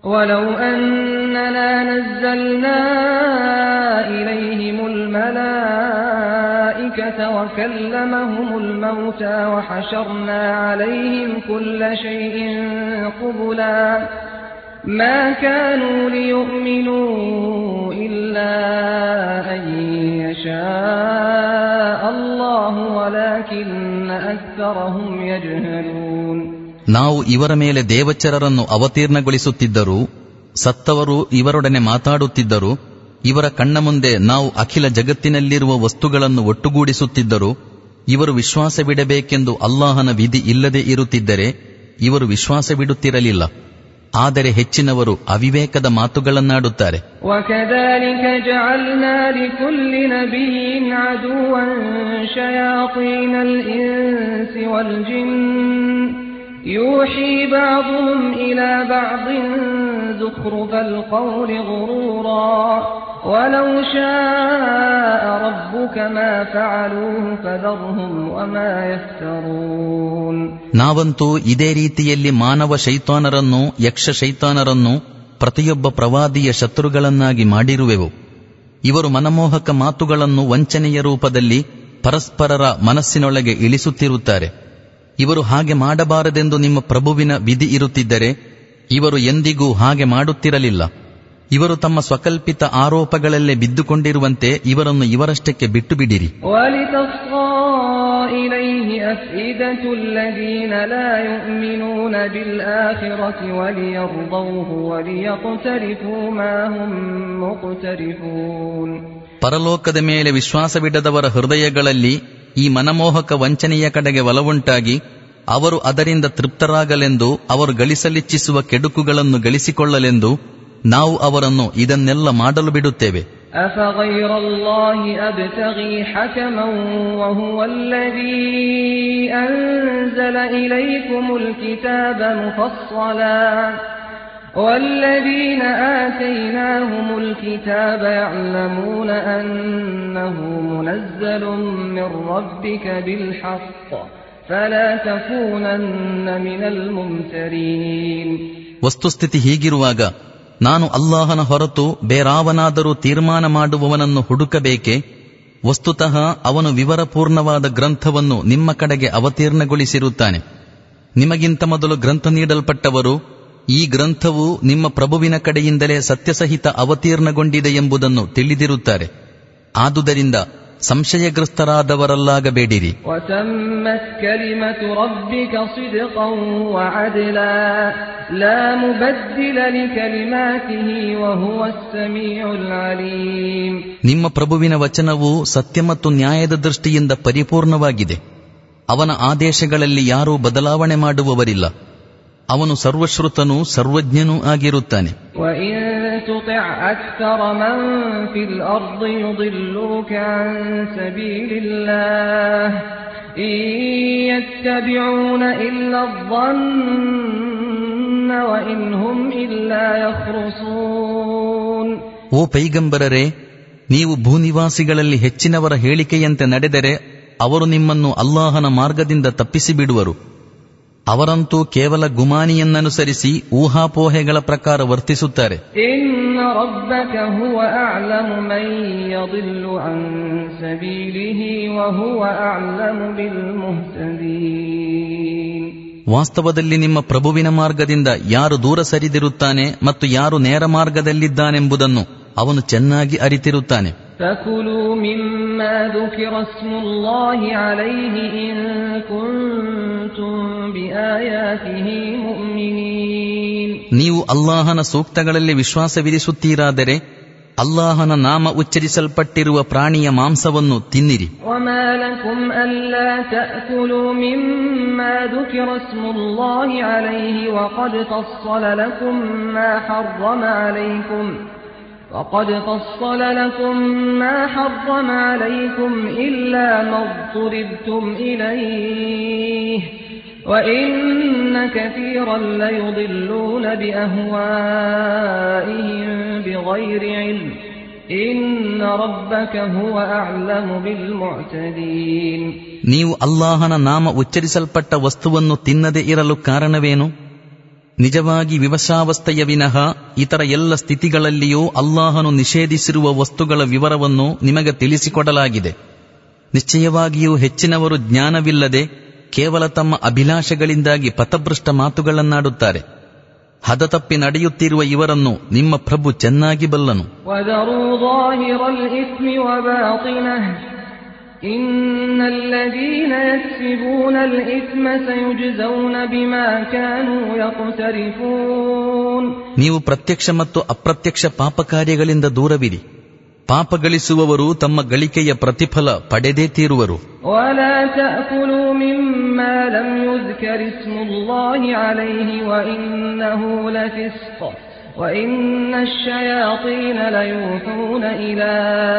ولو أننا نزلنا إليهم الملائكة وكلمهم الموتى وحشرنا عليهم كل شيء قبلا ما كانوا ليؤمنوا إلا أن يشاء الله ولكن أكثرهم يجهلون ನಾವು ಇವರ ಮೇಲೆ ದೇವಚರರನ್ನು ಅವತೀರ್ಣಗೊಳಿಸುತ್ತಿದ್ದರೂ ಸತ್ತವರು ಇವರೊಡನೆ ಮಾತಾಡುತ್ತಿದ್ದರು ಇವರ ಕಣ್ಣ ಮುಂದೆ ನಾವು ಅಖಿಲ ಜಗತ್ತಿನಲ್ಲಿರುವ ವಸ್ತುಗಳನ್ನು ಒಟ್ಟುಗೂಡಿಸುತ್ತಿದ್ದರು ಇವರು ವಿಶ್ವಾಸವಿಡಬೇಕೆಂದು ಅಲ್ಲಾಹನ ವಿಧಿ ಇಲ್ಲದೆ ಇರುತ್ತಿದ್ದರೆ ಇವರು ವಿಶ್ವಾಸವಿಡುತ್ತಿರಲಿಲ್ಲ ಆದರೆ ಹೆಚ್ಚಿನವರು ಅವಿವೇಕದ ಮಾತುಗಳನ್ನಾಡುತ್ತಾರೆ وكذلك جعلنا لكل نبي عدوا شياطين الإنس والجن يوحي بعضهم إلى بعض زخرف القول غرورا ولو شاء ربك ما فعلوه فذرهم وما يفترون ನಾವಂತೂ ಇದೇ ರೀತಿಯಲ್ಲಿ ಮಾನವ ಶೈತಾನರನ್ನು ಯಕ್ಷ ಶೈತಾನರನ್ನು ಪ್ರತಿಯೊಬ್ಬ ಪ್ರವಾದಿಯ ಶತ್ರುಗಳನ್ನಾಗಿ ಮಾಡಿರುವೆವು ಇವರು ಮನಮೋಹಕ ಮಾತುಗಳನ್ನು ವಂಚನೆಯ ರೂಪದಲ್ಲಿ ಪರಸ್ಪರರ ಮನಸ್ಸಿನೊಳಗೆ ಇಳಿಸುತ್ತಿರುತ್ತಾರೆ ಇವರು ಹಾಗೆ ಮಾಡಬಾರದೆಂದು ನಿಮ್ಮ ಪ್ರಭುವಿನ ವಿಧಿ ಇರುತ್ತಿದ್ದರೆ ಇವರು ಎಂದಿಗೂ ಹಾಗೆ ಮಾಡುತ್ತಿರಲಿಲ್ಲ ಇವರು ತಮ್ಮ ಸ್ವಕಲ್ಪಿತ ಆರೋಪಗಳಲ್ಲೇ ಬಿದ್ದುಕೊಂಡಿರುವಂತೆ ಇವರನ್ನು ಇವರಷ್ಟಕ್ಕೆ ಬಿಟ್ಟು ಬಿಡಿರಿ ولتصغى إليه أفئدة الذين لا يؤمنون بالآخرة وليرضوه وليقترفوا ما هم مقترفون ಪರಲೋಕದ ಮೇಲೆ ವಿಶ್ವಾಸವಿಡದವರ ಹೃದಯಗಳಲ್ಲಿ ಈ ಮನಮೋಹಕ ವಂಚನೆಯ ಕಡೆಗೆ ಒಲವುಂಟಾಗಿ ಅವರು ಅದರಿಂದ ತೃಪ್ತರಾಗಲೆಂದು ಅವರು ಗಳಿಸಲಿಚ್ಛಿಸುವ ಕೆಡುಕುಗಳನ್ನು ಗಳಿಸಿಕೊಳ್ಳಲೆಂದು ನಾವು ಅವರನ್ನು ಇದನ್ನೆಲ್ಲ ಮಾಡಲು ಬಿಡುತ್ತೇವೆ أفغير الله أبتغي حكما وهو الذي أنزل إليكم الكتاب مفصلا والذين آتيناهم الكتاب يعلمون أنه منزل من ربك بالحق فلا تكونن من الممترين ವಸ್ತುಸ್ಥಿತಿ ಹೀಗಿರುವಾಗ ನಾನು ಅಲ್ಲಾಹನ ಹೊರತು ಬೇರಾವನಾದರೂ ತೀರ್ಮಾನ ಮಾಡುವವನನ್ನು ಹುಡುಕಬೇಕೆ ವಸ್ತುತಃ ಅವನು ವಿವರಪೂರ್ಣವಾದ ಗ್ರಂಥವನ್ನು ನಿಮ್ಮ ಕಡೆಗೆ ಅವತೀರ್ಣಗೊಳಿಸಿರುತ್ತಾನೆ ನಿಮಗಿಂತ ಮೊದಲು ಗ್ರಂಥ ನೀಡಲ್ಪಟ್ಟವರು ಈ ಗ್ರಂಥವು ನಿಮ್ಮ ಪ್ರಭುವಿನ ಕಡೆಯಿಂದಲೇ ಸತ್ಯಸಹಿತ ಅವತೀರ್ಣಗೊಂಡಿದೆ ಎಂಬುದನ್ನು ತಿಳಿದಿರುತ್ತಾರೆ ಆದುದರಿಂದ ಸಂಶಯಗ್ರಸ್ತರಾದವರಲ್ಲಾಗಬೇಡಿರಿ وتمت كلمة ربك صدقا وعدلا لا مبدل لكلماته وهو السميع العليم ನಿಮ್ಮ ಪ್ರಭುವಿನ ವಚನವು ಸತ್ಯ ಮತ್ತು ನ್ಯಾಯದ ದೃಷ್ಟಿಯಿಂದ ಪರಿಪೂರ್ಣವಾಗಿದೆ ಅವನ ಆದೇಶಗಳಲ್ಲಿ ಯಾರೂ ಬದಲಾವಣೆ ಮಾಡುವವರಿಲ್ಲ ಅವನು ಸರ್ವಶ್ರುತನೂ ಸರ್ವಜ್ಞನೂ ಆಗಿರುತ್ತಾನೆ وإن تطع أكثر من في الأرض يضلوك عن سبيل الله إن يتبعون إلا الظن وإن هم إلا يخرصون ಓ ಪೈಗಂಬರರೇ ನೀವು ಭೂನಿವಾಸಿಗಳಲ್ಲಿ ಹೆಚ್ಚಿನವರ ಹೇಳಿಕೆಯಂತೆ ನಡೆದರೆ ಅವರು ನಿಮ್ಮನ್ನು ಅಲ್ಲಾಹನ ಮಾರ್ಗದಿಂದ ತಪ್ಪಿಸಿ ಬಿಡುವರು ಅವರಂತೂ ಕೇವಲ ಗುಮಾನಿಯನ್ನನುಸರಿಸಿ ಊಹಾಪೋಹೆಗಳ ಪ್ರಕಾರ ವರ್ತಿಸುತ್ತಾರೆ إن ربك هو أعلم من يضل عن سبيله وهو أعلم بالمهتدين ವಾಸ್ತವದಲ್ಲಿ ನಿಮ್ಮ ಪ್ರಭುವಿನ ಮಾರ್ಗದಿಂದ ಯಾರು ದೂರ ಸರಿದಿರುತ್ತಾನೆ ಮತ್ತು ಯಾರು ನೇರ ಮಾರ್ಗದಲ್ಲಿದ್ದಾನೆಂಬುದನ್ನು ಅವನು ಚೆನ್ನಾಗಿ ಅರಿತಿರುತ್ತಾನೆ فكلوا مما ذكر اسم الله عليه إن كنتم بآياته مؤمنين ನೀವು ಅಲ್ಲಾಹನ ಸೂಕ್ತಗಳಲ್ಲಿ ವಿಶ್ವಾಸವಿರಿಸುತ್ತೀರಾದರೆ ಅಲ್ಲಾಹನ ನಾಮ ಉಚ್ಚರಿಸಲ್ಪಟ್ಟಿರುವ ಪ್ರಾಣಿಯ ಮಾಂಸವನ್ನು ತಿನ್ನಿರಿ وما لكم ألا تأكلوا مما ذكر اسم الله عليه وقد فصل لكم ما حرم عليكم وقد فصل لكم ما حرم عليكم إلا ما اضطربتم إليه وإن كثيرا ليضلون بأهوائهم بغير علم إن ربك هو أعلم بالمعتدين ನೀವು ಅಲ್ಲಾಹನ ನಾಮ ಉಚ್ಚರಿಸಲ್ಪಟ್ಟ ವಸ್ತುವನ್ನು ತಿನ್ನದೆ ಇರಲು ಕಾರಣವೇನು ನಿಜವಾಗಿ ವಿವಶಾವಸ್ಥೆಯ ವಿನಃ ಇತರ ಎಲ್ಲ ಸ್ಥಿತಿಗಳಲ್ಲಿಯೂ ಅಲ್ಲಾಹನು ನಿಷೇಧಿಸಿರುವ ವಸ್ತುಗಳ ವಿವರವನ್ನು ನಿಮಗೆ ತಿಳಿಸಿಕೊಡಲಾಗಿದೆ ನಿಶ್ಚಯವಾಗಿಯೂ ಹೆಚ್ಚಿನವರು ಜ್ಞಾನವಿಲ್ಲದೆ ಕೇವಲ ತಮ್ಮ ಅಭಿಲಾಷೆಗಳಿಂದಾಗಿ ಪಥಭೃಷ್ಟ ಮಾತುಗಳನ್ನಾಡುತ್ತಾರೆ ಹದತಪ್ಪಿ ನಡೆಯುತ್ತಿರುವ ಇವರನ್ನು ನಿಮ್ಮ ಪ್ರಭು ಚೆನ್ನಾಗಿ ಬಲ್ಲನು وذروا ظاهر الإثم وباطنه إن الذين يكسبون الإثم سيجزون بما كانوا يقترفون ನೀವು ಪ್ರತ್ಯಕ್ಷ ಮತ್ತು ಅಪ್ರತ್ಯಕ್ಷ ಪಾಪ ಕಾರ್ಯಗಳಿಂದ ದೂರವಿರಿ ಪಾಪ ಗಳಿಸುವವರು ತಮ್ಮ ಗಳಿಕೆಯ ಪ್ರತಿಫಲ ಪಡೆದೇ ತೀರುವರು ولا تأكلوا مما لم يذكر اسم الله عليه وإنه لفسق وإن الشياطين ليوحون إلى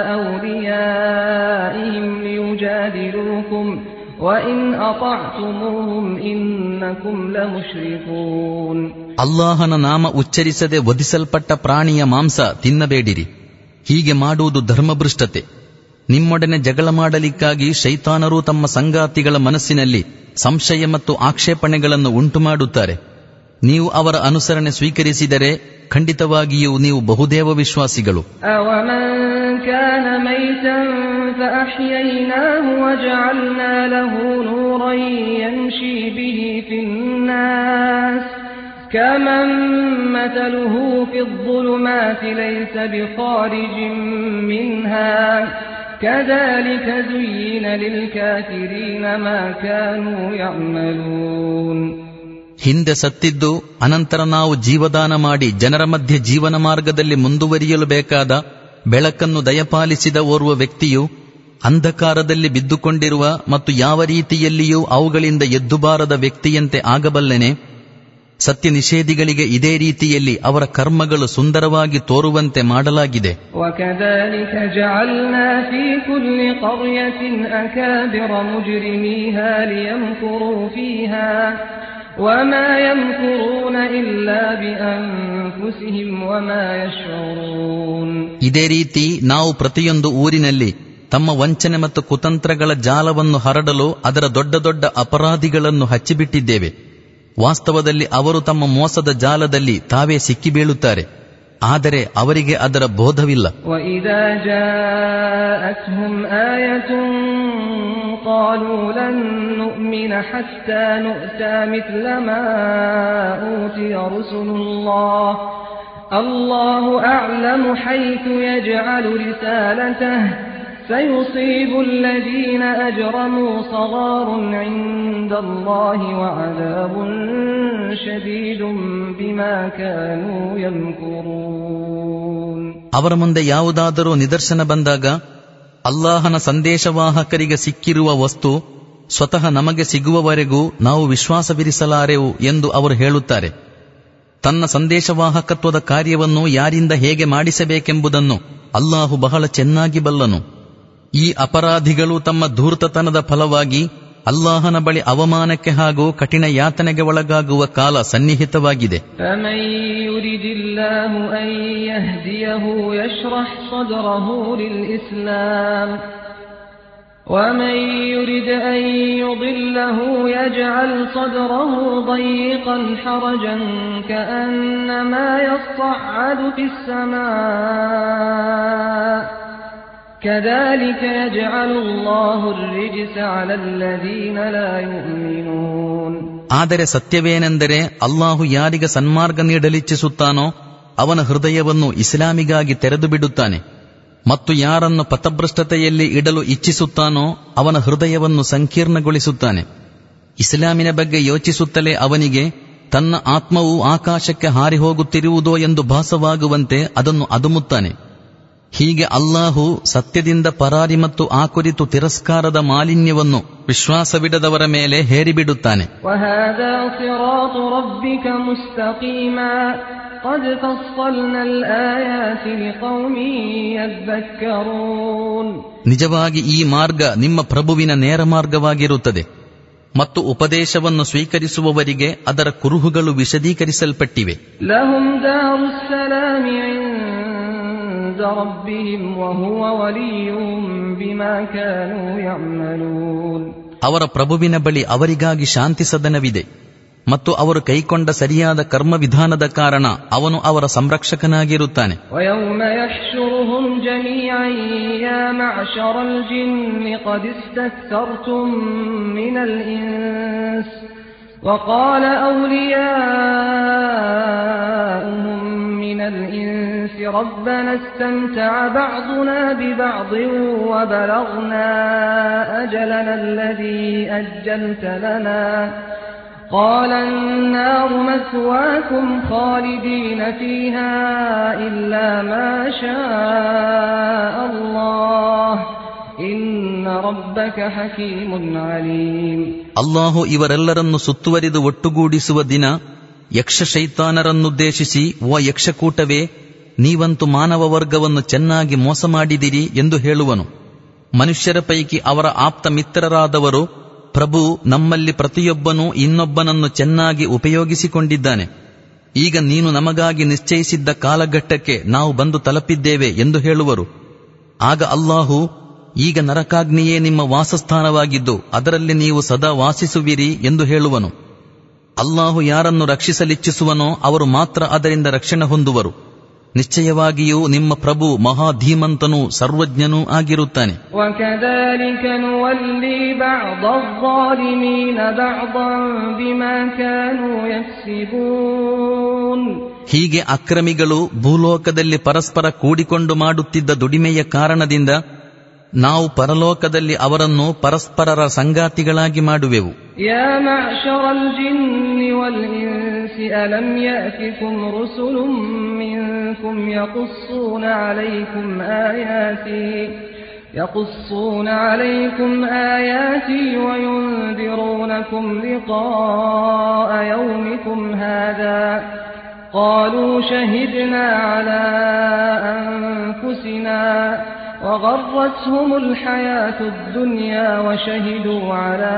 أوليائهم ليجادلوكم وإن أطعتموهم إنكم لمشركون ಅಲ್ಲಾಹನ ನಾಮ ಉಚ್ಚರಿಸದೆ ವಧಿಸಲ್ಪಟ್ಟ ಪ್ರಾಣಿಯ ಮಾಂಸ ತಿನ್ನಬೇಡಿರಿ ಹೀಗೆ ಮಾಡುವುದು ಧರ್ಮಭೃಷ್ಟತೆ ನಿಮ್ಮೊಡನೆ ಜಗಳ ಮಾಡಲಿಕ್ಕಾಗಿ ಶೈತಾನರು ತಮ್ಮ ಸಂಗಾತಿಗಳ ಮನಸ್ಸಿನಲ್ಲಿ ಸಂಶಯ ಮತ್ತು ಆಕ್ಷೇಪಣೆಗಳನ್ನು ಉಂಟು ಮಾಡುತ್ತಾರೆ ನೀವು ಅವರ ಅನುಸರಣೆ ಸ್ವೀಕರಿಸಿದರೆ ಖಂಡಿತವಾಗಿಯೂ ನೀವು ಬಹುದೇವ ವಿಶ್ವಾಸಿಗಳು أومن كان ميتا فأحييناه وجعلنا له نورا يمشي به في الناس كمن مثله في الظلمات ليس بخارج منها كذلك زين للكافرين ما كانوا يعملون ಹಿಂದೆ ಸತ್ತಿದ್ದು ಅನಂತರ ನಾವು ಜೀವದಾನ ಮಾಡಿ ಜನರ ಮಧ್ಯೆ ಜೀವನ ಮಾರ್ಗದಲ್ಲಿ ಮುಂದುವರಿಯಲು ಬೇಕಾದ ಬೆಳಕನ್ನು ದಯಪಾಲಿಸಿದ ಓರ್ವ ವ್ಯಕ್ತಿಯು ಅಂಧಕಾರದಲ್ಲಿ ಬಿದ್ದುಕೊಂಡಿರುವ ಮತ್ತು ಯಾವ ರೀತಿಯಲ್ಲಿಯೂ ಅವುಗಳಿಂದ ಎದ್ದುಬಾರದ ವ್ಯಕ್ತಿಯಂತೆ ಆಗಬಲ್ಲೆನೆ ಸತ್ಯ ನಿಷೇಧಿಗಳಿಗೆ ಇದೇ ರೀತಿಯಲ್ಲಿ ಅವರ ಕರ್ಮಗಳು ಸುಂದರವಾಗಿ ತೋರುವಂತೆ ಮಾಡಲಾಗಿದೆ وكذلك جعلنا في كل قرية أكابر مجرميها ليمكروا فيها وما يمكرون إلا بأنفسهم وما يشعرون ಇದೇ ರೀತಿ ನಾವು ಪ್ರತಿಯೊಂದು ಊರಿನಲ್ಲಿ ತಮ್ಮ ವಂಚನೆ ಮತ್ತು ಕುತಂತ್ರಗಳ ಜಾಲವನ್ನು ಹರಡಲು ಅದರ ದೊಡ್ಡ ದೊಡ್ಡ ಅಪರಾಧಿಗಳನ್ನು ಹಚ್ಚಿಬಿಟ್ಟಿದ್ದೇವೆ ವಾಸ್ತವದಲ್ಲಿ ಅವರು ತಮ್ಮ ಮೋಸದ ಜಾಲದಲ್ಲಿ ತಾವೇ ಸಿಕ್ಕಿಬೀಳುತ್ತಾರೆ ಆದರೆ ಅವರಿಗೆ ಅದರ ಬೋಧವಿಲ್ಲ وإذا جاءتهم آية قالوا لن نؤمن حتى نؤتى مثل ما أوتي رسل الله الله أعلم حيث يجعل رسالته سيصيب الذين أجرموا صغار عند الله وعذاب شديد بما كانوا يمكرون ಅವರ ಮುಂದೆ ಯಾವುದಾದರೂ ನಿದರ್ಶನ ಬಂದಾಗ ಅಲ್ಲಾಹನ ಸಂದೇಶವಾಹಕರಿಗೆ ಸಿಕ್ಕಿರುವ ವಸ್ತು ಸ್ವತಃ ನಮಗೆ ಸಿಗುವವರೆಗೂ ನಾವು ವಿಶ್ವಾಸವಿರಿಸಲಾರೆವು ಎಂದು ಅವರು ಹೇಳುತ್ತಾರೆ ತನ್ನ ಸಂದೇಶವಾಹಕತ್ವದ ಕಾರ್ಯವನ್ನು ಯಾರಿಂದ ಹೇಗೆ ಮಾಡಿಸಬೇಕೆಂಬುದನ್ನು ಅಲ್ಲಾಹು ಬಹಳ ಚೆನ್ನಾಗಿ ಬಲ್ಲನು ಈ ಅಪರಾಧಿಗಳು ತಮ್ಮ ಧೂರ್ತತನದ ಫಲವಾಗಿ ಅಲ್ಲಾಹನ ಬಳಿ ಅವಮಾನಕ್ಕೆ ಹಾಗೂ ಕಠಿಣ ಯಾತನೆಗೆ ಒಳಗಾಗುವ ಕಾಲ ಸನ್ನಿಹಿತವಾಗಿದೆ فمن يرد الله أن يهديه يشرح صدره للإسلام ومن يرد أن يضله يجعل صدره ضيقا حرجا كأنما يصعد في السماء كذلك يجعل الله الرجس على الذين لا يؤمنون ಆದರೆ ಸತ್ಯವೇನೆಂದರೆ ಅಲ್ಲಾಹು ಯಾರಿಗೆ ಸನ್ಮಾರ್ಗ ನೀಡಲಿಚ್ಛಿಸುತ್ತಾನೋ ಅವನ ಹೃದಯವನ್ನು ಇಸ್ಲಾಮಿಗಾಗಿ ತೆರೆದು ಬಿಡುತ್ತಾನೆ ಮತ್ತು ಯಾರನ್ನು ಪಥಭ್ರಷ್ಟತೆಯಲ್ಲಿ ಇಡಲು ಇಚ್ಛಿಸುತ್ತಾನೋ ಅವನ ಹೃದಯವನ್ನು ಸಂಕೀರ್ಣಗೊಳಿಸುತ್ತಾನೆ ಇಸ್ಲಾಮಿನ ಬಗ್ಗೆ ಯೋಚಿಸುತ್ತಲೇ ಅವನಿಗೆ ತನ್ನ ಆತ್ಮವು ಆಕಾಶಕ್ಕೆ ಹಾರಿ ಹೋಗುತ್ತಿರುವುದೋ ಎಂದು ಭಾಸವಾಗುವಂತೆ ಅದನ್ನು ಅದುಮುತ್ತಾನೆ ಹೀಗೆ ಅಲ್ಲಾಹು ಸತ್ಯದಿಂದ ಪರಾರಿ ಮತ್ತು ಆ ಕುರಿತು ತಿರಸ್ಕಾರದ ಮಾಲಿನ್ಯವನ್ನು ವಿಶ್ವಾಸವಿಡದವರ ಮೇಲೆ ಹೇರಿಬಿಡುತ್ತಾನೆ وهذا صراط ربك مستقيما قد فصلنا الآيات لقوم يذكرون ನಿಜವಾಗಿ ಈ ಮಾರ್ಗ ನಿಮ್ಮ ಪ್ರಭುವಿನ ನೇರ ಮಾರ್ಗವಾಗಿರುತ್ತದೆ ಮತ್ತು ಉಪದೇಶವನ್ನು ಸ್ವೀಕರಿಸುವವರಿಗೆ ಅದರ ಕುರುಹುಗಳು ವಿಶದೀಕರಿಸಲ್ಪಟ್ಟಿವೆ لهم دار السلام عند ربهم وهو وليهم بما كانوا يعملون ಅವರ ಪ್ರಭುವಿನ ಬಳಿ ಅವರಿಗಾಗಿ ಶಾಂತಿ ಸದನವಿದೆ ಮತ್ತು ಅವರು ಕೈಕೊಂಡ ಸರಿಯಾದ ಕರ್ಮವಿಧಾನದ ಕಾರಣ ಅವನು ಅವರ ಸಂರಕ್ಷಕನಾಗಿರುತ್ತಾನೆ ويوم يحشرهم جميعا يا معشر الجن قد استكثرتم من الإنس وقال أولياؤهم من الإنس ربنا استمتع بعضنا ببعض وبلغنا أجلنا الذي أجلت لنا قال النار مثواكم خالدين فيها إلا ما شاء الله إن ربك حكيم عليم ಅಲ್ಲಾಹು ಇವರೆಲ್ಲರನ್ನು ಸುತ್ತುವರಿದು ಒಟ್ಟುಗೂಡಿಸುವ ದಿನ ಯಕ್ಷ ಶೈತಾನರನ್ನುದ್ದೇಶಿಸಿ ಓ ಯಕ್ಷಕೂಟವೇ ನೀವಂತೂ ಮಾನವ ವರ್ಗವನ್ನು ಚೆನ್ನಾಗಿ ಮೋಸ ಮಾಡಿದಿರಿ ಎಂದು ಹೇಳುವನು ಮನುಷ್ಯರ ಪೈಕಿ ಅವರ ಆಪ್ತ ಮಿತ್ರರಾದವರು ಪ್ರಭು ನಮ್ಮಲ್ಲಿ ಪ್ರತಿಯೊಬ್ಬನೂ ಇನ್ನೊಬ್ಬನನ್ನು ಚೆನ್ನಾಗಿ ಉಪಯೋಗಿಸಿಕೊಂಡಿದ್ದಾನೆ ಈಗ ನೀನು ನಮಗಾಗಿ ನಿಶ್ಚಯಿಸಿದ್ದ ಕಾಲಘಟ್ಟಕ್ಕೆ ನಾವು ಬಂದು ತಲುಪಿದ್ದೇವೆ ಎಂದು ಹೇಳುವರು ಆಗ ಅಲ್ಲಾಹು ಈಗ ನರಕಾಗ್ನಿಯೇ ನಿಮ್ಮ ವಾಸಸ್ಥಾನವಾಗಿದ್ದು ಅದರಲ್ಲಿ ನೀವು ಸದಾ ವಾಸಿಸುವಿರಿ ಎಂದು ಹೇಳುವನು ಅಲ್ಲಾಹು ಯಾರನ್ನು ರಕ್ಷಿಸಲಿಚ್ಛಿಸುವನೋ ಅವರು ಮಾತ್ರ ಅದರಿಂದ ರಕ್ಷಣೆ ಹೊಂದುವರು ನಿಶ್ಚಯವಾಗಿಯೂ ನಿಮ್ಮ ಪ್ರಭು ಮಹಾಧೀಮಂತನೂ ಸರ್ವಜ್ಞನೂ ಆಗಿರುತ್ತಾನೆ وكذلك نولي بعض الظالمين بعضا بما كانوا يكسبون ಹೀಗೆ ಅಕ್ರಮಿಗಳು ಭೂಲೋಕದಲ್ಲಿ ಪರಸ್ಪರ ಕೂಡಿಕೊಂಡು ಮಾಡುತ್ತಿದ್ದ ದುಡಿಮೆಯ ಕಾರಣದಿಂದ ನಾವು ಪರಲೋಕದಲ್ಲಿ ಅವರನ್ನು ಪರಸ್ಪರರ ಸಂಗಾತಿಗಳಾಗಿ ಮಾಡುವೆವು يا معشر الجن والإنس ألم يأتكم رسل منكم يقصون عليكم آياتي يقصون عليكم آياتي وينذرونكم لقاء يومكم هذا قالوا شهدنا على أنفسنا وغرتهم الحياة الدنيا وشهدوا على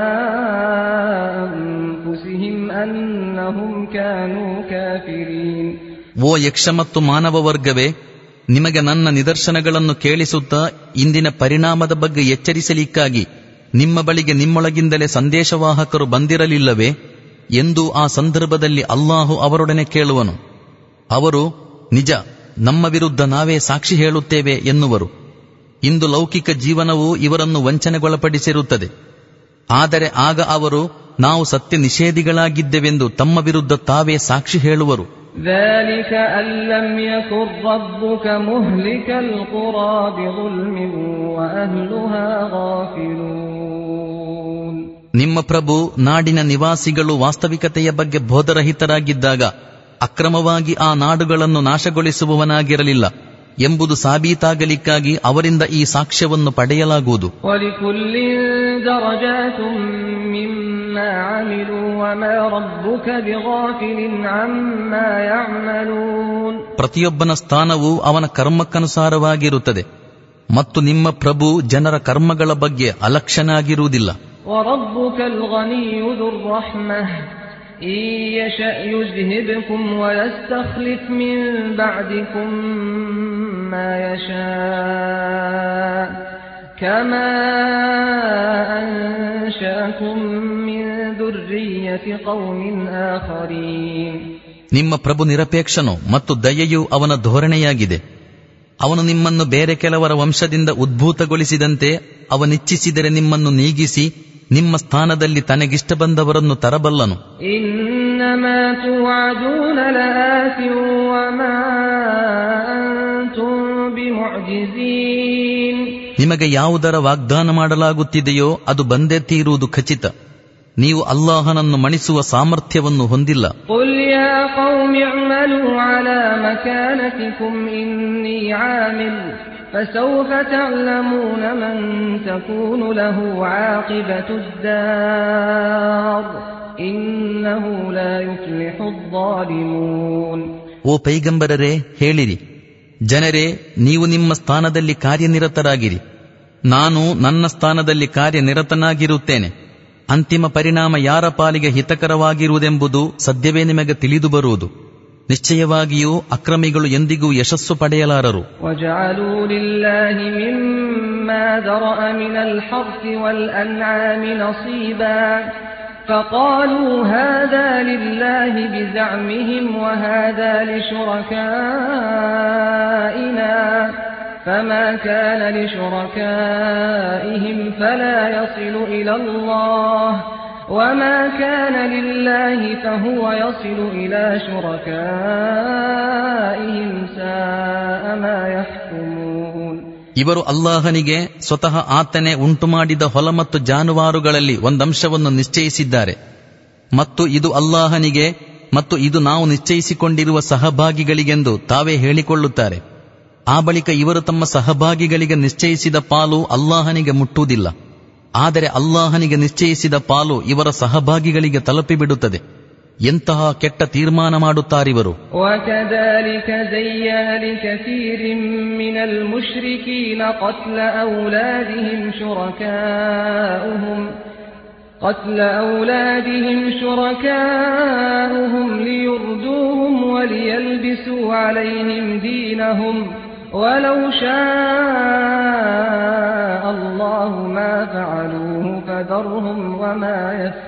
أنفسهم أنهم كانوا كافرين ಓ ಯಕ್ಷ ಮತ್ತು ಮಾನವ ವರ್ಗವೇ ನಿಮಗೆ ನನ್ನ ನಿದರ್ಶನಗಳನ್ನು ಕೇಳಿಸುತ್ತಾ ಇಂದಿನ ಪರಿಣಾಮದ ಬಗ್ಗೆ ಎಚ್ಚರಿಸಲಿಕ್ಕಾಗಿ ನಿಮ್ಮ ಬಳಿಗೆ ನಿಮ್ಮೊಳಗಿಂದಲೇ ಸಂದೇಶವಾಹಕರು ಬಂದಿರಲಿಲ್ಲವೇ ಎಂದು ಆ ಸಂದರ್ಭದಲ್ಲಿ ಅಲ್ಲಾಹು ಅವರೊಡನೆ ಕೇಳುವನು ಅವರು ನಿಜ ನಮ್ಮ ವಿರುದ್ಧ ನಾವೇ ಸಾಕ್ಷಿ ಹೇಳುತ್ತೇವೆ ಎನ್ನುವರು ಇಂದು ಲೌಕಿಕ ಜೀವನವು ಇವರನ್ನು ವಂಚನೆಗೊಳಪಡಿಸಿರುತ್ತದೆ ಆದರೆ ಆಗ ಅವರು ನಾವು ಸತ್ಯ ನಿಷೇಧಿಗಳಾಗಿದ್ದೆವೆಂದು ತಮ್ಮ ವಿರುದ್ಧ ತಾವೇ ಸಾಕ್ಷಿ ಹೇಳುವರು ذلك أن لم يكن ربك مهلك القرى بظلم وأهلها غافلون ನಿಮ್ಮ ಪ್ರಭು ನಾಡಿನ ನಿವಾಸಿಗಳು ವಾಸ್ತವಿಕತೆಯ ಬಗ್ಗೆ ಬೋಧರಹಿತರಾಗಿದ್ದಾಗ ಅಕ್ರಮವಾಗಿ ಆ ನಾಡುಗಳನ್ನು ನಾಶಗೊಳಿಸುವವನಾಗಿರಲಿಲ್ಲ ಎಂಬುದು ಸಾಬೀತಾಗಲಿಕ್ಕಾಗಿ ಅವರಿಂದ ಈ ಸಾಕ್ಷ್ಯವನ್ನು ಪಡೆಯಲಾಗುವುದು ولكل درجات مما عملوا وما ربك بغافل عما يعملون ಪ್ರತಿಯೊಬ್ಬನ ಸ್ಥಾನವು ಅವನ ಕರ್ಮಕ್ಕನುಸಾರವಾಗಿರುತ್ತದೆ ಮತ್ತು ನಿಮ್ಮ ಪ್ರಭು ಜನರ ಕರ್ಮಗಳ ಬಗ್ಗೆ ಅಲಕ್ಷನಾಗಿರುವುದಿಲ್ಲ وربك الغني ذو الرحمة إن يشأ يذهبكم ويستخلف من بعدكم ما يشاء كما أنشأكم من ذرية قوم آخرين ನಿಮ್ಮ ಪ್ರಭು ನಿರಪೇಕ್ಷನು ಮತ್ತು ದಯೆಯು ಅವನ ಧೋರಣೆಯಾಗಿದೆ ಅವನು ನಿಮ್ಮನ್ನು ಬೇರೆ ಕೆಲವರ ವಂಶದಿಂದ ಉದ್ಭೂತಗೊಳಿಸಿದಂತೆ ಅವನಿಚ್ಛಿಸಿದರೆ ನಿಮ್ಮನ್ನು ನೀಗಿಸಿ ನಿಮ್ಮ ಸ್ಥಾನದಲ್ಲಿ ತನಗಿಷ್ಟ ಬಂದವರನ್ನು ತರಬಲ್ಲನು إنما توعدون لآت وما أنتم بمعجزين ನಿಮಗೆ ಯಾವುದರ ವಾಗ್ದಾನ ಮಾಡಲಾಗುತ್ತಿದೆಯೋ ಅದು ಬಂದೇ ತೀರುವುದು ಖಚಿತ ನೀವು ಅಲ್ಲಾಹನನ್ನು ಮಣಿಸುವ ಸಾಮರ್ಥ್ಯವನ್ನು ಹೊಂದಿಲ್ಲ قل يا قوم اعملوا على مكانتكم إني عامل فسوف تعلمون من تكون له عاقبة الدار إنه لا يفلح الظالمون ಓ ಪೈಗಂಬರರೇ ಹೇಳಿರಿ ಜನರೇ ನೀವು ನಿಮ್ಮ ಸ್ಥಾನದಲ್ಲಿ ಕಾರ್ಯನಿರತರಾಗಿರಿ ನಾನು ನನ್ನ ಸ್ಥಾನದಲ್ಲಿ ಕಾರ್ಯನಿರತನಾಗಿರುತ್ತೇನೆ ಅಂತಿಮ ಪರಿಣಾಮ ಯಾರ ಪಾಲಿಗೆ ಹಿತಕರವಾಗಿರುವುದೆಂಬುದು ಸದ್ಯವೇ ನಿಮಗೆ ತಿಳಿದು ಬರುವುದು ನಿಶ್ಚಯವಾಗಿಯೂ ಅಕ್ರಮಿಗಳು ಎಂದಿಗೂ ಯಶಸ್ಸು ಪಡೆಯಲಾರರು وجعلوا لله مما ذرأ من الحرث والأنعام نصيبا فقالوا هذا لله بزعمهم وهذا لشركائنا فما كان لشركائهم فلا يصل إلى الله وما كان لله فهو يصل إلى شركائهم ساء ما يحكمون ಇವರು ಅಲ್ಲಾಹನಿಗೆ ಸ್ವತಃ ಆತನೇ ಉಂಟುಮಾಡಿದ ಹೊಲ ಮತ್ತು ಜಾನುವಾರುಗಳಲ್ಲಿ ಒಂದಂಶವನ್ನು ನಿಶ್ಚಯಿಸಿದ್ದಾರೆ ಮತ್ತು ಇದು ಅಲ್ಲಾಹನಿಗೆ ಮತ್ತು ಇದು ನಾವು ನಿಶ್ಚಯಿಸಿಕೊಂಡಿರುವ ಸಹಭಾಗಿಗಳಿಗೆಂದು ತಾವೇ ಹೇಳಿಕೊಳ್ಳುತ್ತಾರೆ ಆ ಬಳಿಕ ಇವರು ತಮ್ಮ ಸಹಭಾಗಿಗಳಿಗೆ ನಿಶ್ಚಯಿಸಿದ ಪಾಲು ಅಲ್ಲಾಹನಿಗೆ ಮುಟ್ಟುವುದಿಲ್ಲ ಆದರೆ ಅಲ್ಲಾಹನಿಗೆ ನಿಶ್ಚಯಿಸಿದ ಪಾಲು ಇವರ ಸಹಭಾಗಿಗಳಿಗೆ ತಲುಪಿಬಿಡುತ್ತದೆ ಎಂತಹ ಕೆಟ್ಟ ತೀರ್ಮಾನ ಮಾಡುತ್ತಾರಿವರು وكذلك زين لكثير من المشركين قتل أولادهم شركاؤهم قتل أولادهم شركاؤهم ليردوهم وليلبسوا عليهم دينهم ولو شاء الله ما فعلوه فذرهم وما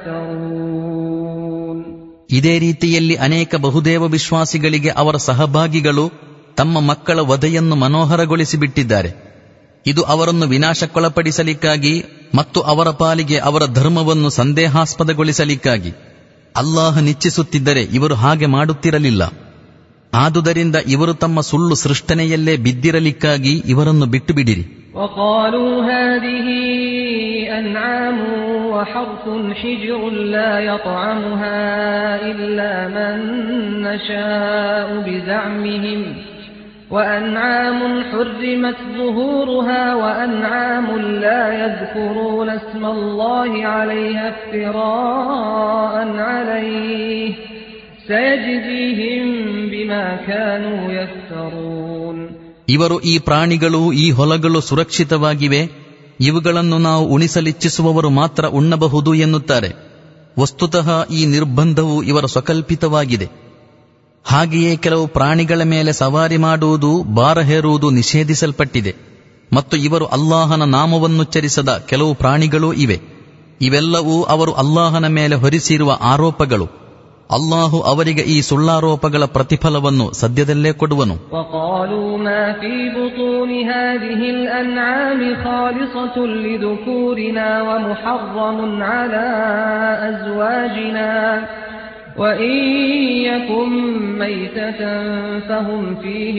يفترون ಇದೇ ರೀತಿಯಲ್ಲಿ ಅನೇಕ ಬಹುದೇವ ವಿಶ್ವಾಸಿಗಳಿಗೆ ಅವರ ಸಹಭಾಗಿಗಳು ತಮ್ಮ ಮಕ್ಕಳ ವಧೆಯನ್ನು ಮನೋಹರಗೊಳಿಸಿಬಿಟ್ಟಿದ್ದಾರೆ ಇದು ಅವರನ್ನು ವಿನಾಶಕ್ಕೊಳಪಡಿಸಲಿಕ್ಕಾಗಿ ಮತ್ತು ಅವರ ಪಾಲಿಗೆ ಅವರ ಧರ್ಮವನ್ನು ಸಂದೇಹಾಸ್ಪದಗೊಳಿಸಲಿಕ್ಕಾಗಿ ಅಲ್ಲಾಹ ನಿಚ್ಚಿಸುತ್ತಿದ್ದರೆ ಇವರು ಹಾಗೆ ಮಾಡುತ್ತಿರಲಿಲ್ಲ ಆದುದರಿಂದ ಇವರು ತಮ್ಮ ಸುಳ್ಳು ಸೃಷ್ಟನೆಯಲ್ಲೇ ಬಿದ್ದಿರಲಿಕ್ಕಾಗಿ ಇವರನ್ನು ಬಿಟ್ಟು ಬಿಡಿರಿ وقالوا هذه أنعام وحرث حجر لا يطعمها إلا من نشاء بزعمهم وأنعام حرمت ظهورها وأنعام لا يذكرون اسم الله عليها افتراء عليه سيجزيهم بما كانوا يفترون ಇವರು ಈ ಪ್ರಾಣಿಗಳು ಈ ಹೊಲಗಳು ಸುರಕ್ಷಿತವಾಗಿವೆ ಇವುಗಳನ್ನು ನಾವು ಉಣಿಸಲಿಚ್ಛಿಸುವವರು ಮಾತ್ರ ಉಣ್ಣಬಹುದು ಎನ್ನುತ್ತಾರೆ ವಸ್ತುತಃ ಈ ನಿರ್ಬಂಧವು ಇವರ ಸ್ವಕಲ್ಪಿತವಾಗಿದೆ ಹಾಗೆಯೇ ಕೆಲವು ಪ್ರಾಣಿಗಳ ಮೇಲೆ ಸವಾರಿ ಮಾಡುವುದು ಭಾರ ಹೇರುವುದು ನಿಷೇಧಿಸಲ್ಪಟ್ಟಿದೆ ಮತ್ತು ಇವರು ಅಲ್ಲಾಹನ ನಾಮವನ್ನುಚ್ಚರಿಸದ ಕೆಲವು ಪ್ರಾಣಿಗಳೂ ಇವೆ ಇವೆಲ್ಲವೂ ಅವರು ಅಲ್ಲಾಹನ ಮೇಲೆ ಹೊರಿಸಿರುವ ಆರೋಪಗಳು ಅಲ್ಲಾಹು ಅವರಿಗೆ ಈ ಸುಳ್ಳಾರೋಪಗಳ ಪ್ರತಿಫಲವನ್ನು ಸದ್ಯದಲ್ಲೇ ಕೊಡುವನು وقالوا ما في بطون هذه الأنعام خالصة لذكورنا ومحرم على أزواجنا وإن يكن ميتة فهم فيه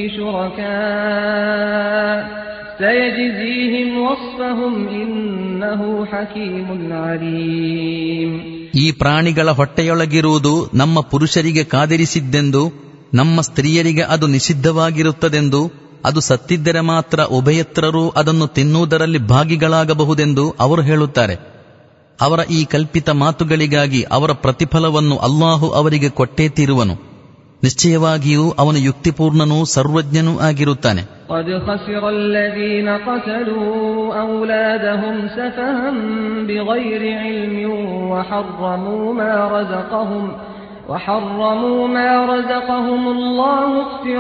شركاء سيجزيهم وصفهم إنه حكيم عليم ಈ ಪ್ರಾಣಿಗಳ ಹೊಟ್ಟೆಯೊಳಗಿರುವುದು ನಮ್ಮ ಪುರುಷರಿಗೆ ಕಾದಿರಿಸಿದ್ದೆಂದು ನಮ್ಮ ಸ್ತ್ರೀಯರಿಗೆ ಅದು ನಿಷಿದ್ಧವಾಗಿರುತ್ತದೆಂದು ಅದು ಸತ್ತಿದ್ದರೆ ಮಾತ್ರ ಉಭಯತ್ರರೂ ಅದನ್ನು ತಿನ್ನುವುದರಲ್ಲಿ ಭಾಗಿಗಳಾಗಬಹುದೆಂದು ಅವರು ಹೇಳುತ್ತಾರೆ ಅವರ ಈ ಕಲ್ಪಿತ ಮಾತುಗಳಿಗಾಗಿ ಅವರ ಪ್ರತಿಫಲವನ್ನು ಅಲ್ಲಾಹು ಅವರಿಗೆ ಕೊಟ್ಟೇ ತೀರುವನು ನಿಶ್ಚಯವಾಗಿಯೂ ಅವನು ಯುಕ್ತಿಪೂರ್ಣನೂ ಸರ್ವಜ್ಞನೂ ಆಗಿರುತ್ತಾನೆ قد خسر الذين قتلوا أولادهم سفها بغير علم وحرموا ما رزقهم وحرموا ما رزقهم الله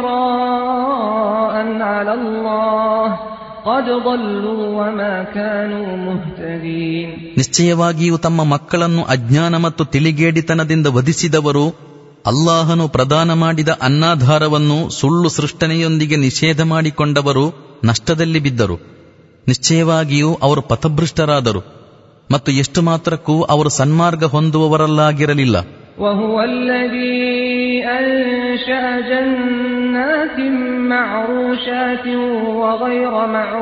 افتراء على الله قد ضلوا وما كانوا مهتدين ನಿಶ್ಚಯವಾಗಿಯೂ ತಮ್ಮ ಮಕ್ಕಳನ್ನು ಅಜ್ಞಾನ ಮತ್ತು ತಿಳಿಗೇಡಿತನದಿಂದ ವಧಿಸಿದವರು ಅಲ್ಲಾಹನು ಪ್ರದಾನ ಮಾಡಿದ ಅನ್ನಾಧಾರವನ್ನು ಸುಳ್ಳು ಸೃಷ್ಟನೆಯೊಂದಿಗೆ ನಿಷೇಧ ಮಾಡಿಕೊಂಡವರು ನಷ್ಟದಲ್ಲಿ ಬಿದ್ದರು ನಿಶ್ಚಯವಾಗಿಯೂ ಅವರು ಪಥಭೃಷ್ಟರಾದರು ಮತ್ತು ಎಷ್ಟು ಮಾತ್ರಕ್ಕೂ ಅವರು ಸನ್ಮಾರ್ಗ ಹೊಂದುವವರಲ್ಲಾಗಿರಲಿಲ್ಲ وهو الذي أنشأ جنات معروشات وغير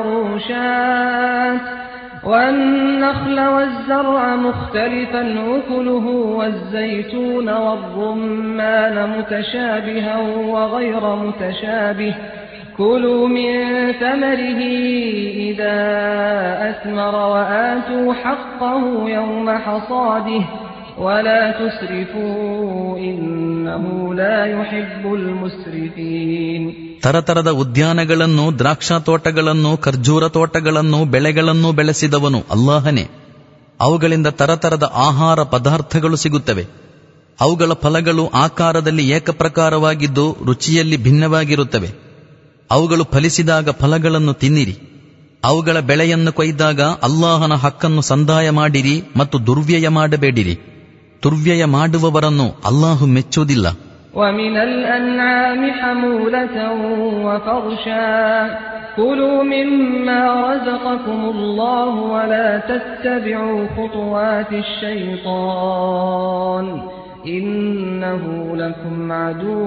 معروشات والنخل والزرع مختلفا أكله والزيتون والرمان متشابها وغير متشابه كلوا من ثمره إذا أثمر وآتوا حقه يوم حصاده ولا تسرفوا إنه لا يحب المسرفين ತರತರದ ಉದ್ಯಾನಗಳನ್ನು ದ್ರಾಕ್ಷಾ ತೋಟಗಳನ್ನು ಖರ್ಜೂರ ತೋಟಗಳನ್ನು ಬೆಳೆಗಳನ್ನು ಬೆಳೆಸಿದವನು ಅಲ್ಲಾಹನೇ ಅವುಗಳಿಂದ ತರತರದ ಆಹಾರ ಪದಾರ್ಥಗಳು ಸಿಗುತ್ತವೆ ಅವುಗಳ ಫಲಗಳು ಆಕಾರದಲ್ಲಿ ಏಕಪ್ರಕಾರವಾಗಿದ್ದು ರುಚಿಯಲ್ಲಿ ಭಿನ್ನವಾಗಿರುತ್ತವೆ ಅವುಗಳು ಫಲಿಸಿದಾಗ ಫಲಗಳನ್ನು ತಿನ್ನಿರಿ ಅವುಗಳ ಬೆಳೆಯನ್ನು ಕೊಯ್ದಾಗ ಅಲ್ಲಾಹನ ಹಕ್ಕನ್ನು ಸಂದಾಯ ಮಾಡಿರಿ ಮತ್ತು ದುರ್ವ್ಯಯ ಮಾಡಬೇಡಿರಿ ತುರ್ವ್ಯಯ ಮಾಡುವವರನ್ನು ಅಲ್ಲಾಹು ಮೆಚ್ಚುವುದಿಲ್ಲ ومن الأنعام حمولة وفرشا كلوا مما رزقكم الله ولا تتبعوا خطوات الشيطان إنه لكم عدو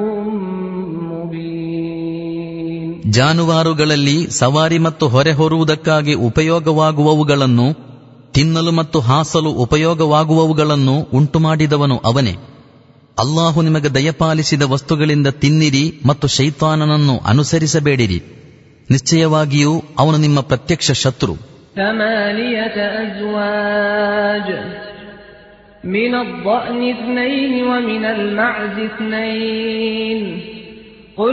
مبين ಜಾನುವಾರುಗಳಲ್ಲಿ ಸವಾರಿ ಮತ್ತು ಹೊರೆ ಹೊರುವುದಕ್ಕಾಗಿ ಉಪಯೋಗವಾಗುವವುಗಳನ್ನು ತಿನ್ನಲು ಮತ್ತು ಹಾಸಲು ಉಪಯೋಗವಾಗುವವುಗಳನ್ನು ಉಂಟುಮಾಡಿದವನು ಅವನೇ ಅಲ್ಲಾಹು ನಿಮಗೆ ದಯಪಾಲಿಸಿದ ವಸ್ತುಗಳಿಂದ ತಿನ್ನಿರಿ ಮತ್ತು ಶೈತಾನನನ್ನು ಅನುಸರಿಸಬೇಡಿರಿ ನಿಶ್ಚಯವಾಗಿಯೂ ಅವನು ನಿಮ್ಮ ಪ್ರತ್ಯಕ್ಷ ಶತ್ರು ثمانية أزواج من الضأن اثنين ومن المعز اثنين قل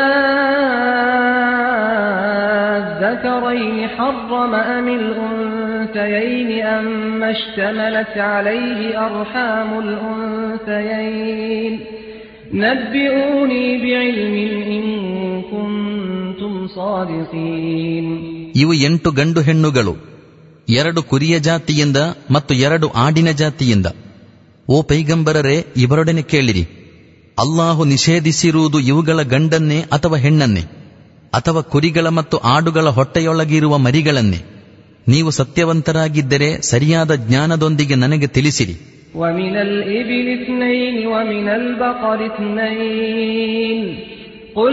آذكرين حرم أم الأنثيين أم اشتملت عليه أرحام الأنثيين نبئوني بعلم إن كنتم صادقين ಇವು ಎಂಟು ಗಂಡು ಹೆಣ್ಣುಗಳು ಎರಡು ಕುರಿಯ ಜಾತಿಯಿಂದ ಮತ್ತು ಎರಡು ಆಡಿನ ಜಾತಿಯಿಂದ ಓ ಪೈಗಂಬರರೇ ಇವರೊಡನೆ ಕೇಳಿರಿ ಅಲ್ಲಾಹು ನಿಷೇಧಿಸಿರುವುದು ಇವುಗಳ ಗಂಡನ್ನೇ ಅಥವಾ ಹೆಣ್ಣನ್ನೇ ಅಥವಾ ಕುರಿಗಳ ಮತ್ತು ಆಡುಗಳ ಹೊಟ್ಟೆಯೊಳಗಿರುವ ಮರಿಗಳನ್ನೇ ನೀವು ಸತ್ಯವಂತರಾಗಿದ್ದರೆ ಸರಿಯಾದ ಜ್ಞಾನದೊಂದಿಗೆ ನನಗೆ ತಿಳಿಸಿರಿ ومن الإبل اثنين ومن البقر اثنين قل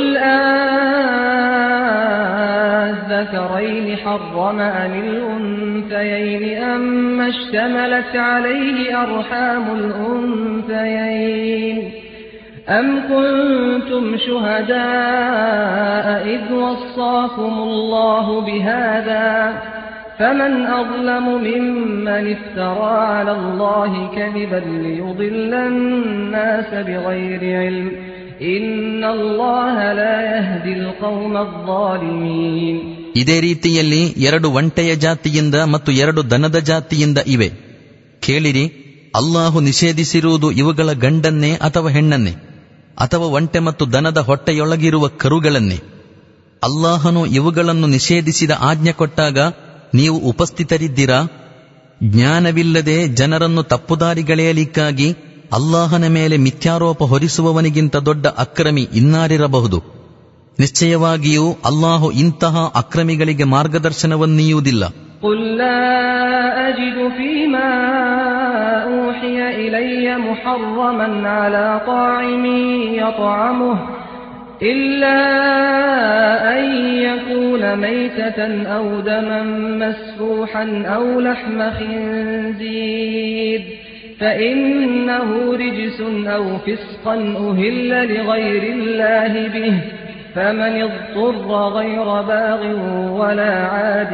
آذكرين حرم أم الأنثيين أم اشتملت عليه أرحام الأنثيين أم كنتم شهداء إذ وصاكم الله بهذا فمن أظلم ممن افترى على الله كذبا ليضل الناس بغير علم إن الله لا يهدي القوم الظالمين ಇದೇ ರೀತಿಯಲ್ಲಿ ಎರಡು ಒಂಟೆಯ ಜಾತಿಯಿಂದ ಮತ್ತು ಎರಡು ದನದ ಜಾತಿಯಿಂದ ಇವೆ ಕೇಳಿರಿ ಅಲ್ಲಾಹು ನಿಷೇಧಿಸಿರುವುದು ಇವುಗಳ ಗಂಡನ್ನೇ ಅಥವಾ ಹೆಣ್ಣನ್ನೇ ಅಥವಾ ಒಂಟೆ ಮತ್ತು ದನದ ಹೊಟ್ಟೆಯೊಳಗಿರುವ ಕರುಗಳನ್ನೇ ಅಲ್ಲಾಹನು ಇವುಗಳನ್ನು ನಿಷೇಧಿಸಿದ ಆಜ್ಞೆ ಕೊಟ್ಟಾಗ ನೀವು ಉಪಸ್ಥಿತರಿದ್ದೀರಾ ಜ್ಞಾನವಿಲ್ಲದೆ ಜನರನ್ನು ತಪ್ಪುದಾರಿಗಳೆಯಲಿಕ್ಕಾಗಿ ಅಲ್ಲಾಹನ ಮೇಲೆ ಮಿಥ್ಯಾರೋಪ ಹೊರಿಸುವವನಿಗಿಂತ ದೊಡ್ಡ ಅಕ್ರಮಿ ಇನ್ನಾರಿರಬಹುದು ನಿಶ್ಚಯವಾಗಿಯೂ ಅಲ್ಲಾಹು ಇಂತಹ ಅಕ್ರಮಿಗಳಿಗೆ ಮಾರ್ಗದರ್ಶನವನ್ನೀಯುವುದಿಲ್ಲ قل لا أجد فيما أوحي إلي محرما على طاعم يطعمه إلا أن يكون ميتة أو دما مسفوحا أو لحم خنزير فإنه رجس أو فسقا أهل لغير الله به فمن اضطر غير باغ ولا عاد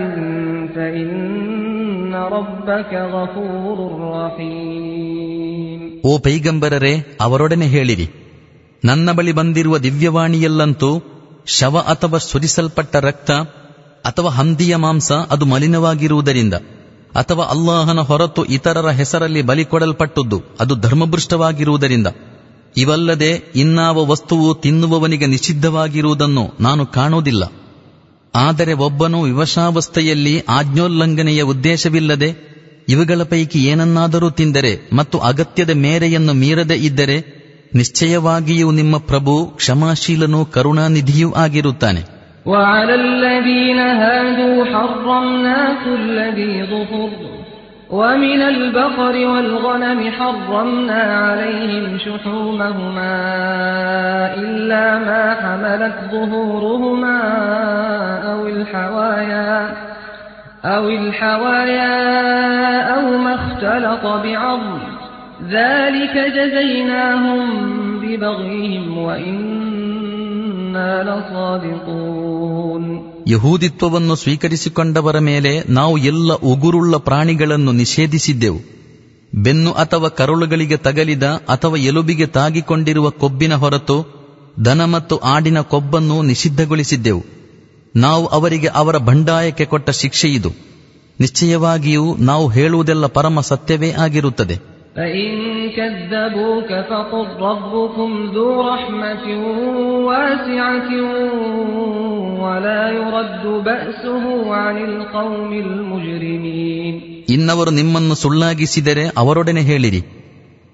فإن ربك غفور رحيم ಓ ಪೈಗಂಬರರೇ ಅವರೊಡನೆ ಹೇಳಿರಿ ನನ್ನ ಬಳಿ ಬಂದಿರುವ ದಿವ್ಯವಾಣಿಯಲ್ಲಂತೂ ಶವ ಅಥವಾ ಸುರಿಸಲ್ಪಟ್ಟ ರಕ್ತ ಅಥವಾ ಹಂದಿಯ ಮಾಂಸ ಅದು ಮಲಿನವಾಗಿರುವುದರಿಂದ ಅಥವಾ ಅಲ್ಲಾಹನ ಹೊರತು ಇತರರ ಹೆಸರಲ್ಲಿ ಬಲಿ ಕೊಡಲ್ಪಟ್ಟದ್ದು ಅದು ಧರ್ಮಭೃಷ್ಟವಾಗಿರುವುದರಿಂದ ಇವಲ್ಲದೆ ಇನ್ನಾವ ವಸ್ತುವು ತಿನ್ನುವವನಿಗೆ ನಿಷಿದ್ಧವಾಗಿರುವುದನ್ನು ನಾನು ಕಾಣುವುದಿಲ್ಲ ಆದರೆ ಒಬ್ಬನು ವಿವಶಾವಸ್ಥೆಯಲ್ಲಿ ಆಜ್ಞೋಲ್ಲಂಘನೆಯ ಉದ್ದೇಶವಿಲ್ಲದೆ ಇವುಗಳ ಪೈಕಿ ಏನನ್ನಾದರೂ ತಿಂದರೆ ಮತ್ತು ಅಗತ್ಯದ ಮೇರೆಯನ್ನು ಮೀರದೆ ಇದ್ದರೆ ನಿಶ್ಚಯವಾಗಿಯೂ ನಿಮ್ಮ ಪ್ರಭು ಕ್ಷಮಾಶೀಲನೂ ಕರುಣಾನಿಧಿಯೂ ಆಗಿರುತ್ತಾನೆ وعلى الذين هادوا حرمنا كل ذي ظفر ومن البقر والغنم حرمنا عليهم شحومهما إلا ما حملت ظهورهما أو الحوايا أو الحوايا أو ما اختلط بعظم ذلك جزيناهم ببغيهم وإنا لصادقون ಯಹೂದಿತ್ವವನ್ನು ಸ್ವೀಕರಿಸಿಕೊಂಡವರ ಮೇಲೆ ನಾವು ಎಲ್ಲ ಉಗುರುಳ್ಳ ಪ್ರಾಣಿಗಳನ್ನು ನಿಷೇಧಿಸಿದ್ದೆವು ಬೆನ್ನು ಅಥವಾ ಕರುಳುಗಳಿಗೆ ತಗಲಿದ ಅಥವಾ ಎಲುಬಿಗೆ ತಾಗಿಕೊಂಡಿರುವ ಕೊಬ್ಬಿನ ಹೊರತು ದನ ಮತ್ತು ಆಡಿನ ಕೊಬ್ಬನ್ನು ನಿಷಿದ್ಧಗೊಳಿಸಿದ್ದೆವು ನಾವು ಅವರಿಗೆ ಅವರ ಬಂಡಾಯಕ್ಕೆ ಕೊಟ್ಟ ಶಿಕ್ಷೆಯಿದು ನಿಶ್ಚಯವಾಗಿಯೂ ನಾವು ಹೇಳುವುದೆಲ್ಲ ಪರಮ ಸತ್ಯವೇ ಆಗಿರುತ್ತದೆ فإن كذبوك فقل ربكم ذو رحمة واسعة ولا يرد بأسه عن القوم المجرمين ಇನ್ನವರು ನಿಮ್ಮನ್ನು ಸುಳ್ಳಾಗಿಸಿದರೆ ಅವರೊಡನೆ ಹೇಳಿರಿ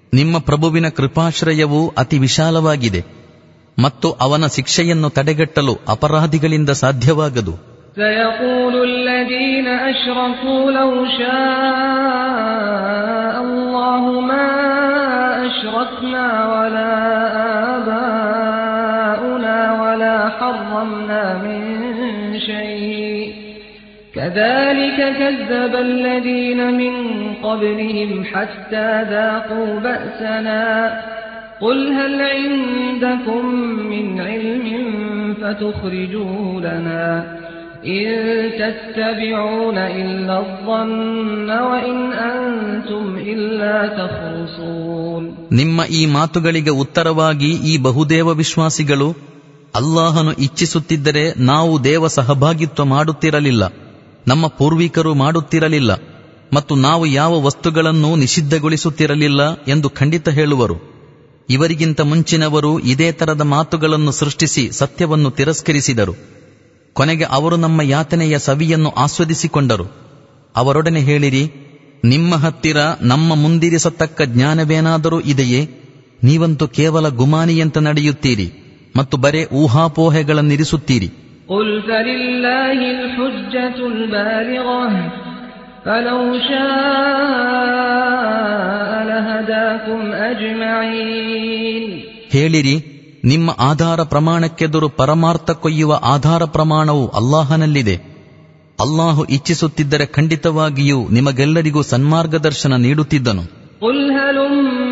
ನಿಮ್ಮ ಪ್ರಭುವಿನ ಕೃಪಾಶ್ರಯವು ಅತಿ ವಿಶಾಲವಾಗಿದೆ ಮತ್ತು ಅವನ ಶಿಕ್ಷೆಯನ್ನು ತಡೆಗಟ್ಟಲು ಅಪರಾಧಿಗಳಿಂದ ಸಾಧ್ಯವಾಗದು سيقول الذين أشركوا لو شاء الله ما أشركنا ولا آباؤنا ولا حرمنا من شيء كذلك كذب الذين من قبلهم حتى ذاقوا بأسنا قل هل عندكم من علم فتخرجوه لنا إن تتبعون إلا الظن وإن أنتم إلا تخرصون ನಿಮ್ಮ ಈ ಮಾತುಗಳಿಗೆ ಉತ್ತರವಾಗಿ ಈ ಬಹುದೇವ ವಿಶ್ವಾಸಿಗಳು ಅಲ್ಲಾಹನು ಇಚ್ಛಿಸುತ್ತಿದ್ದರೆ ನಾವು ದೇವ ಸಹಭಾಗಿತ್ವ ಮಾಡುತ್ತಿರಲಿಲ್ಲ ನಮ್ಮ ಪೂರ್ವಿಕರು ಮಾಡುತ್ತಿರಲಿಲ್ಲ ಮತ್ತು ನಾವು ಯಾವ ವಸ್ತುಗಳನ್ನು ನಿಷಿದ್ಧಗೊಳಿಸುತ್ತಿರಲಿಲ್ಲ ಎಂದು ಖಂಡಿತ ಹೇಳುವರು ಇವರಿಗಿಂತ ಮುಂಚಿನವರು ಇದೇ ತರದ ಮಾತುಗಳನ್ನು ಸೃಷ್ಟಿಸಿ ಸತ್ಯವನ್ನು ತಿರಸ್ಕರಿಸಿದರು ಕೊನೆಗೆ ಅವರು ನಮ್ಮ ಯಾತನೆಯ ಸವಿಯನ್ನು ಆಸ್ವಾದಿಸಿಕೊಂಡರು ಅವರೊಡನೆ ಹೇಳಿರಿ ನಿಮ್ಮ ಹತ್ತಿರ ನಮ್ಮ ಮುಂದಿರಿಸತಕ್ಕ ಜ್ಞಾನವೇನಾದರೂ ಇದೆಯೇ ನೀವಂತೂ ಕೇವಲ ಗುಮಾನಿಯಂತ ನಡೆಯುತ್ತೀರಿ ಮತ್ತು ಬರೇ ಊಹಾಪೋಹೆಗಳನ್ನಿರಿಸುತ್ತೀರಿ قل فلله الحجة البالغة فلو شاء لهداكم أجمعين ಹೇಳಿರಿ ನಿಮ್ಮ ಆಧಾರ ಪ್ರಮಾಣಕ್ಕೆದುರು ಪರಮಾರ್ಥ ಕೊಯ್ಯುವ ಆಧಾರ ಪ್ರಮಾಣವು ಅಲ್ಲಾಹನಲ್ಲಿದೆ ಅಲ್ಲಾಹು ಇಚ್ಛಿಸುತ್ತಿದ್ದರೆ ಖಂಡಿತವಾಗಿಯೂ ನಿಮಗೆಲ್ಲರಿಗೂ ಸನ್ಮಾರ್ಗದರ್ಶನ ನೀಡುತ್ತಿದ್ದನು قل هلم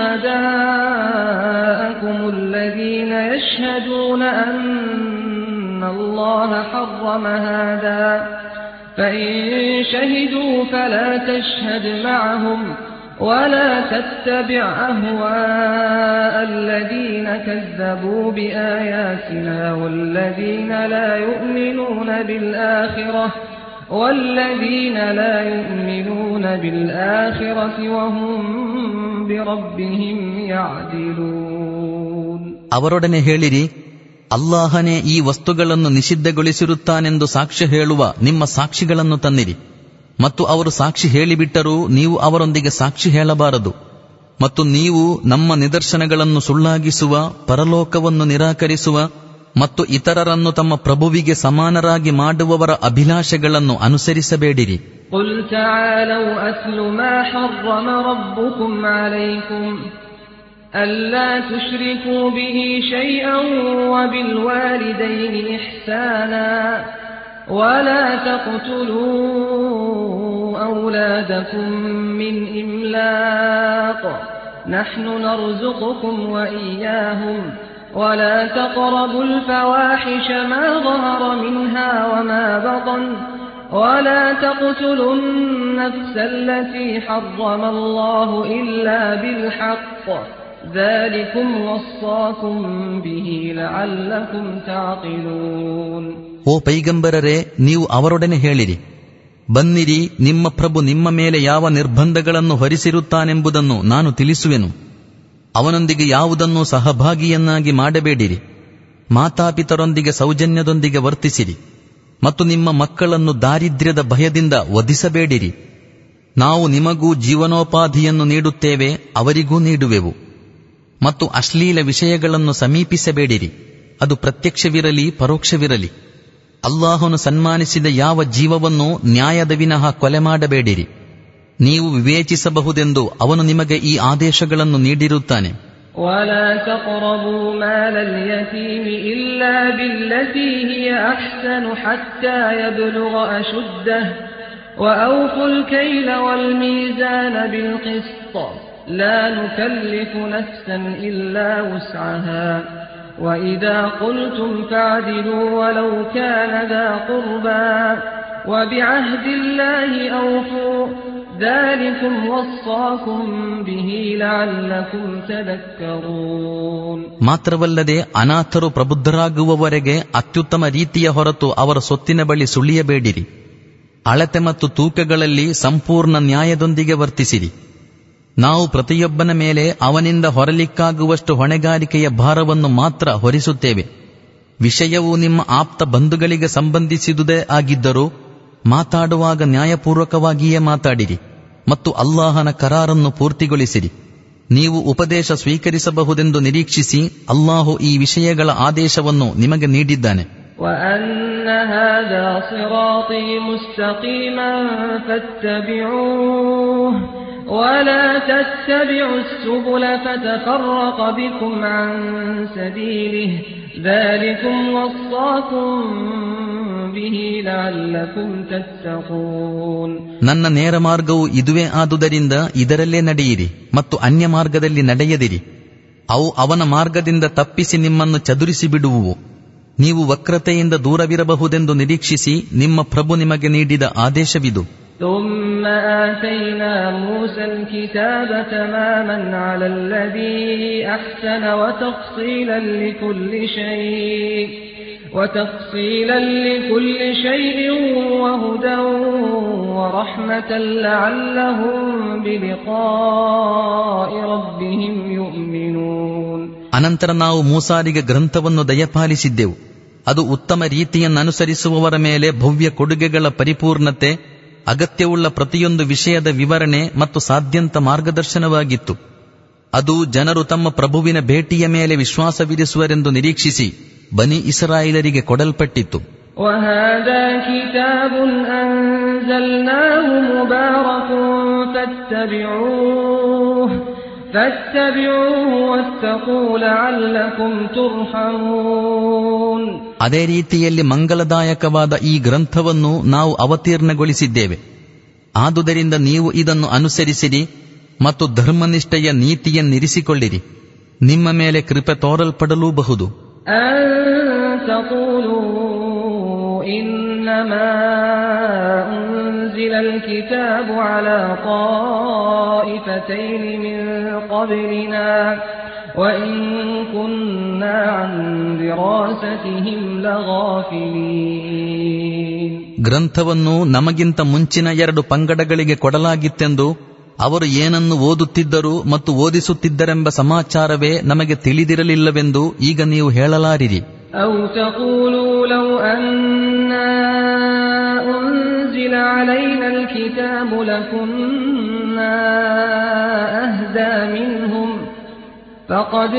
شهداءكم الذين يشهدون أن الله حرم هذا فإن شهدوا فلا تشهد معهم ولا تتبع أهواء الذين كذبوا بآياتنا والذين لا يؤمنون بالآخرة والذين لا يؤمنون بالآخرة وهم بربهم يعدلون ಅವರೊಡನೆ ಹೇಳಿರಿ ಅಲ್ಲಾಹನೇ ಈ ವಸ್ತುಗಳನ್ನು ನಿಷಿದ್ಧಗೊಳಿಸಿರುತ್ತಾನೆಂದು ಸಾಕ್ಷ್ಯ ಹೇಳುವ ನಿಮ್ಮ ಸಾಕ್ಷಿಗಳನ್ನು ತನ್ನಿರಿ ಮತ್ತು ಅವರು ಸಾಕ್ಷಿ ಹೇಳಿಬಿಟ್ಟರೂ ನೀವು ಅವರೊಂದಿಗೆ ಸಾಕ್ಷಿ ಹೇಳಬಾರದು ಮತ್ತು ನೀವು ನಮ್ಮ ನಿದರ್ಶನಗಳನ್ನು ಸುಳ್ಳಾಗಿಸುವ ಪರಲೋಕವನ್ನು ನಿರಾಕರಿಸುವ ಮತ್ತು ಇತರರನ್ನು ತಮ್ಮ ಪ್ರಭುವಿಗೆ ಸಮಾನರಾಗಿ ಮಾಡುವವರ ಅಭಿಲಾಷೆಗಳನ್ನು ಅನುಸರಿಸಬೇಡಿರಿ قل تعالوا أتل ما حرم ربكم عليكم ألا تشركوا به شيئا وبالوالدين إحسانا ولا تقتلوا أولادكم من إملاق نحن نرزقكم وإياهم ولا تقربوا الفواحش ما ظهر منها وما بطن ولا تقتلوا النفس التي حرم الله إلا بالحق ذلكم وصاكم به لعلكم تعقلون ಓ ಪೈಗಂಬರರೇ ನೀವು ಅವರೊಡನೆ ಹೇಳಿರಿ ಬನ್ನಿರಿ ನಿಮ್ಮ ಪ್ರಭು ನಿಮ್ಮ ಮೇಲೆ ಯಾವ ನಿರ್ಬಂಧಗಳನ್ನು ಹೊರಿಸಿರುತ್ತಾನೆಂಬುದನ್ನು ನಾನು ತಿಳಿಸುವೆನು ಅವನೊಂದಿಗೆ ಯಾವುದನ್ನು ಸಹಭಾಗಿಯನ್ನಾಗಿ ಮಾಡಬೇಡಿರಿ ಮಾತಾಪಿತರೊಂದಿಗೆ ಸೌಜನ್ಯದೊಂದಿಗೆ ವರ್ತಿಸಿರಿ ಮತ್ತು ನಿಮ್ಮ ಮಕ್ಕಳನ್ನು ದಾರಿದ್ರ್ಯದ ಭಯದಿಂದ ವಧಿಸಬೇಡಿರಿ ನಾವು ನಿಮಗೂ ಜೀವನೋಪಾಧಿಯನ್ನು ನೀಡುತ್ತೇವೆ ಅವರಿಗೂ ನೀಡುವೆವು ಮತ್ತು ಅಶ್ಲೀಲ ವಿಷಯಗಳನ್ನು ಸಮೀಪಿಸಬೇಡಿರಿ ಅದು ಪ್ರತ್ಯಕ್ಷವಿರಲಿ ಪರೋಕ್ಷವಿರಲಿ ಅಲ್ಲಾಹನು ಸನ್ಮಾನಿಸಿದ ಯಾವ ಜೀವವನ್ನು ನ್ಯಾಯದ ವಿನಃ ಕೊಲೆ ಮಾಡಬೇಡಿರಿ ನೀವು ವಿವೇಚಿಸಬಹುದೆಂದು ಅವನು ನಿಮಗೆ ಈ ಆದೇಶಗಳನ್ನು ನೀಡಿರುತ್ತಾನೆ ولا تقربوا مال اليتيم إلا بالتي هي أحسن حتى يبلغ أشده وأوفوا الكيل والميزان بالقسط لا نكلف نفسا إلا وسعها وإذا قلتم فاعدلوا ولو كان ذا قربى وبعهد الله أوفوا ذلكم وصاكم به لعلكم تذكرون ಮಾತ್ರವಲ್ಲದೆ ಅನಾಥರು ಪ್ರಬುದ್ಧರಾಗುವವರೆಗೆ ಅತ್ಯುತ್ತಮ ರೀತಿಯ ಹೊರತು ಅವರ ಸೊತ್ತಿನ ಬಳಿ ಸುಳಿಯಬೇಡಿರಿ ಅಳತೆ ಮತ್ತು ತೂಕಗಳಲ್ಲಿ ಸಂಪೂರ್ಣ ನ್ಯಾಯದೊಂದಿಗೆ ವರ್ತಿಸಿರಿ ನಾವು ಪ್ರತಿಯೊಬ್ಬನ ಮೇಲೆ ಅವನಿಂದ ಹೊರಲಿಕ್ಕಾಗುವಷ್ಟು ಹೊಣೆಗಾರಿಕೆಯ ಭಾರವನ್ನು ಮಾತ್ರ ಹೊರಿಸುತ್ತೇವೆ ವಿಷಯವು ನಿಮ್ಮ ಆಪ್ತ ಬಂಧುಗಳಿಗೆ ಸಂಬಂಧಿಸಿದುದೇ ಆಗಿದ್ದರೂ ಮಾತಾಡುವಾಗ ನ್ಯಾಯಪೂರ್ವಕವಾಗಿಯೇ ಮಾತಾಡಿರಿ ಮತ್ತು ಅಲ್ಲಾಹನ ಕರಾರನ್ನು ಪೂರ್ತಿಗೊಳಿಸಿರಿ ನೀವು ಉಪದೇಶ ಸ್ವೀಕರಿಸಬಹುದೆಂದು ನಿರೀಕ್ಷಿಸಿ ಅಲ್ಲಾಹು ಈ ವಿಷಯಗಳ ಆದೇಶವನ್ನು ನಿಮಗೆ ನೀಡಿದ್ದಾನೆ وأن هذا صراطي مستقيما فاتبعوه ولا تتبعوا السبل فتفرق بكم عن سبيله ذلكم وصاكم به لعلكم تتقون ನನ್ನ ನೇರ ಮಾರ್ಗವು ಇದುವೇ ಆದುದರಿಂದ ಇದರಲ್ಲೇ ನಡೆಯಿರಿ ಮತ್ತು ಅನ್ಯ ಮಾರ್ಗದಲ್ಲಿ ನಡೆಯದಿರಿ ಅವು ಅವನ ಮಾರ್ಗದಿಂದ ತಪ್ಪಿಸಿ ನಿಮ್ಮನ್ನು ಚದುರಿಸಿ ಬಿಡುವುವು ನೀವು ವಕ್ರತೆಯಿಂದ ದೂರವಿರಬಹುದೆಂದು ನಿರೀಕ್ಷಿಸಿ ನಿಮ್ಮ ಪ್ರಭು ನಿಮಗೆ ನೀಡಿದ ಆದೇಶವಿದು ثم آتينا موسى الكتاب تماما على الذي أحسن وتفصيلا لكل شيء وتفصيلا لكل شيء وهدى ورحمة لعلهم بلقاء ربهم يؤمنون ಅನಂತರ ನಾವು ಮೂಸಾರಿಗೆ ಗ್ರಂಥವನ್ನು ದಯಪಾಲಿಸಿದ್ದೆವು ಅದು ಉತ್ತಮ ರೀತಿಯನ್ನನುಸರಿಸುವವರ ಮೇಲೆ ಭವ್ಯ ಕೊಡುಗೆಗಳ ಪರಿಪೂರ್ಣತೆ ಅಗತ್ಯವುಳ್ಳ ಪ್ರತಿಯೊಂದು ವಿಷಯದ ವಿವರಣೆ ಮತ್ತು ಸಾಧ್ಯಂತ ಮಾರ್ಗದರ್ಶನವಾಗಿತ್ತು ಅದು ಜನರು ತಮ್ಮ ಪ್ರಭುವಿನ ಭೇಟಿಯ ಮೇಲೆ ವಿಶ್ವಾಸವಿರಿಸುವರೆಂದು ನಿರೀಕ್ಷಿಸಿ ಬನಿ ಇಸ್ರಾಯಿಲರಿಗೆ ಕೊಡಲ್ಪಟ್ಟಿತ್ತು وهذا كتاب أنزلناه مبارك فاتبعوه فاتبعوه واتقوا لعلكم ترحمون ಅದೇ ರೀತಿಯಲ್ಲಿ ಮಂಗಲದಾಯಕವಾದ ಈ ಗ್ರಂಥವನ್ನು ನಾವು ಅವತೀರ್ಣಗೊಳಿಸಿದ್ದೇವೆ ಆದುದರಿಂದ ನೀವು ಇದನ್ನು ಅನುಸರಿಸಿರಿ ಮತ್ತು ಧರ್ಮನಿಷ್ಠೆಯ ನೀತಿಯನ್ನಿರಿಸಿಕೊಳ್ಳಿರಿ ನಿಮ್ಮ ಮೇಲೆ ಕೃಪೆ ತೋರಲ್ಪಡಲೂಬಹುದು أن تقولوا إنما أنزل الكتاب على طائفتين من قبلنا وإن كنا عن دراستهم لغافلين ಗ್ರಂಥವನ್ನು ನಮಗಿಂತ ಮುಂಚಿನ ಎರಡು ಪಂಗಡಗಳಿಗೆ ಕೊಡಲಾಗಿತ್ತೆಂದು ಅವರು ಏನನ್ನು ಓದುತ್ತಿದ್ದರು ಮತ್ತು ಓದಿಸುತ್ತಿದ್ದರೆಂಬ ಸಮಾಚಾರವೇ ನಮಗೆ ತಿಳಿದಿರಲಿಲ್ಲವೆಂದು ಈಗ ನೀವು ಹೇಳಲಾರಿರಿ أو تقولوا لو أنا أنزل علينا الكتاب لكنا أهدى منهم فقد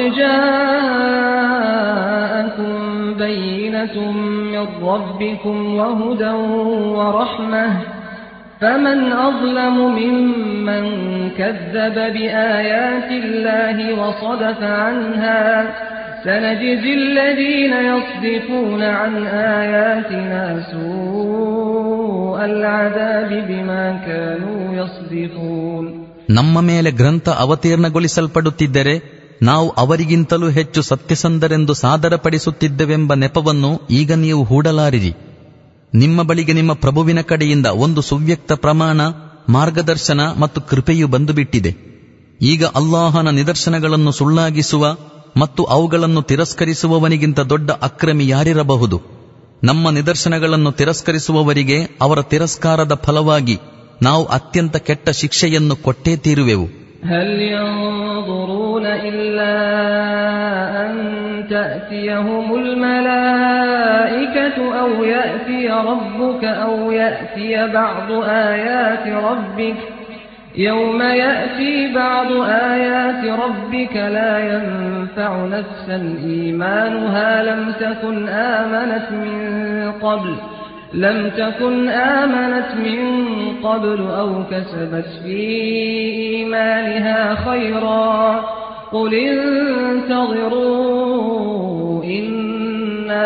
جاءكم بينة من ربكم وهدى ورحمة فمن أظلم ممن كذب بآيات الله وصدف عنها سنجزي الذين يصدفون عن آياتنا سوء العذاب بما كانوا يصدفون ನಮ್ಮ ಮೇಲೆ ಗ್ರಂಥ ಅವತೀರ್ಣಗೊಳಿಸಲ್ಪಡುತ್ತಿದ್ದರೆ ನಾವು ಅವರಿಗಿಂತಲೂ ಹೆಚ್ಚು ಸತ್ಯಸಂಧರೆಂದು ಸಾದರಪಡಿಸುತ್ತಿದ್ದೆವೆಂಬ ನೆಪವನ್ನು ಈಗ ನೀವು ಹೂಡಲಾರಿರಿ ನಿಮ್ಮ ಬಳಿಗೆ ನಿಮ್ಮ ಪ್ರಭುವಿನ ಕಡೆಯಿಂದ ಒಂದು ಸುವ್ಯಕ್ತ ಪ್ರಮಾಣ ಮಾರ್ಗದರ್ಶನ ಮತ್ತು ಕೃಪೆಯು ಬಂದುಬಿಟ್ಟಿದೆ ಈಗ ಅಲ್ಲಾಹನ ನಿದರ್ಶನಗಳನ್ನು ಸುಳ್ಳಾಗಿಸುವ ಮತ್ತು ಅವುಗಳನ್ನು ತಿರಸ್ಕರಿಸುವವನಿಗಿಂತ ದೊಡ್ಡ ಅಕ್ರಮಿ ಯಾರಿರಬಹುದು ನಮ್ಮ ನಿದರ್ಶನಗಳನ್ನು ತಿರಸ್ಕರಿಸುವವರಿಗೆ ಅವರ ತಿರಸ್ಕಾರದ ಫಲವಾಗಿ ನಾವು ಅತ್ಯಂತ ಕೆಟ್ಟ ಶಿಕ್ಷೆಯನ್ನು ಕೊಟ್ಟೇ ತೀರುವೆವು هل ينظرون إلا أن تأتيهم الملائكة أو يأتي ربك أو يأتي بعض آيات ربك يوم يأتي بعض آيات ربك لا ينفع نفسا إيمانها لم تكن آمنت من قبل لم تكن آمنت من قبل أو كسبت في إيمانها خيرا قل انتظروا إنا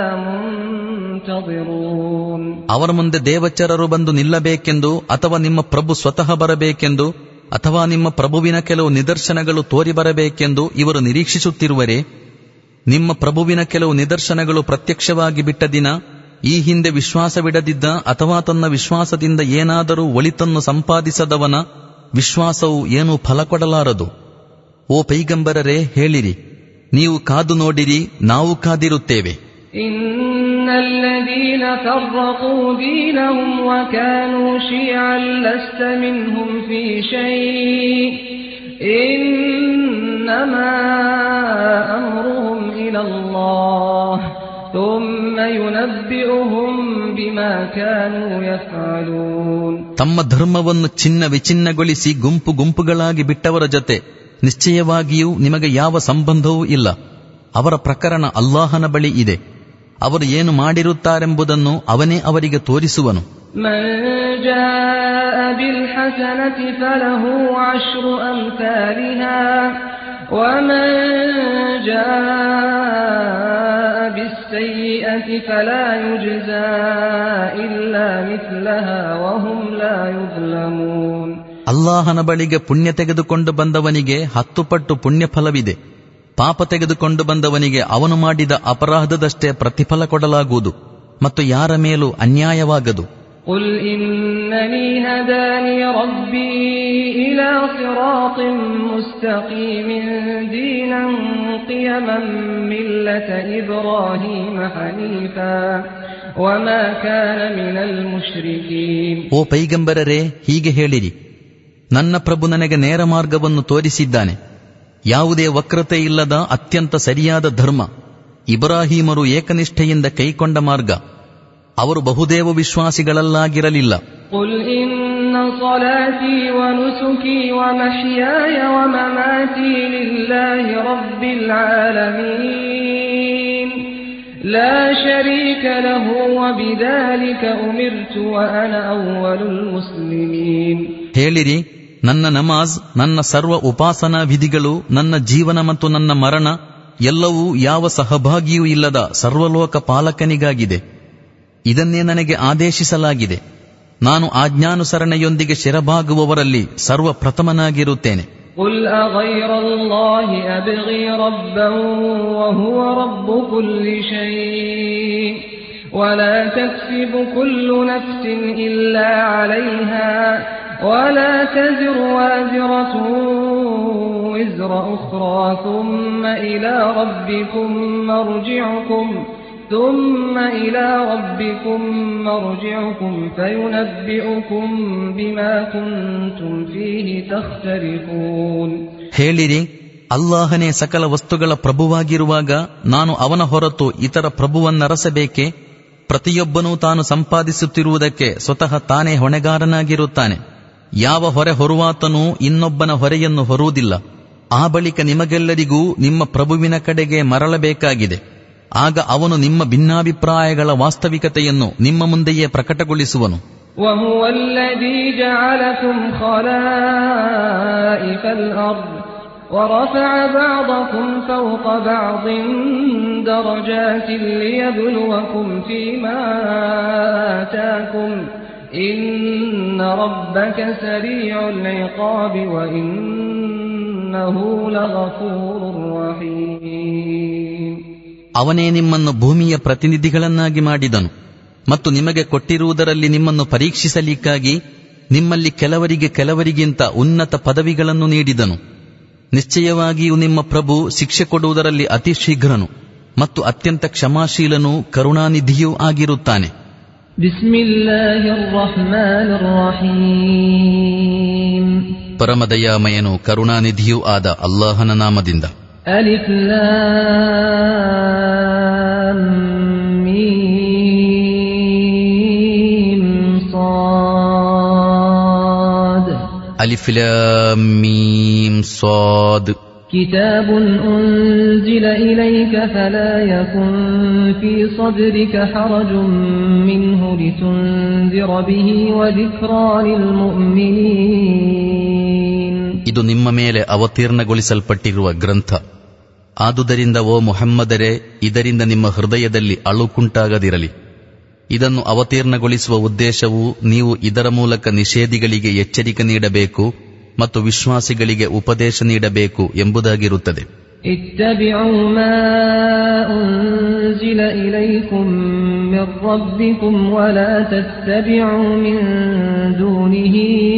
منتظرون ಅವರ ಮುಂದೆ ದೇವಚರರು ಬಂದು ನಿಲ್ಲಬೇಕೆಂದು ಅಥವಾ ನಿಮ್ಮ ಪ್ರಭು ಸ್ವತಃ ಬರಬೇಕೆಂದು ಅಥವಾ ನಿಮ್ಮ ಪ್ರಭುವಿನ ಕೆಲವು ನಿದರ್ಶನಗಳು ತೋರಿ ಬರಬೇಕೆಂದು ಇವರು ನಿರೀಕ್ಷಿಸುತ್ತಿರುವರೆ ನಿಮ್ಮ ಪ್ರಭುವಿನ ಕೆಲವು ನಿದರ್ಶನಗಳು ಪ್ರತ್ಯಕ್ಷವಾಗಿ ಬಿಟ್ಟ ದಿನ ಈ ಹಿಂದೆ ವಿಶ್ವಾಸವಿಡದಿದ್ದ ಅಥವಾ ತನ್ನ ವಿಶ್ವಾಸದಿಂದ ಏನಾದರೂ ಒಳಿತನ್ನು ಸಂಪಾದಿಸದವನ ವಿಶ್ವಾಸವು ಏನೂ ಫಲ ಕೊಡಲಾರದು ಓ ಪೈಗಂಬರರೇ ಹೇಳಿರಿ ನೀವು ಕಾದು ನೋಡಿರಿ ನಾವು ಕಾದಿರುತ್ತೇವೆ إن الذين فرقوا دينهم وكانوا شيعا لست منهم في شيء إنما أمرهم إلى الله ثم ينبئهم بما كانوا يفعلون ತಮ್ಮ ಧರ್ಮವನ್ನು ಚಿನ್ನ ವಿಚಿನ್ನಗೊಳಿಸಿ ಗುಂಪು ಗುಂಪುಗಳಾಗಿ ಬಿಟ್ಟವರ ಜೊತೆ ನಿಶ್ಚಯವಾಗಿಯೂ ನಿಮಗೆ ಯಾವ ಸಂಬಂಧವೂ ಇಲ್ಲ ಅವರ ಪ್ರಕರಣ ಅಲ್ಲಾಹನ ಬಳಿ ಇದೆ ಅವರು ಏನು ಮಾಡಿರುತ್ತಾರೆಂಬುದನ್ನು ಅವನೇ ಅವರಿಗೆ ತೋರಿಸುವನು من جاء بالحسنة فله عشر أمثالها ومن جاء بالسيئة فلا يجزى إلا مثلها وهم لا يظلمون ಅಲ್ಲಾಹನ ಬಳಿಗೆ ಪುಣ್ಯ ತೆಗೆದುಕೊಂಡು ಬಂದವನಿಗೆ ಹತ್ತು ಪಟ್ಟು ಪುಣ್ಯ ಫಲವಿದೆ ಪಾಪ ತೆಗೆದುಕೊಂಡು ಬಂದವನಿಗೆ ಅವನು ಮಾಡಿದ ಅಪರಾಧದಷ್ಟೇ ಪ್ರತಿಫಲ ಕೊಡಲಾಗುವುದು ಮತ್ತು ಯಾರ ಮೇಲೂ ಅನ್ಯಾಯವಾಗದು قل إنني هداني ربي إلى صراط مستقيم دينا قيما ملة إبراهيم حنيفا وما كان من المشركين ಓ ಪೈಗಂಬರರೇ ಹೀಗೆ ಹೇಳಿರಿ ನನ್ನ ಪ್ರಭು ನನಗೆ ನೇರ ಮಾರ್ಗವನ್ನು ತೋರಿಸಿದ್ದಾನೆ ಯಾವುದೇ ವಕ್ರತೆ ಇಲ್ಲದ ಅತ್ಯಂತ ಸರಿಯಾದ ಧರ್ಮ ಇಬ್ರಾಹೀಮರು ಏಕನಿಷ್ಠೆಯಿಂದ ಕೈಕೊಂಡ ಮಾರ್ಗ ಅವರು ಬಹುದೇವ ವಿಶ್ವಾಸಿಗಳಲ್ಲಾಗಿರಲಿಲ್ಲ قل إن صلاتي ونسكي ومحياي ومماتي لله رب العالمين لا شريك له وبذلك أمرت وأنا أول المسلمين ಹೇಳಿರಿ ನನ್ನ ನಮಾಜ್ ನನ್ನ ಸರ್ವ ಉಪಾಸನಾ ವಿಧಿಗಳು ನನ್ನ ಜೀವನ ಮತ್ತು ನನ್ನ ಮರಣ ಎಲ್ಲವೂ ಯಾವ ಸಹಭಾಗಿಯೂ ಇಲ್ಲದ ಸರ್ವಲೋಕ ಪಾಲಕನಿಗಾಗಿದೆ ಇದನ್ನೇ ನನಗೆ ಆದೇಶಿಸಲಾಗಿದೆ ನಾನು ಆಜ್ಞಾನುಸರಣೆಯೊಂದಿಗೆ ಶಿರಬಾಗುವವರಲ್ಲಿ ಸರ್ವ ಪ್ರಥಮನಾಗಿರುತ್ತೇನೆ قل أغير الله أبغي ربا وهو رب كل شيء ولا تكسب كل نفس إلا عليها ولا تزر وازرة وزر أخرى ثم إلى ربكم مرجعكم ثم إلى ربكم مرجعكم فينبئكم بما كنتم فيه تختلفون ಹೇಳಿರಿ ಅಲ್ಲಾಹನೇ ಸಕಲ ವಸ್ತುಗಳ ಪ್ರಭುವಾಗಿರುವಾಗ ನಾನು ಅವನ ಹೊರತು ಇತರ ಪ್ರಭುವನ್ನರಸಬೇಕೆ ಪ್ರತಿಯೊಬ್ಬನೂ ತಾನು ಸಂಪಾದಿಸುತ್ತಿರುವುದಕ್ಕೆ ಸ್ವತಃ ತಾನೇ ಹೊಣೆಗಾರನಾಗಿರುತ್ತಾನೆ ಯಾವ ಹೊರೆ ಹೊರುವಾತನೂ ಇನ್ನೊಬ್ಬನ ಹೊರೆಯನ್ನು ಹೊರುವುದಿಲ್ಲ ಆ ಬಳಿಕ ನಿಮಗೆಲ್ಲರಿಗೂ ನಿಮ್ಮ ಪ್ರಭುವಿನ ಕಡೆಗೆ ಮರಳಬೇಕಾಗಿದೆ ಆಗ ಅವನು ನಿಮ್ಮ ಭಿನ್ನಾಭಿಪ್ರಾಯಗಳ ವಾಸ್ತವಿಕತೆಯನ್ನು ನಿಮ್ಮ ಮುಂದೆಯೇ ಪ್ರಕಟಗೊಳಿಸುವನು وهو الذي جعلكم خلائف الأرض ورفع بعضكم فوق بعض درجات ليبلوكم فيما آتاكم إن ربك سريع العقاب وإنه لغفور رحيم ಅವನೇ ನಿಮ್ಮನ್ನು ಭೂಮಿಯ ಪ್ರತಿನಿಧಿಗಳನ್ನಾಗಿ ಮಾಡಿದನು ಮತ್ತು ನಿಮಗೆ ಕೊಟ್ಟಿರುವುದರಲ್ಲಿ ನಿಮ್ಮನ್ನು ಪರೀಕ್ಷಿಸಲಿಕ್ಕಾಗಿ ನಿಮ್ಮಲ್ಲಿ ಕೆಲವರಿಗೆ ಕೆಲವರಿಗಿಂತ ಉನ್ನತ ಪದವಿಗಳನ್ನು ನೀಡಿದನು ನಿಶ್ಚಯವಾಗಿಯೂ ನಿಮ್ಮ ಪ್ರಭು ಶಿಕ್ಷೆ ಕೊಡುವುದರಲ್ಲಿ ಅತಿ ಶೀಘ್ರನು ಮತ್ತು ಅತ್ಯಂತ ಕ್ಷಮಾಶೀಲನೂ ಕರುಣಾನಿಧಿಯೂ ಆಗಿರುತ್ತಾನೆ بسم الله الرحمن الرحيم ಪರಮದಯಾಮಯನು ಕರುಣಾನಿಧಿಯೂ ಆದ ಅಲ್ಲಾಹನ ನಾಮದಿಂದ ألف لام ميم صاد ಅಲಿಫಿಲಾಂ ಮೀಮ್ ಸಾದ್ كتاب أنزل إليك فلا يكن في صدرك حرج منه لتنذر به وذكرى للمؤمنين ಇದು ನಿಮ್ಮ ಮೇಲೆ ಅವತೀರ್ಣಗೊಳಿಸಲ್ಪಟ್ಟಿರುವ ಗ್ರಂಥ ಆದುದರಿಂದ ಓ ಮುಹಮ್ಮದರೇ ಇದರಿಂದ ನಿಮ್ಮ ಹೃದಯದಲ್ಲಿ ಅಳುಕುಂಟಾಗದಿರಲಿ ಇದನ್ನು ಅವತೀರ್ಣಗೊಳಿಸುವ ಉದ್ದೇಶವು ನೀವು ಇದರ ಮೂಲಕ ನಿಷೇಧಿಗಳಿಗೆ ಎಚ್ಚರಿಕೆ ನೀಡಬೇಕು ಮತ್ತು ವಿಶ್ವಾಸಿಗಳಿಗೆ ಉಪದೇಶ ನೀಡಬೇಕು ಎಂಬುದಾಗಿರುತ್ತದೆ اتبعوا ما أنزل إليكم من ربكم ولا تتبعوا من دونه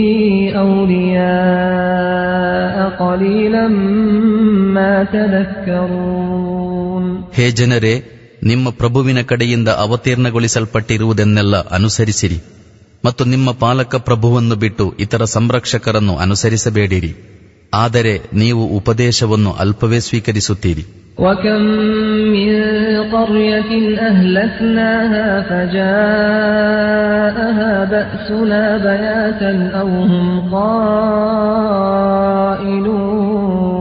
أولياء قليلا ما تذكرون ಹೇ ಜನರೇ ನಿಮ್ಮ ಪ್ರಭುವಿನ ಕಡೆಯಿಂದ ಅವತೀರ್ಣಗೊಳಿಸಲ್ಪಟ್ಟಿರುವುದನ್ನೆಲ್ಲ ಅನುಸರಿಸಿರಿ ಮತ್ತು ನಿಮ್ಮ ಪಾಲಕ ಪ್ರಭುವನ್ನು ಬಿಟ್ಟು ಇತರ ಸಂರಕ್ಷಕರನ್ನು ಅನುಸರಿಸಬೇಡಿರಿ ಆದರೆ ನೀವು ಉಪದೇಶವನ್ನು ಅಲ್ಪವೇ ಸ್ವೀಕರಿಸುತ್ತೀರಿ وكم من قرية أهلكناها فجاءها بأسنا بياتا أو هم قائلون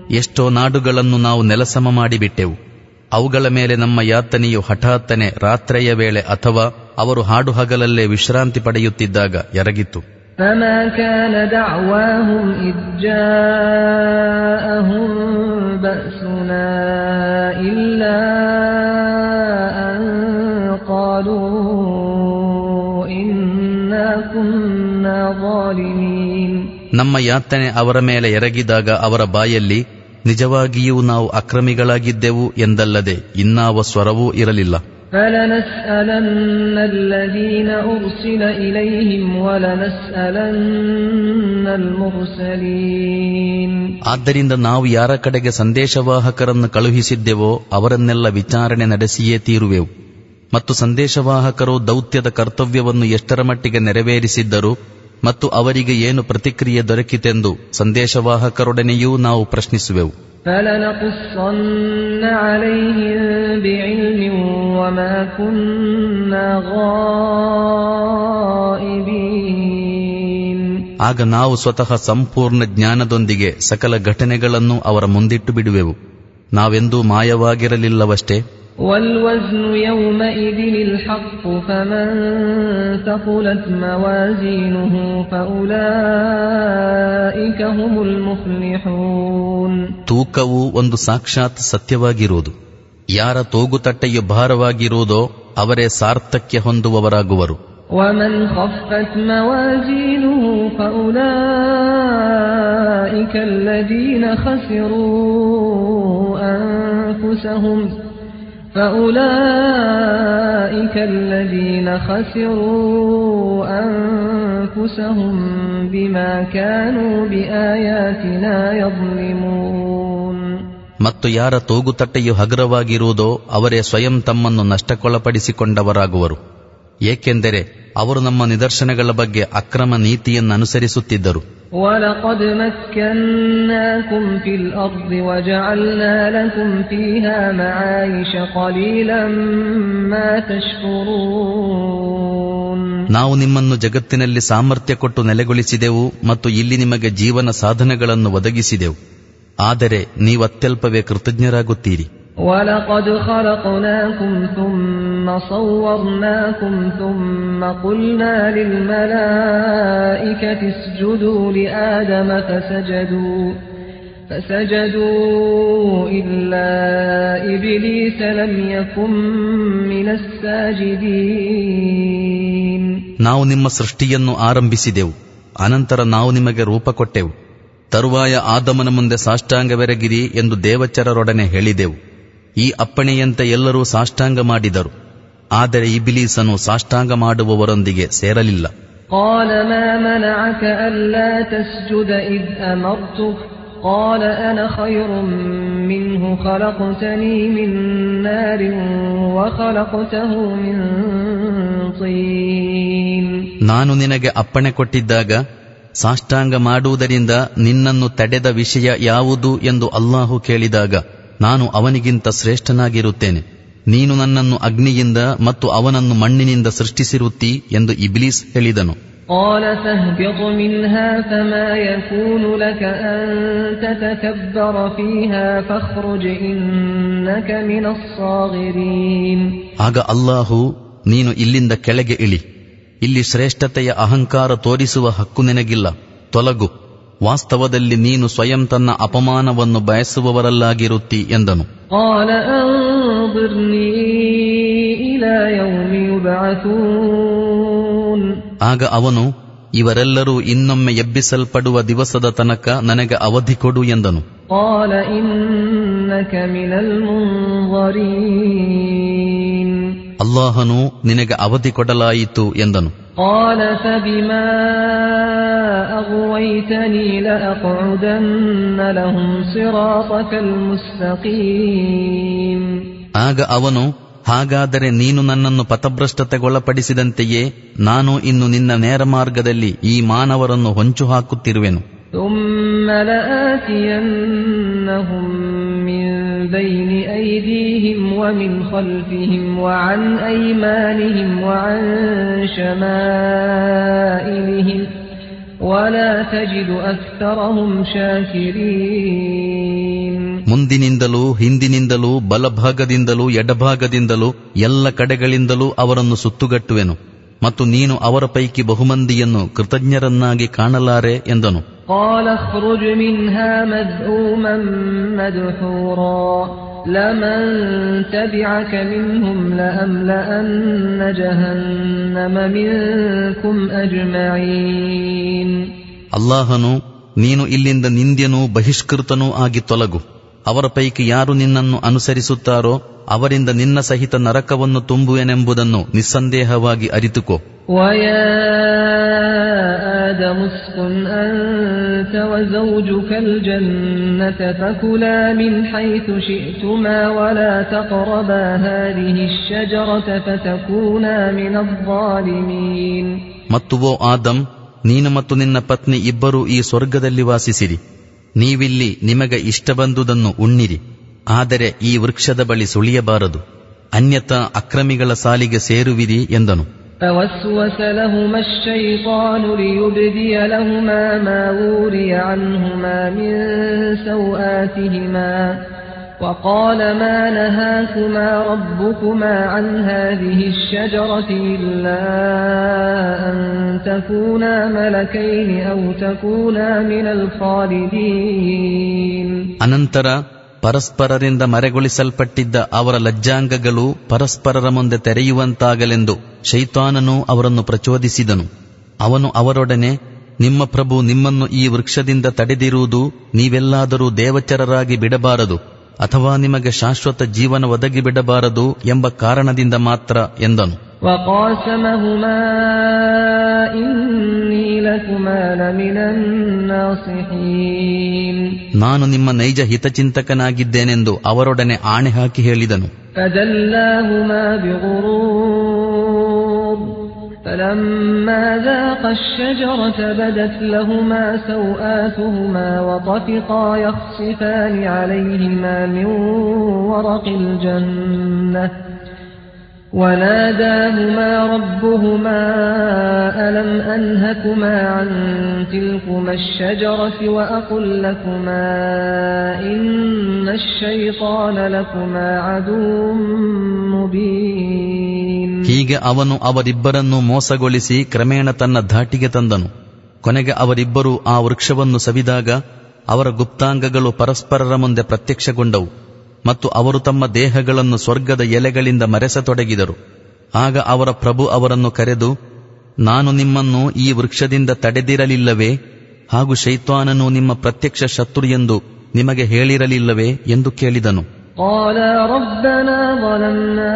ಎಷ್ಟೋ ನಾಡುಗಳನ್ನು ನಾವು ನೆಲಸಮ ಮಾಡಿಬಿಟ್ಟೆವು ಅವುಗಳ ಮೇಲೆ ನಮ್ಮ ಯಾತನೆಯು ಹಠಾತ್ತನೆ ರಾತ್ರಿಯ ವೇಳೆ ಅಥವಾ ಅವರು ಹಾಡು ಹಗಲಲ್ಲೇ ವಿಶ್ರಾಂತಿ ಪಡೆಯುತ್ತಿದ್ದಾಗ ಎರಗಿತ್ತು فما كان دعواهم إذ جاءهم بأسنا إلا أن قالوا إنا كنا ظالمين ನಮ್ಮ ಯಾತನೆ ಅವರ ಮೇಲೆ ಎರಗಿದಾಗ ಅವರ ಬಾಯಲ್ಲಿ ನಿಜವಾಗಿಯೂ ನಾವು ಅಕ್ರಮಿಗಳಾಗಿದ್ದೆವು ಎಂದಲ್ಲದೆ ಇನ್ನಾವ ಸ್ವರವೂ ಇರಲಿಲ್ಲ فلنسألن الذين أرسل إليهم ولنسألن المرسلين ಆದ್ದರಿಂದ ನಾವು ಯಾರ ಕಡೆಗೆ ಸಂದೇಶವಾಹಕರನ್ನು ಕಳುಹಿಸಿದ್ದೆವೋ ಅವರನ್ನೆಲ್ಲ ವಿಚಾರಣೆ ನಡೆಸಿಯೇ ತೀರುವೆವು ಮತ್ತು ಸಂದೇಶವಾಹಕರು ದೌತ್ಯದ ಕರ್ತವ್ಯವನ್ನು ಎಷ್ಟರ ಮಟ್ಟಿಗೆ ನೆರವೇರಿಸಿದ್ದರು ಮತ್ತು ಅವರಿಗೆ ಏನು ಪ್ರತಿಕ್ರಿಯೆ ದೊರಕಿತೆಂದು ಸಂದೇಶವಾಹಕರೊಡನೆಯೂ ನಾವು ಪ್ರಶ್ನಿಸುವೆವು فلنقصن عليهم بعلم وما كنا غائبين ಆಗ ನಾವು ಸ್ವತಃ ಸಂಪೂರ್ಣ ಜ್ಞಾನದೊಂದಿಗೆ ಸಕಲ ಘಟನೆಗಳನ್ನು ಅವರ ಮುಂದಿಟ್ಟು ಬಿಡುವೆವು ನಾವೆಂದೂ ಮಾಯವಾಗಿರಲಿಲ್ಲವಷ್ಟೇ والوزن يومئذ الحق فمن ثقلت موازينه فأولئك هم المفلحون ತೂಕವು ಒಂದು ಸಾಕ್ಷಾತ್ ಸತ್ಯವಾಗಿರುವುದು ಯಾರ ತೂಗುತಟ್ಟೆಯು ಭಾರವಾಗಿರುವುದೋ ಅವರೇ ಸಾರ್ಥಕ್ಯ ಹೊಂದುವವರಾಗುವರು ومن خفت موازينه فأولئك الذين خسروا أنفسهم فأولئك الذين خسروا أنفسهم بما كانوا بآياتنا يظلمون ಮತ್ತು ಯಾರ ತೂಗುತಟ್ಟೆಯು ಹಗುರವಾಗಿರುವುದೋ ಅವರೇ ಸ್ವಯಂ ತಮ್ಮನ್ನು ನಷ್ಟಕ್ಕೊಳಪಡಿಸಿಕೊಂಡವರಾಗುವರು ಏಕೆಂದರೆ ಅವರು ನಮ್ಮ ನಿದರ್ಶನಗಳ ಬಗ್ಗೆ ಅಕ್ರಮ ನೀತಿಯನ್ನು ಅನುಸರಿಸುತ್ತಿದ್ದರು ولقد مكناكم في الأرض وجعلنا لكم فيها معايش قليلا ما تشكرون ನಾವು ನಿಮ್ಮನ್ನು ಜಗತ್ತಿನಲ್ಲಿ ಸಾಮರ್ಥ್ಯ ಕೊಟ್ಟು ನೆಲೆಗೊಳಿಸಿದೆವು ಮತ್ತು ಇಲ್ಲಿ ನಿಮಗೆ ಜೀವನ ಸಾಧನಗಳನ್ನು ಒದಗಿಸಿದೆವು ಆದರೆ ನೀವತ್ಯಲ್ಪವೇ ಕೃತಜ್ಞರಾಗುತ್ತೀರಿ ولقد خلقناكم ثم صورناكم ثم قلنا للملائكة اسجدوا لآدم فسجدوا فسجدوا إلا إبليس لم يكن من الساجدين ನಾವು ನಿಮ್ಮ ಸೃಷ್ಟಿಯನ್ನು ಆರಂಭಿಸಿದೆವು ಅನಂತರ ನಾವು ನಿಮಗೆ ರೂಪ ಕೊಟ್ಟೆವು ತರುವಾಯ ಆದಮನ ಮುಂದೆ ಸಾಷ್ಟಾಂಗವೆರಗಿರಿ ಎಂದು ದೇವಚರರೊಡನೆ ಹೇಳಿದೆವು ಈ ಅಪ್ಪಣೆಯಂತೆ ಎಲ್ಲರೂ ಸಾಷ್ಟಾಂಗ ಮಾಡಿದರು ಆದರೆ ಇಬಿಲೀಸನು ಸಾಷ್ಟಾಂಗ ಮಾಡುವವರೊಂದಿಗೆ ಸೇರಲಿಲ್ಲ قال ما منعك ألا تسجد إذ أمرتك قال أنا خير منه خلقتني من نار وخلقته من طين ನಾನು ನಿನಗೆ ಅಪ್ಪಣೆ ಕೊಟ್ಟಿದ್ದಾಗ ಸಾಷ್ಟಾಂಗ ಮಾಡುವುದರಿಂದ ನಿನ್ನನ್ನು ತಡೆದ ವಿಷಯ ಯಾವುದು ಎಂದು ಅಲ್ಲಾಹು ಕೇಳಿದಾಗ ನಾನು ಅವನಿಗಿಂತ ಶ್ರೇಷ್ಠನಾಗಿರುತ್ತೇನೆ ನೀನು ನನ್ನನ್ನು ಅಗ್ನಿಯಿಂದ ಮತ್ತು ಅವನನ್ನು ಮಣ್ಣಿನಿಂದ ಸೃಷ್ಟಿಸಿರುತ್ತೀ ಎಂದು ಇಬ್ಲೀಸ್ ಹೇಳಿದನು قال فاهبط منها فما يكون لك أن تتكبر فيها فاخرج إنك من الصاغرين ಆಗ ಅಲ್ಲಾಹು ನೀನು ಇಲ್ಲಿಂದ ಕೆಳಗೆ ಇಳಿ ಇಲ್ಲಿ ಶ್ರೇಷ್ಠತೆಯ ಅಹಂಕಾರ ತೋರಿಸುವ ಹಕ್ಕು ನಿನಗಿಲ್ಲ ತೊಲಗು ವಾಸ್ತವದಲ್ಲಿ ನೀನು ಸ್ವಯಂ ತನ್ನ ಅಪಮಾನವನ್ನು ಬಯಸುವವರಲ್ಲಾಗಿರುತ್ತಿ ಎಂದನು قال أنظرني إلى يوم يبعثون ಆಗ ಅವನು ಇವರೆಲ್ಲರೂ ಇನ್ನೊಮ್ಮೆ ಎಬ್ಬಿಸಲ್ಪಡುವ ದಿವಸದ ತನಕ ನನಗೆ ಅವಧಿ ಕೊಡು ಎಂದನು قال إنك من المنظرين ಅಲ್ಲಾಹನು ನಿನಗೆ ಅವಧಿ ಕೊಡಲಾಯಿತು ಎಂದನು قال فبما أغويتني لأقعدن لهم صراطك المستقيم ಆಗ ಅವನು ಹಾಗಾದರೆ ನೀನು ನನ್ನನ್ನು ಪಥಭ್ರಷ್ಟತೆಗೊಳಪಡಿಸಿದಂತೆಯೇ ನಾನು ಇನ್ನು ನಿನ್ನ ನೇರ ಮಾರ್ಗದಲ್ಲಿ ಈ ಮಾನವರನ್ನು ಹೊಂಚು ಹಾಕುತ್ತಿರುವೆನು ثم لآتينهم من بين أيديهم ومن خلفهم وعن أيمانهم وعن شمائلهم ولا تجد أكثرهم شاكرين ಮುಂದಿನಿಂದಲೂ ಹಿಂದಿನಿಂದಲೂ ಬಲಭಾಗದಿಂದಲೂ ಎಡಭಾಗದಿಂದಲೂ ಎಲ್ಲ ಕಡೆಗಳಿಂದಲೂ ಅವರನ್ನು ಸುತ್ತುಗಟ್ಟುವೆನು ಮತ್ತು ನೀನು ಅವರ ಪೈಕಿ ಬಹುಮಂದಿಯನ್ನು ಕೃತಜ್ಞರನ್ನಾಗಿ ಕಾಣಲಾರೆ ಎಂದನು قال اخرج منها مذءوما مدحورا لمن تبعك منهم لأملأن جهنم منكم أجمعين ಅಲ್ಲಾಹನು ನೀನು ಇಲ್ಲಿಂದ ನಿಂದ್ಯನೂ ಬಹಿಷ್ಕೃತನೂ ಆಗಿ ತೊಲಗು ಅವರ ಪೈಕಿ ಯಾರು ನಿನ್ನನ್ನು ಅನುಸರಿಸುತ್ತಾರೋ ಅವರಿಂದ ನಿನ್ನ ಸಹಿತ ನರಕವನ್ನು ತುಂಬುವೆನೆಂಬುದನ್ನು ನಿಸ್ಸಂದೇಹವಾಗಿ ಅರಿತುಕೋ ويا آدم اسكن أنت وزوجك الجنة فكلا من حيث شئتما ولا تقربا هذه الشجرة فتكونا من الظالمين ಮತ್ತು ಓ ಆದಂ ನೀನು ಮತ್ತು ನಿನ್ನ ಪತ್ನಿ ಇಬ್ಬರೂ ಈ ಸ್ವರ್ಗದಲ್ಲಿ ವಾಸಿಸಿರಿ ನೀವಿಲ್ಲಿ ನಿಮಗೆ ಇಷ್ಟ ಬಂದುದನ್ನು ಉಣ್ಣಿರಿ ಆದರೆ ಈ ವೃಕ್ಷದ ಬಳಿ ಸುಳಿಯಬಾರದು ಅನ್ಯಥಾ ಅಕ್ರಮಿಗಳ ಸಾಲಿಗೆ ಸೇರುವಿರಿ ಎಂದನು فوسوس لهما الشيطان ليبدي لهما ما وري عنهما من سوآتهما وقال ما نهاكما ربكما عن هذه الشجرة إلا أن تكونا ملكين أو تكونا من الخالدين ಅನಂತರ ಪರಸ್ಪರರಿಂದ ಮರೆಗೊಳಿಸಲ್ಪಟ್ಟಿದ್ದ ಅವರ ಲಜ್ಜಾಂಗಗಳು ಪರಸ್ಪರರ ಮುಂದೆ ತೆರೆಯುವಂತಾಗಲೆಂದು ಶೈತಾನನು ಅವರನ್ನು ಪ್ರಚೋದಿಸಿದನು ಅವನು ಅವರೊಡನೆ ನಿಮ್ಮ ಪ್ರಭು ನಿಮ್ಮನ್ನು ಈ ವೃಕ್ಷದಿಂದ ತಡೆದಿರುವುದು ನೀವೆಲ್ಲಾದರೂ ದೇವಚರರಾಗಿ ಬಿಡಬಾರದು ಅಥವಾ ನಿಮಗೆ ಶಾಶ್ವತ ಜೀವನ ಒದಗಿ ಬಿಡಬಾರದು ಎಂಬ ಕಾರಣದಿಂದ ಮಾತ್ರ ಎಂದನು وقاسمهما إني لكما لمن الناصحين ನಾನು ನಿಮ್ಮ ನೈಜ ಹಿತಚಿಂತಕನಾಗಿದ್ದೇನೆಂದು ಅವರೊಡನೆ ಆಣೆ ಹಾಕಿ ಹೇಳಿದನು فدلاهما بغرور فلما ذاقا الشجرة بدت لهما سوآتهما وطفقا يخصفان عليهما من ورق الجنة وناداهما ربهما ألم أنهكما عن تلكما الشجرة وأقل لكما إن الشيطان لكما عدو مبين ಹೀಗೆ ಅವನು ಅವರಿಬ್ಬರನ್ನು ಮೋಸಗೊಳಿಸಿ ಕ್ರಮೇಣ ತನ್ನ ಧಾಟಿಗೆ ತಂದನು ಕೊನೆಗೆ ಅವರಿಬ್ಬರೂ ಆ ವೃಕ್ಷವನ್ನು ಸವಿದಾಗ ಅವರ ಗುಪ್ತಾಂಗಗಳು ಪರಸ್ಪರರ ಮುಂದೆ ಪ್ರತ್ಯಕ್ಷಗೊಂಡವು ಮತ್ತು ಅವರು ತಮ್ಮ ದೇಹಗಳನ್ನು ಸ್ವರ್ಗದ ಎಲೆಗಳಿಂದ ಮರೆಸತೊಡಗಿದರು ಆಗ ಅವರ ಪ್ರಭು ಅವರನ್ನು ಕರೆದು ನಾನು ನಿಮ್ಮನ್ನು ಈ ವೃಕ್ಷದಿಂದ ತಡೆದಿರಲಿಲ್ಲವೇ ಹಾಗೂ ಶೈತ್ವಾನನು ನಿಮ್ಮ ಪ್ರತ್ಯಕ್ಷ ಶತ್ರು ಎಂದು ನಿಮಗೆ ಹೇಳಿರಲಿಲ್ಲವೇ ಎಂದು ಕೇಳಿದನು قالا ربنا ظلمنا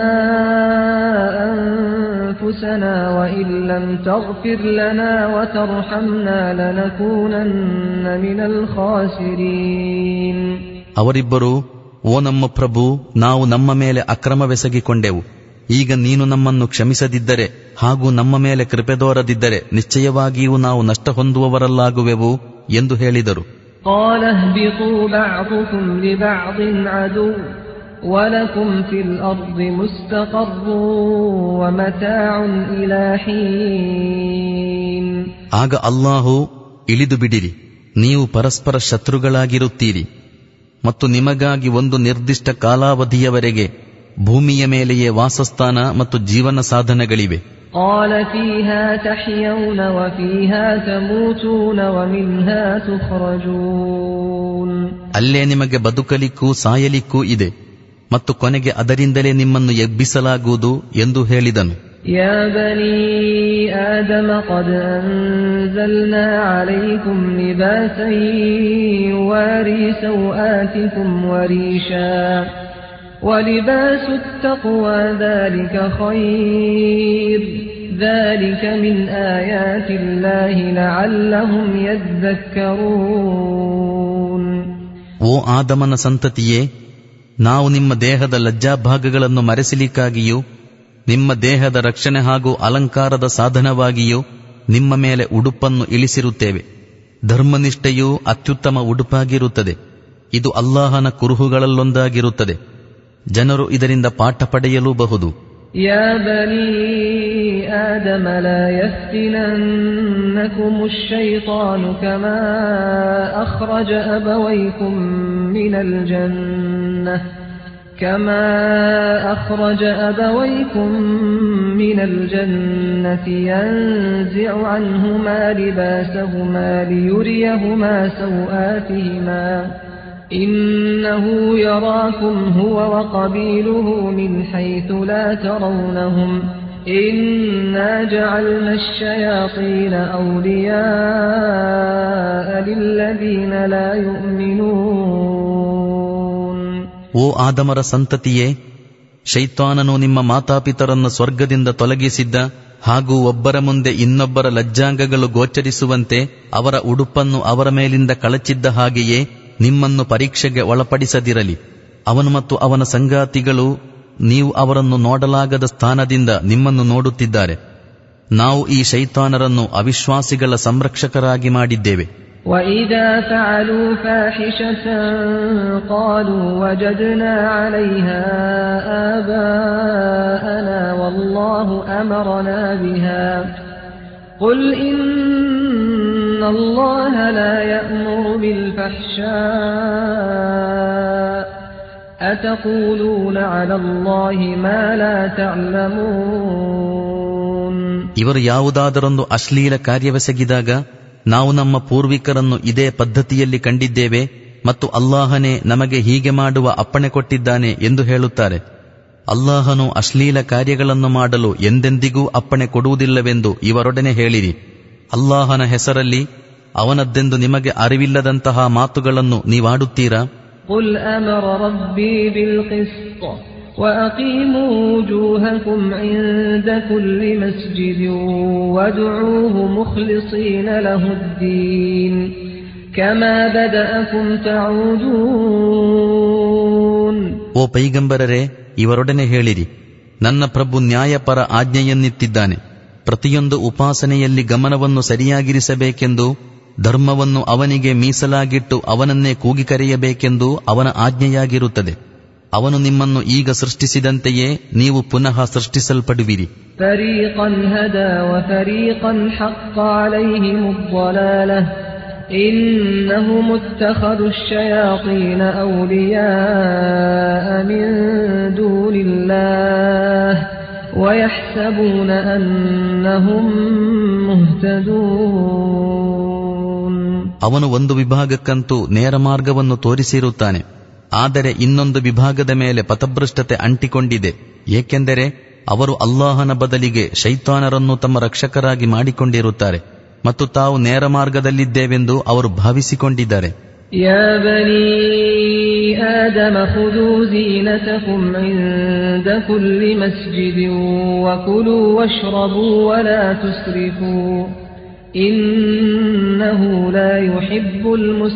أنفسنا وإن لم تغفر لنا وترحمنا لنكونن من الخاسرين ಅವರಿಬ್ಬರು ಓ ನಮ್ಮ ಪ್ರಭು ನಾವು ನಮ್ಮ ಮೇಲೆ ಅಕ್ರಮವೆಸಗಿಕೊಂಡೆವು ಈಗ ನೀನು ನಮ್ಮನ್ನು ಕ್ಷಮಿಸದಿದ್ದರೆ ಹಾಗೂ ನಮ್ಮ ಮೇಲೆ ಕೃಪೆ ತೋರದಿದ್ದರೆ ನಿಶ್ಚಯವಾಗಿಯೂ ನಾವು ನಷ್ಟ ಹೊಂದುವವರಲ್ಲಾಗುವೆವು ಎಂದು ಹೇಳಿದರು قال اهبطوا بعضكم لبعض عدو ولكم في الأرض مستقر ومتاع إلى حين ಆಗ ಅಲ್ಲಾಹು ಇಳಿದು ಬಿಡಿರಿ ನೀವು ಪರಸ್ಪರ ಶತ್ರುಗಳಾಗಿರುತ್ತೀರಿ ಮತ್ತು ನಿಮಗಾಗಿ ಒಂದು ನಿರ್ದಿಷ್ಟ ಕಾಲಾವಧಿಯವರೆಗೆ ಭೂಮಿಯ ಮೇಲೆಯೇ ವಾಸಸ್ಥಾನ ಮತ್ತು ಜೀವನ ಸಾಧನಗಳಿವೆ قال فيها تحيون وفيها تموتون ومنها تخرجون ಅಲ್ಲೇ ನಿಮಗೆ ಬದುಕಲಿಕ್ಕೂ ಸಾಯಲಿಕ್ಕೂ ಇದೆ ಮತ್ತು ಕೊನೆಗೆ ಅದರಿಂದಲೇ ನಿಮ್ಮನ್ನು ಎಬ್ಬಿಸಲಾಗುವುದು ಎಂದು ಹೇಳಿದನು يا بني آدم قد أنزلنا عليكم لباسا يواري سوآتكم وريشا ولباس التقوى ذلك خير ذلك من آيات الله لعلهم يذكرون ಓ ಆದಮನ ಸಂತತಿಯೇ ನಾವು ನಿಮ್ಮ ದೇಹದ ಲಜ್ಜಾಭಾಗಗಳನ್ನು ಮರೆಸಲಿಕ್ಕಾಗಿಯೂ ನಿಮ್ಮ ದೇಹದ ರಕ್ಷಣೆ ಹಾಗೂ ಅಲಂಕಾರದ ಸಾಧನವಾಗಿಯೂ ನಿಮ್ಮ ಮೇಲೆ ಉಡುಪನ್ನು ಇಳಿಸಿರುತ್ತೇವೆ ಧರ್ಮನಿಷ್ಠೆಯೂ ಅತ್ಯುತ್ತಮ ಉಡುಪಾಗಿರುತ್ತದೆ ಇದು ಅಲ್ಲಾಹನ ಕುರುಹುಗಳಲ್ಲೊಂದಾಗಿರುತ್ತದೆ ಜನರು ಇದರಿಂದ ಪಾಠ ಪಡೆಯಲೂಬಹುದು يا بني آدم لا يفتننكم الشيطان كما أخرج أبويكم من الجنة كما أخرج أبويكم من الجنة ينزع عنهما لباسهما ليريهما سوآتهما إنه يراكم هو وقبيله من حيث لا ترونهم إنا جعلنا الشياطين أولياء للذين لا يؤمنون ಓ ಆದಮರ ಸಂತತಿಯೇ ಶೈತಾನನು ನಿಮ್ಮ ಮಾತಾಪಿತರನ್ನು ಸ್ವರ್ಗದಿಂದ ತೊಲಗಿಸಿದ್ದ ಹಾಗೂ ಒಬ್ಬರ ಮುಂದೆ ಇನ್ನೊಬ್ಬರ ಲಜ್ಜಾಂಗಗಳು ಗೋಚರಿಸುವಂತೆ ಅವರ ಉಡುಪನ್ನು ಅವರ ಮೇಲಿಂದ ಕಳಚಿದ್ದ ಹಾಗೆಯೇ ನಿಮ್ಮನ್ನು ಪರೀಕ್ಷೆಗೆ ಒಳಪಡಿಸದಿರಲಿ ಅವನು ಮತ್ತು ಅವನ ಸಂಗಾತಿಗಳು ನೀವು ಅವರನ್ನು ನೋಡಲಾಗದ ಸ್ಥಾನದಿಂದ ನಿಮ್ಮನ್ನು ನೋಡುತ್ತಿದ್ದಾರೆ ನಾವು ಈ ಶೈತಾನರನ್ನು ಅವಿಶ್ವಾಸಿಗಳ ಸಂರಕ್ಷಕರಾಗಿ ಮಾಡಿದ್ದೇವೆ وإذا فعلوا فاحشة قالوا وجدنا عليها آباءنا والله أمرنا بها قل إن الله لا يأمر بالفحشاء أتقولون على الله ما لا تعلمون ಇವರು ಯಾವುದಾದರೊಂದು ಅಶ್ಲೀಲ ಕಾರ್ಯವೆಸಗಿದಾಗ ನಾವು ನಮ್ಮ ಪೂರ್ವಿಕರನ್ನು ಇದೇ ಪದ್ಧತಿಯಲ್ಲಿ ಕಂಡಿದ್ದೇವೆ ಮತ್ತು ಅಲ್ಲಾಹನೇ ನಮಗೆ ಹೀಗೆ ಮಾಡುವ ಅಪ್ಪಣೆ ಕೊಟ್ಟಿದ್ದಾನೆ ಎಂದು ಹೇಳುತ್ತಾರೆ ಅಲ್ಲಾಹನು ಅಶ್ಲೀಲ ಕಾರ್ಯಗಳನ್ನು ಮಾಡಲು ಎಂದೆಂದಿಗೂ ಅಪ್ಪಣೆ ಕೊಡುವುದಿಲ್ಲವೆಂದು ಇವರೊಡನೆ ಹೇಳಿರಿ ಅಲ್ಲಾಹನ ಹೆಸರಲ್ಲಿ ಅವನದ್ದೆಂದು ನಿಮಗೆ ಅರಿವಿಲ್ಲದಂತಹ ಮಾತುಗಳನ್ನು ನೀವಾಡುತ್ತೀರಾ قل أمر ربي بالقسط وأقيموا وجوهكم عند كل مسجد وادعوه مخلصين له الدين كما بدأكم تعودون ಓ ಪೈಗಂಬರರೇ ಇವರೊಡನೆ ಹೇಳಿರಿ ನನ್ನ ಪ್ರಭು ನ್ಯಾಯಪರ ಆಜ್ಞೆಯನ್ನಿತ್ತಿದ್ದಾನೆ ಪ್ರತಿಯೊಂದು ಉಪಾಸನೆಯಲ್ಲಿ ಗಮನವನ್ನು ಸರಿಯಾಗಿರಿಸಬೇಕೆಂದು ಧರ್ಮವನ್ನು ಅವನಿಗೆ ಮೀಸಲಾಗಿಟ್ಟು ಅವನನ್ನೇ ಕೂಗಿ ಕರೆಯಬೇಕೆಂದು ಅವನ ಆಜ್ಞೆಯಾಗಿರುತ್ತದೆ ಅವನು ನಿಮ್ಮನ್ನು ಈಗ ಸೃಷ್ಟಿಸಿದಂತೆಯೇ ನೀವು ಪುನಃ ಸೃಷ್ಟಿಸಲ್ಪಡುವಿರಿ فريقا هدى وفريقا حق عليهم الضلالة إنهم اتخذوا الشياطين أولياء من دون الله ويحسبون أنهم مهتدون ಅವನು ಒಂದು ವಿಭಾಗಕ್ಕಂತೂ ನೇರ ಮಾರ್ಗವನ್ನು ತೋರಿಸಿರುತ್ತಾನೆ ಆದರೆ ಇನ್ನೊಂದು ವಿಭಾಗದ ಮೇಲೆ ಪಥಭ್ರಷ್ಟತೆ ಅಂಟಿಕೊಂಡಿದೆ ಏಕೆಂದರೆ ಅವರು ಅಲ್ಲಾಹನ ಬದಲಿಗೆ ಶೈತಾನರನ್ನು ತಮ್ಮ ರಕ್ಷಕರಾಗಿ ಮಾಡಿಕೊಂಡಿರುತ್ತಾರೆ ಮತ್ತು ತಾವು ನೇರ ಮಾರ್ಗದಲ್ಲಿದ್ದೇವೆಂದು ಅವರು ಭಾವಿಸಿಕೊಂಡಿದ್ದಾರೆ يا بني آدم خذوا زينتكم عند كل مسجد وكلوا واشربوا ولا تسرفوا إنه لا يحب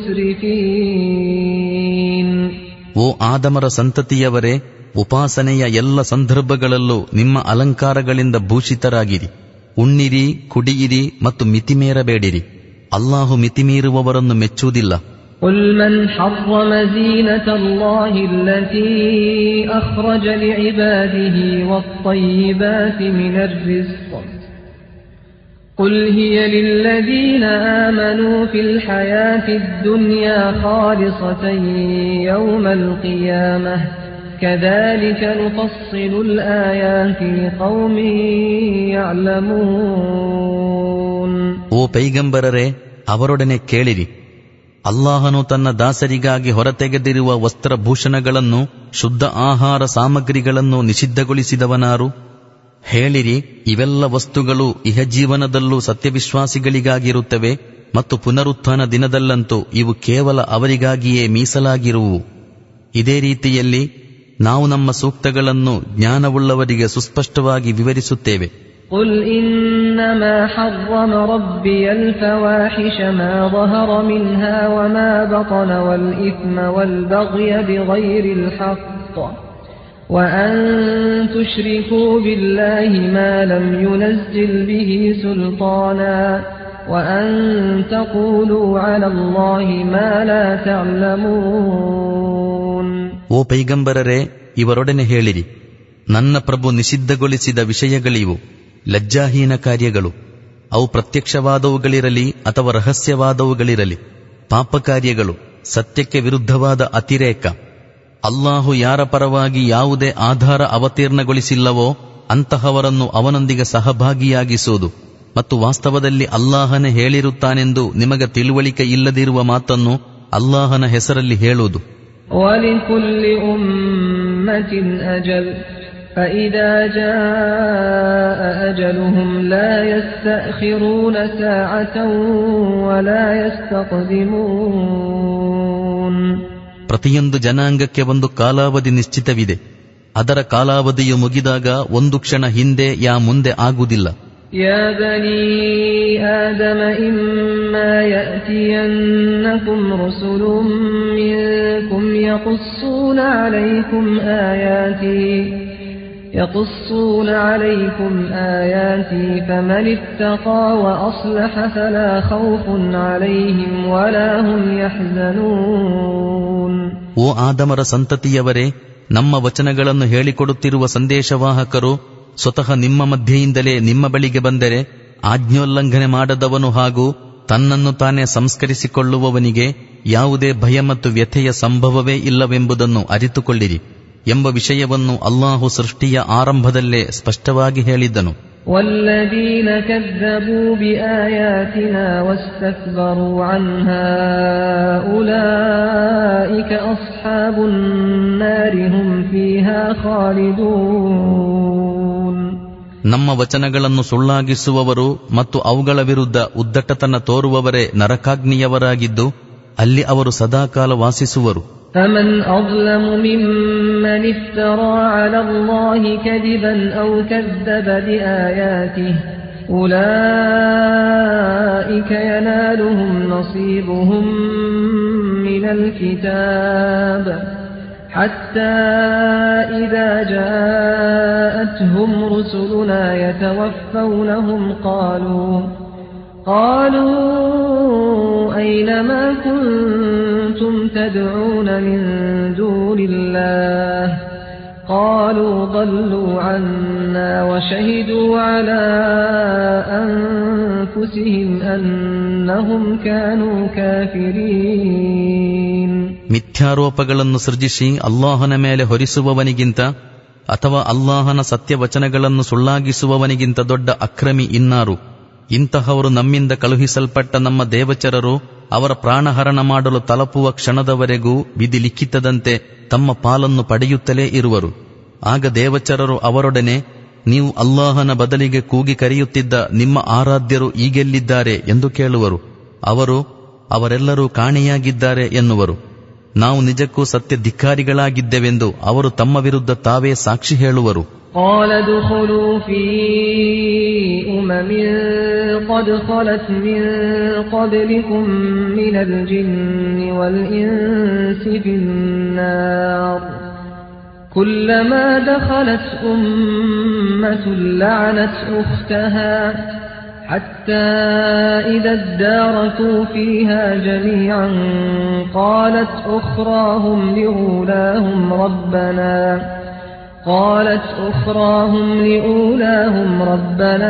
المسرفين ಓ ಆದಮರ ಸಂತತಿಯವರೇ ಉಪಾಸನೆಯ ಎಲ್ಲ ಸಂದರ್ಭಗಳಲ್ಲೂ ನಿಮ್ಮ ಅಲಂಕಾರಗಳಿಂದ ಭೂಷಿತರಾಗಿರಿ ಉಣ್ಣಿರಿ ಕುಡಿಯಿರಿ ಮತ್ತು ಮಿತಿಮೀರಬೇಡಿರಿ ಅಲ್ಲಾಹು ಮಿತಿಮೀರುವವರನ್ನು ಮೆಚ್ಚುವುದಿಲ್ಲ قل من حرم زينة الله التي أخرج لعباده والطيبات من الرزق قل هي للذين آمنوا في الحياة الدنيا خالصة يوم القيامة كذلك نفصل الآيات لقوم يعلمون ಓ ಪೈಗಂಬರರೇ ಅವರೊಡನೆ ಕೇಳಿರಿ ಅಲ್ಲಾಹನು ತನ್ನ ದಾಸರಿಗಾಗಿ ಹೊರತೆಗೆದಿರುವ ವಸ್ತ್ರಭೂಷಣಗಳನ್ನು ಶುದ್ಧ ಆಹಾರ ಸಾಮಗ್ರಿಗಳನ್ನು ನಿಷಿದ್ಧಗೊಳಿಸಿದವನಾರು ಹೇಳಿರಿ ಇವೆಲ್ಲ ವಸ್ತುಗಳು ಇಹಜೀವನದಲ್ಲೂ ಸತ್ಯವಿಶ್ವಾಸಿಗಳಿಗಾಗಿರುತ್ತವೆ ಮತ್ತು ಪುನರುತ್ಥಾನ ದಿನದಲ್ಲಂತೂ ಇವು ಕೇವಲ ಅವರಿಗಾಗಿಯೇ ಮೀಸಲಾಗಿರುವು ಇದೇ ರೀತಿಯಲ್ಲಿ ನಾವು ನಮ್ಮ ಸೂಕ್ತಗಳನ್ನು ಜ್ಞಾನವುಳ್ಳವರಿಗೆ ಸುಸ್ಪಷ್ಟವಾಗಿ ವಿವರಿಸುತ್ತೇವೆ قل إنما حرم ربي الفواحش ما ظهر منها وما بطن والإثم والبغي بغير الحق وأن تشركوا بالله ما لم ينزل به سلطانا وأن تقولوا على الله ما لا تعلمون ಓ ಪೈಗಂಬರರೇ ಇವರೊಡನೆ ಹೇಳಿರಿ ನನ್ನ ಪ್ರಭು ನಿಷಿದ್ಧಗೊಳಿಸಿದ ವಿಷಯಗಳಿವು ಲಜ್ಜಾಹೀನ ಕಾರ್ಯಗಳು ಅವು ಪ್ರತ್ಯಕ್ಷವಾದವುಗಳಿರಲಿ ಅಥವಾ ರಹಸ್ಯವಾದವುಗಳಿರಲಿ ಪಾಪ ಕಾರ್ಯಗಳು ಸತ್ಯಕ್ಕೆ ವಿರುದ್ಧವಾದ ಅತಿರೇಕ ಅಲ್ಲಾಹು ಯಾರ ಪರವಾಗಿ ಯಾವುದೇ ಆಧಾರ ಅವತೀರ್ಣಗೊಳಿಸಿಲ್ಲವೋ ಅಂತಹವರನ್ನು ಅವನೊಂದಿಗೆ ಸಹಭಾಗಿಯಾಗಿಸುವುದು ಮತ್ತು ವಾಸ್ತವದಲ್ಲಿ ಅಲ್ಲಾಹನೇ ಹೇಳಿರುತ್ತಾನೆಂದು ನಿಮಗೆ ತಿಳುವಳಿಕೆ ಇಲ್ಲದಿರುವ ಮಾತನ್ನು ಅಲ್ಲಾಹನ ಹೆಸರಲ್ಲಿ ಹೇಳುವುದು ولكل أمة أجل فإذا جاء أجلهم لا يستأخرون ساعة ولا يستقدمون ಪ್ರತಿಯೊಂದು ಜನಾಂಗಕ್ಕೆ ಒಂದು ಕಾಲಾವಧಿ ನಿಶ್ಚಿತವಿದೆ ಅದರ ಕಾಲಾವಧಿಯು ಮುಗಿದಾಗ ಒಂದು ಕ್ಷಣ ಹಿಂದೆ ಯಾ ಮುಂದೆ ಆಗುವುದಿಲ್ಲ يا بني آدم إما يأتينكم رسل منكم يقصون عليكم آياتي يقصون عليكم آياتي فمن اتقى وأصلح فلا خوف عليهم ولا هم يحزنون ಓ ಆದಮರ ಸಂತತಿಯವರೇ ನಮ್ಮ ವಚನಗಳನ್ನು ಹೇಳಿಕೊಡುತ್ತಿರುವ ಸಂದೇಶವಾಹಕರು ಸ್ವತಃ ನಿಮ್ಮ ಮಧ್ಯೆಯಿಂದಲೇ ನಿಮ್ಮ ಬಳಿಗೆ ಬಂದರೆ ಆಜ್ಞೋಲ್ಲಂಘನೆ ಮಾಡದವನು ಹಾಗೂ ತನ್ನನ್ನು ತಾನೇ ಸಂಸ್ಕರಿಸಿಕೊಳ್ಳುವವನಿಗೆ ಯಾವುದೇ ಭಯ ಮತ್ತು ವ್ಯಥೆಯ ಸಂಭವವೇ ಇಲ್ಲವೆಂಬುದನ್ನು ಅರಿತುಕೊಳ್ಳಿರಿ ಎಂಬ ವಿಷಯವನ್ನು ಅಲ್ಲಾಹು ಸೃಷ್ಟಿಯ ಆರಂಭದಲ್ಲೇ ಸ್ಪಷ್ಟವಾಗಿ ಹೇಳಿದ್ದನು والذين كذبوا بآياتنا واستكبروا عنها أولئك أصحاب النار هم فيها خالدون ನಮ್ಮ ವಚನಗಳನ್ನು ಸುಳ್ಳಾಗಿಸುವವರು ಮತ್ತು ಅವುಗಳ ವಿರುದ್ಧ ಉದ್ದಟತನ ತೋರುವವರೇ ನರಕಾಗ್ನಿಯವರಾಗಿದ್ದು ಅಲ್ಲಿ ಅವರು ಸದಾಕಾಲ ವಾಸಿಸುವರು فمن أظلم ممن افترى على الله كذبا أو كذب بآياته أولئك ينالهم نصيبهم من الكتاب حتى إذا جاءتهم رسلنا يتوفونهم قالوا قالوا أين ما كنتم تدعون من دون الله قالوا ضلوا عنا وشهدوا على أنفسهم أنهم كانوا كافرين ಮಿಥ್ಯಾರೋಪಗಳನ್ನು ಸೃಜಿಸಿ ಅಲ್ಲಾಹನ ಮೇಲೆ ಹೊರಿಸುವವನಿಗಿಂತ ಅಥವಾ ಅಲ್ಲಾಹನ ಸತ್ಯವಚನಗಳನ್ನು ಸುಳ್ಳಾಗಿಸುವವನಿಗಿಂತ ದೊಡ್ಡ ಅಕ್ರಮಿ ಇನ್ನಾರು ಇಂತಹವರು ನಮ್ಮಿಂದ ಕಳುಹಿಸಲ್ಪಟ್ಟ ನಮ್ಮ ದೇವಚರರು ಅವರ ಪ್ರಾಣಹರಣ ಮಾಡಲು ತಲಪುವ ಕ್ಷಣದವರೆಗೂ ವಿಧಿ ಲಿಖಿತದಂತೆ ತಮ್ಮ ಪಾಲನ್ನು ಪಡೆಯುತ್ತಲೇ ಇರುವರು ಆಗ ದೇವಚರರು ಅವರೊಡನೆ ನೀವು ಅಲ್ಲಾಹನ ಬದಲಿಗೆ ಕೂಗಿ ಕರೆಯುತ್ತಿದ್ದ ನಿಮ್ಮ ಆರಾಧ್ಯರು ಈಗೆಲ್ಲಿದ್ದಾರೆ ಎಂದು ಕೇಳುವರು ಅವರು ಅವರೆಲ್ಲರೂ ಕಾಣೆಯಾಗಿದ್ದಾರೆ ಎನ್ನುವರು ನಾವು ನಿಜಕ್ಕೂ ಸತ್ಯ ಧಿಕ್ಕಾರಿಗಳಾಗಿದ್ದೆವೆಂದು ಅವರು ತಮ್ಮ ವಿರುದ್ಧ ತಾವೇ ಸಾಕ್ಷಿ ಹೇಳುವರು قال ادخلوا في أمم قد خلت من قبلكم من الجن والإنس في النار كلما دخلت أمة لعنت أختها حتى إذا اداركوا فيها جميعا قالت أخراهم لأولاهم ربنا قالت أخراهم لأولاهم ربنا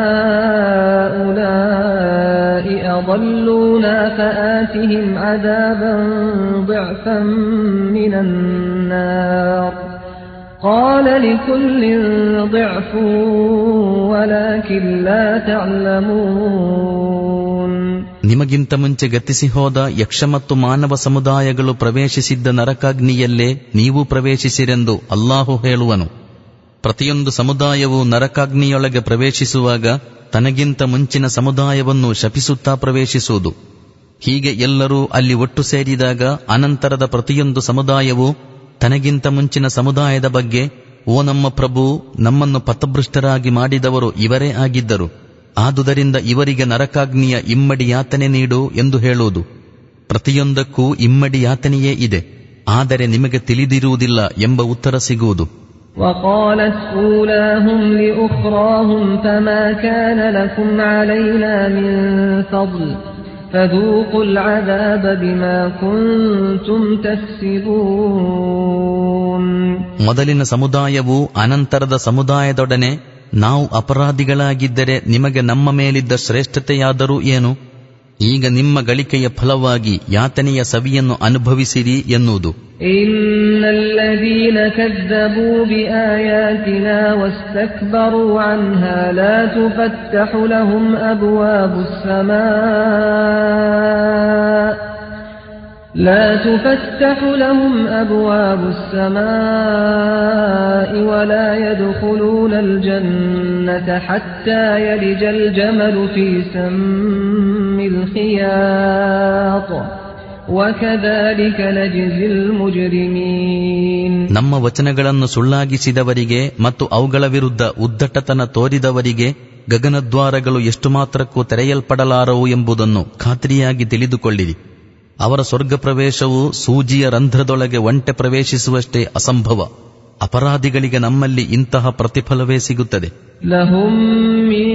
هؤلاء أضلونا فآتهم عذابا ضعفا من النار قال لكل ضعف ولكن لا تعلمون ನಿಮಗಿಂತ ಮುಂಚೆ ಗತಿಸಿ ಹೋದ ಯಕ್ಷ ಮತ್ತು ಮಾನವ ಸಮುದಾಯಗಳು ಪ್ರವೇಶಿಸಿದ್ದ ನರಕಾಗ್ನಿಯಲ್ಲೇ ನೀವು ಪ್ರವೇಶಿಸಿರೆಂದು ಅಲ್ಲಾಹು ಹೇಳುವನು ಪ್ರತಿಯೊಂದು ಸಮುದಾಯವು ನರಕಾಗ್ನಿಯೊಳಗೆ ಪ್ರವೇಶಿಸುವಾಗ ತನಗಿಂತ ಮುಂಚಿನ ಸಮುದಾಯವನ್ನು ಶಪಿಸುತ್ತಾ ಪ್ರವೇಶಿಸುವುದು ಹೀಗೆ ಎಲ್ಲರೂ ಅಲ್ಲಿ ಒಟ್ಟು ಸೇರಿದಾಗ ಅನಂತರದ ಪ್ರತಿಯೊಂದು ಸಮುದಾಯವು ತನಗಿಂತ ಮುಂಚಿನ ಸಮುದಾಯದ ಬಗ್ಗೆ ಓ ನಮ್ಮ ಪ್ರಭು ನಮ್ಮನ್ನು ಪಥಭೃಷ್ಟರಾಗಿ ಮಾಡಿದವರು ಇವರೇ ಆಗಿದ್ದರು ಆದುದರಿಂದ ಇವರಿಗೆ ನರಕಾಗ್ನಿಯ ಇಮ್ಮಡಿ ಯಾತನೆ ನೀಡು ಎಂದು ಹೇಳುವುದು ಪ್ರತಿಯೊಂದಕ್ಕೂ ಇಮ್ಮಡಿ ಯಾತನೆಯೇ ಇದೆ ಆದರೆ ನಿಮಗೆ ತಿಳಿದಿರುವುದಿಲ್ಲ ಎಂಬ ಉತ್ತರ ಸಿಗುವುದು وقالت أولاهم لأخراهم فما كان لكم علينا من فضل فذوقوا العذاب بما كنتم تكسبون ಮೊದಲಿನ ಸಮುದಾಯವು ಅನಂತರದ ಸಮುದಾಯದೊಡನೆ ನಾವು ಅಪರಾಧಿಗಳಾಗಿದ್ದರೆ ನಿಮಗೆ ನಮ್ಮ ಮೇಲಿದ್ದ ಶ್ರೇಷ್ಠತೆಯಾದರೂ ಏನು ಈಗ ನಿಮ್ಮ ಗಳಿಕೆಯ ಫಲವಾಗಿ ಯಾತನೆಯ ಸವಿಯನ್ನು ಅನುಭವಿಸಿರಿ ಎನ್ನುವುದು إن الذين كذبوا بآياتنا واستكبروا عنها لا تفتح لهم أبواب السماء لا تفتح لهم أبواب السماء ولا يدخلون الجنة حتى يلج الجمل في سم الخياط وكذلك نجزي المجرمين ನಮ್ಮ ವಚನಗಳನ್ನು ಸುಳ್ಳಾಗಿಸಿದವರಿಗೆ ಮತ್ತು ಅವುಗಳ ವಿರುದ್ಧ ಉದ್ದಟತನ ತೋರಿದವರಿಗೆ ಗಗನದ್ವಾರಗಳು ಎಷ್ಟು ಮಾತ್ರಕ್ಕೂ ತೆರೆಯಲ್ಪಡಲಾರವು ಎಂಬುದನ್ನು ಖಾತ್ರಿಯಾಗಿ ತಿಳಿದುಕೊಳ್ಳಿರಿ ಅವರ ಸ್ವರ್ಗ ಪ್ರವೇಶವು ಸೂಜಿಯ ರಂಧ್ರದೊಳಗೆ ಒಂಟೆ ಪ್ರವೇಶಿಸುವಷ್ಟೇ ಅಸಂಭವ ಅಪರಾಧಿಗಳಿಗೆ ನಮ್ಮಲ್ಲಿ ಇಂತಹ ಪ್ರತಿಫಲವೇ ಸಿಗುತ್ತದೆ لهم من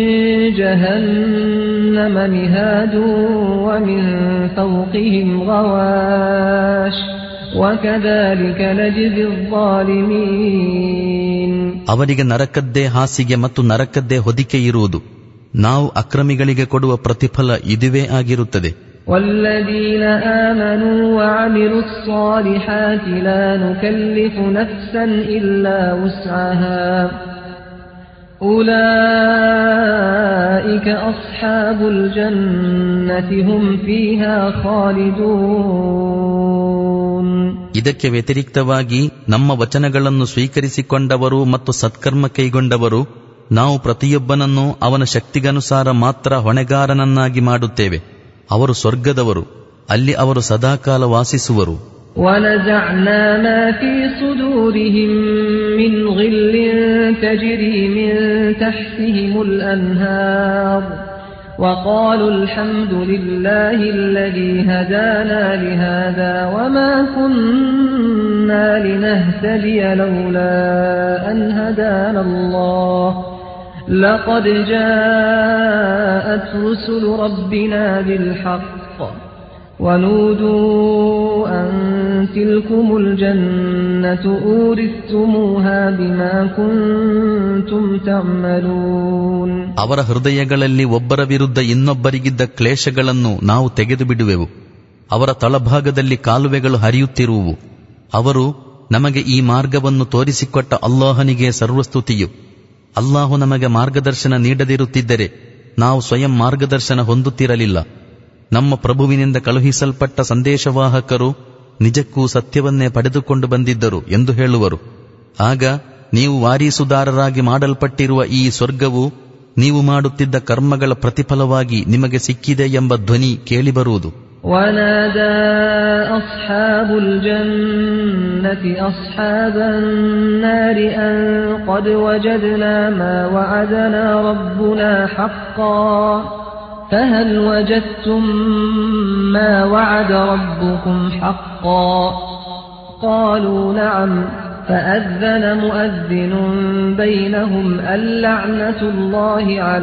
جهنم مهاد ومن فوقهم غواش وكذلك نجزي الظالمين ಅವರಿಗೆ ನರಕದ್ದೇ ಹಾಸಿಗೆ ಮತ್ತು ನರಕದ್ದೇ ಹೊದಿಕೆ ಇರುವುದು ನಾವು ಅಕ್ರಮಿಗಳಿಗೆ ಕೊಡುವ ಪ್ರತಿಫಲ ಇದುವೇ ಆಗಿರುತ್ತದೆ والذين آمنوا وعملوا الصالحات لا نكلف نفسا إلا وسعها أولئك أصحاب الجنة هم فيها خالدون ಇದಕ್ಕೆ ವ್ಯತಿರಿಕ್ತವಾಗಿ ನಮ್ಮ ವಚನಗಳನ್ನು ಸ್ವೀಕರಿಸಿಕೊಂಡವರು ಮತ್ತು ಸತ್ಕರ್ಮ ಕೈಗೊಂಡವರು ನಾವು ಪ್ರತಿಯೊಬ್ಬನನ್ನು ಅವನ ಶಕ್ತಿಗನುಸಾರ ಮಾತ್ರ ಹೊಣೆಗಾರನನ್ನಾಗಿ ಮಾಡುತ್ತೇವೆ ಅವರು ಸ್ವರ್ಗದವರು ಅಲ್ಲಿ ಅವರು ಸದಾಕಾಲ ವಾಸಿಸುವರು ونزعنا ما في صدورهم من غل تجري من تحتهم الأنهار وقالوا الحمد لله الذي هدانا لهذا وما كنا لنهتدي لولا أن هدانا الله لقد جاءت رسل ربنا بالحق ونودوا أن تلكم الجنة أورثتموها بما كنتم تعملون ಅವರ ಹೃದಯಗಳಲ್ಲಿ ಒಬ್ಬರ ವಿರುದ್ಧ ಇನ್ನೊಬ್ಬರಿಗಿದ್ದ ಕ್ಲೇಶಗಳನ್ನು ನಾವು ತೆಗೆದು ಬಿಡುವೆವು ಅವರ ತಳಭಾಗದಲ್ಲಿ ಕಾಲುವೆಗಳು ಹರಿಯುತ್ತಿರುವು ಅವರು ನಮಗೆ ಈ ಮಾರ್ಗವನ್ನು ತೋರಿಸಿಕೊಟ್ಟ ಅಲ್ಲಾಹನಿಗೆ ಸರ್ವಸ್ತುತಿಯು ಅಲ್ಲಾಹು ನಮಗೆ ಮಾರ್ಗದರ್ಶನ ನೀಡದಿರುತ್ತಿದ್ದರೆ ನಾವು ಸ್ವಯಂ ಮಾರ್ಗದರ್ಶನ ಹೊಂದುತ್ತಿರಲಿಲ್ಲ ನಮ್ಮ ಪ್ರಭುವಿನಿಂದ ಕಳುಹಿಸಲ್ಪಟ್ಟ ಸಂದೇಶವಾಹಕರು ನಿಜಕ್ಕೂ ಸತ್ಯವನ್ನೇ ಪಡೆದುಕೊಂಡು ಬಂದಿದ್ದರು ಎಂದು ಹೇಳುವರು ಆಗ ನೀವು ವಾರೀಸುದಾರರಾಗಿ ಮಾಡಲ್ಪಟ್ಟಿರುವ ಈ ಸ್ವರ್ಗವು ನೀವು ಮಾಡುತ್ತಿದ್ದ ಕರ್ಮಗಳ ಪ್ರತಿಫಲವಾಗಿ ನಿಮಗೆ ಸಿಕ್ಕಿದೆ ಎಂಬ ಧ್ವನಿ ಕೇಳಿಬರುವುದು ونادى أصحاب الجنة أصحاب النار أن قد وجدنا ما وعدنا ربنا حقا فهل وجدتم ما وعد ربكم حقا قالوا نعم فأذن مؤذن بينهم اللعنة الله على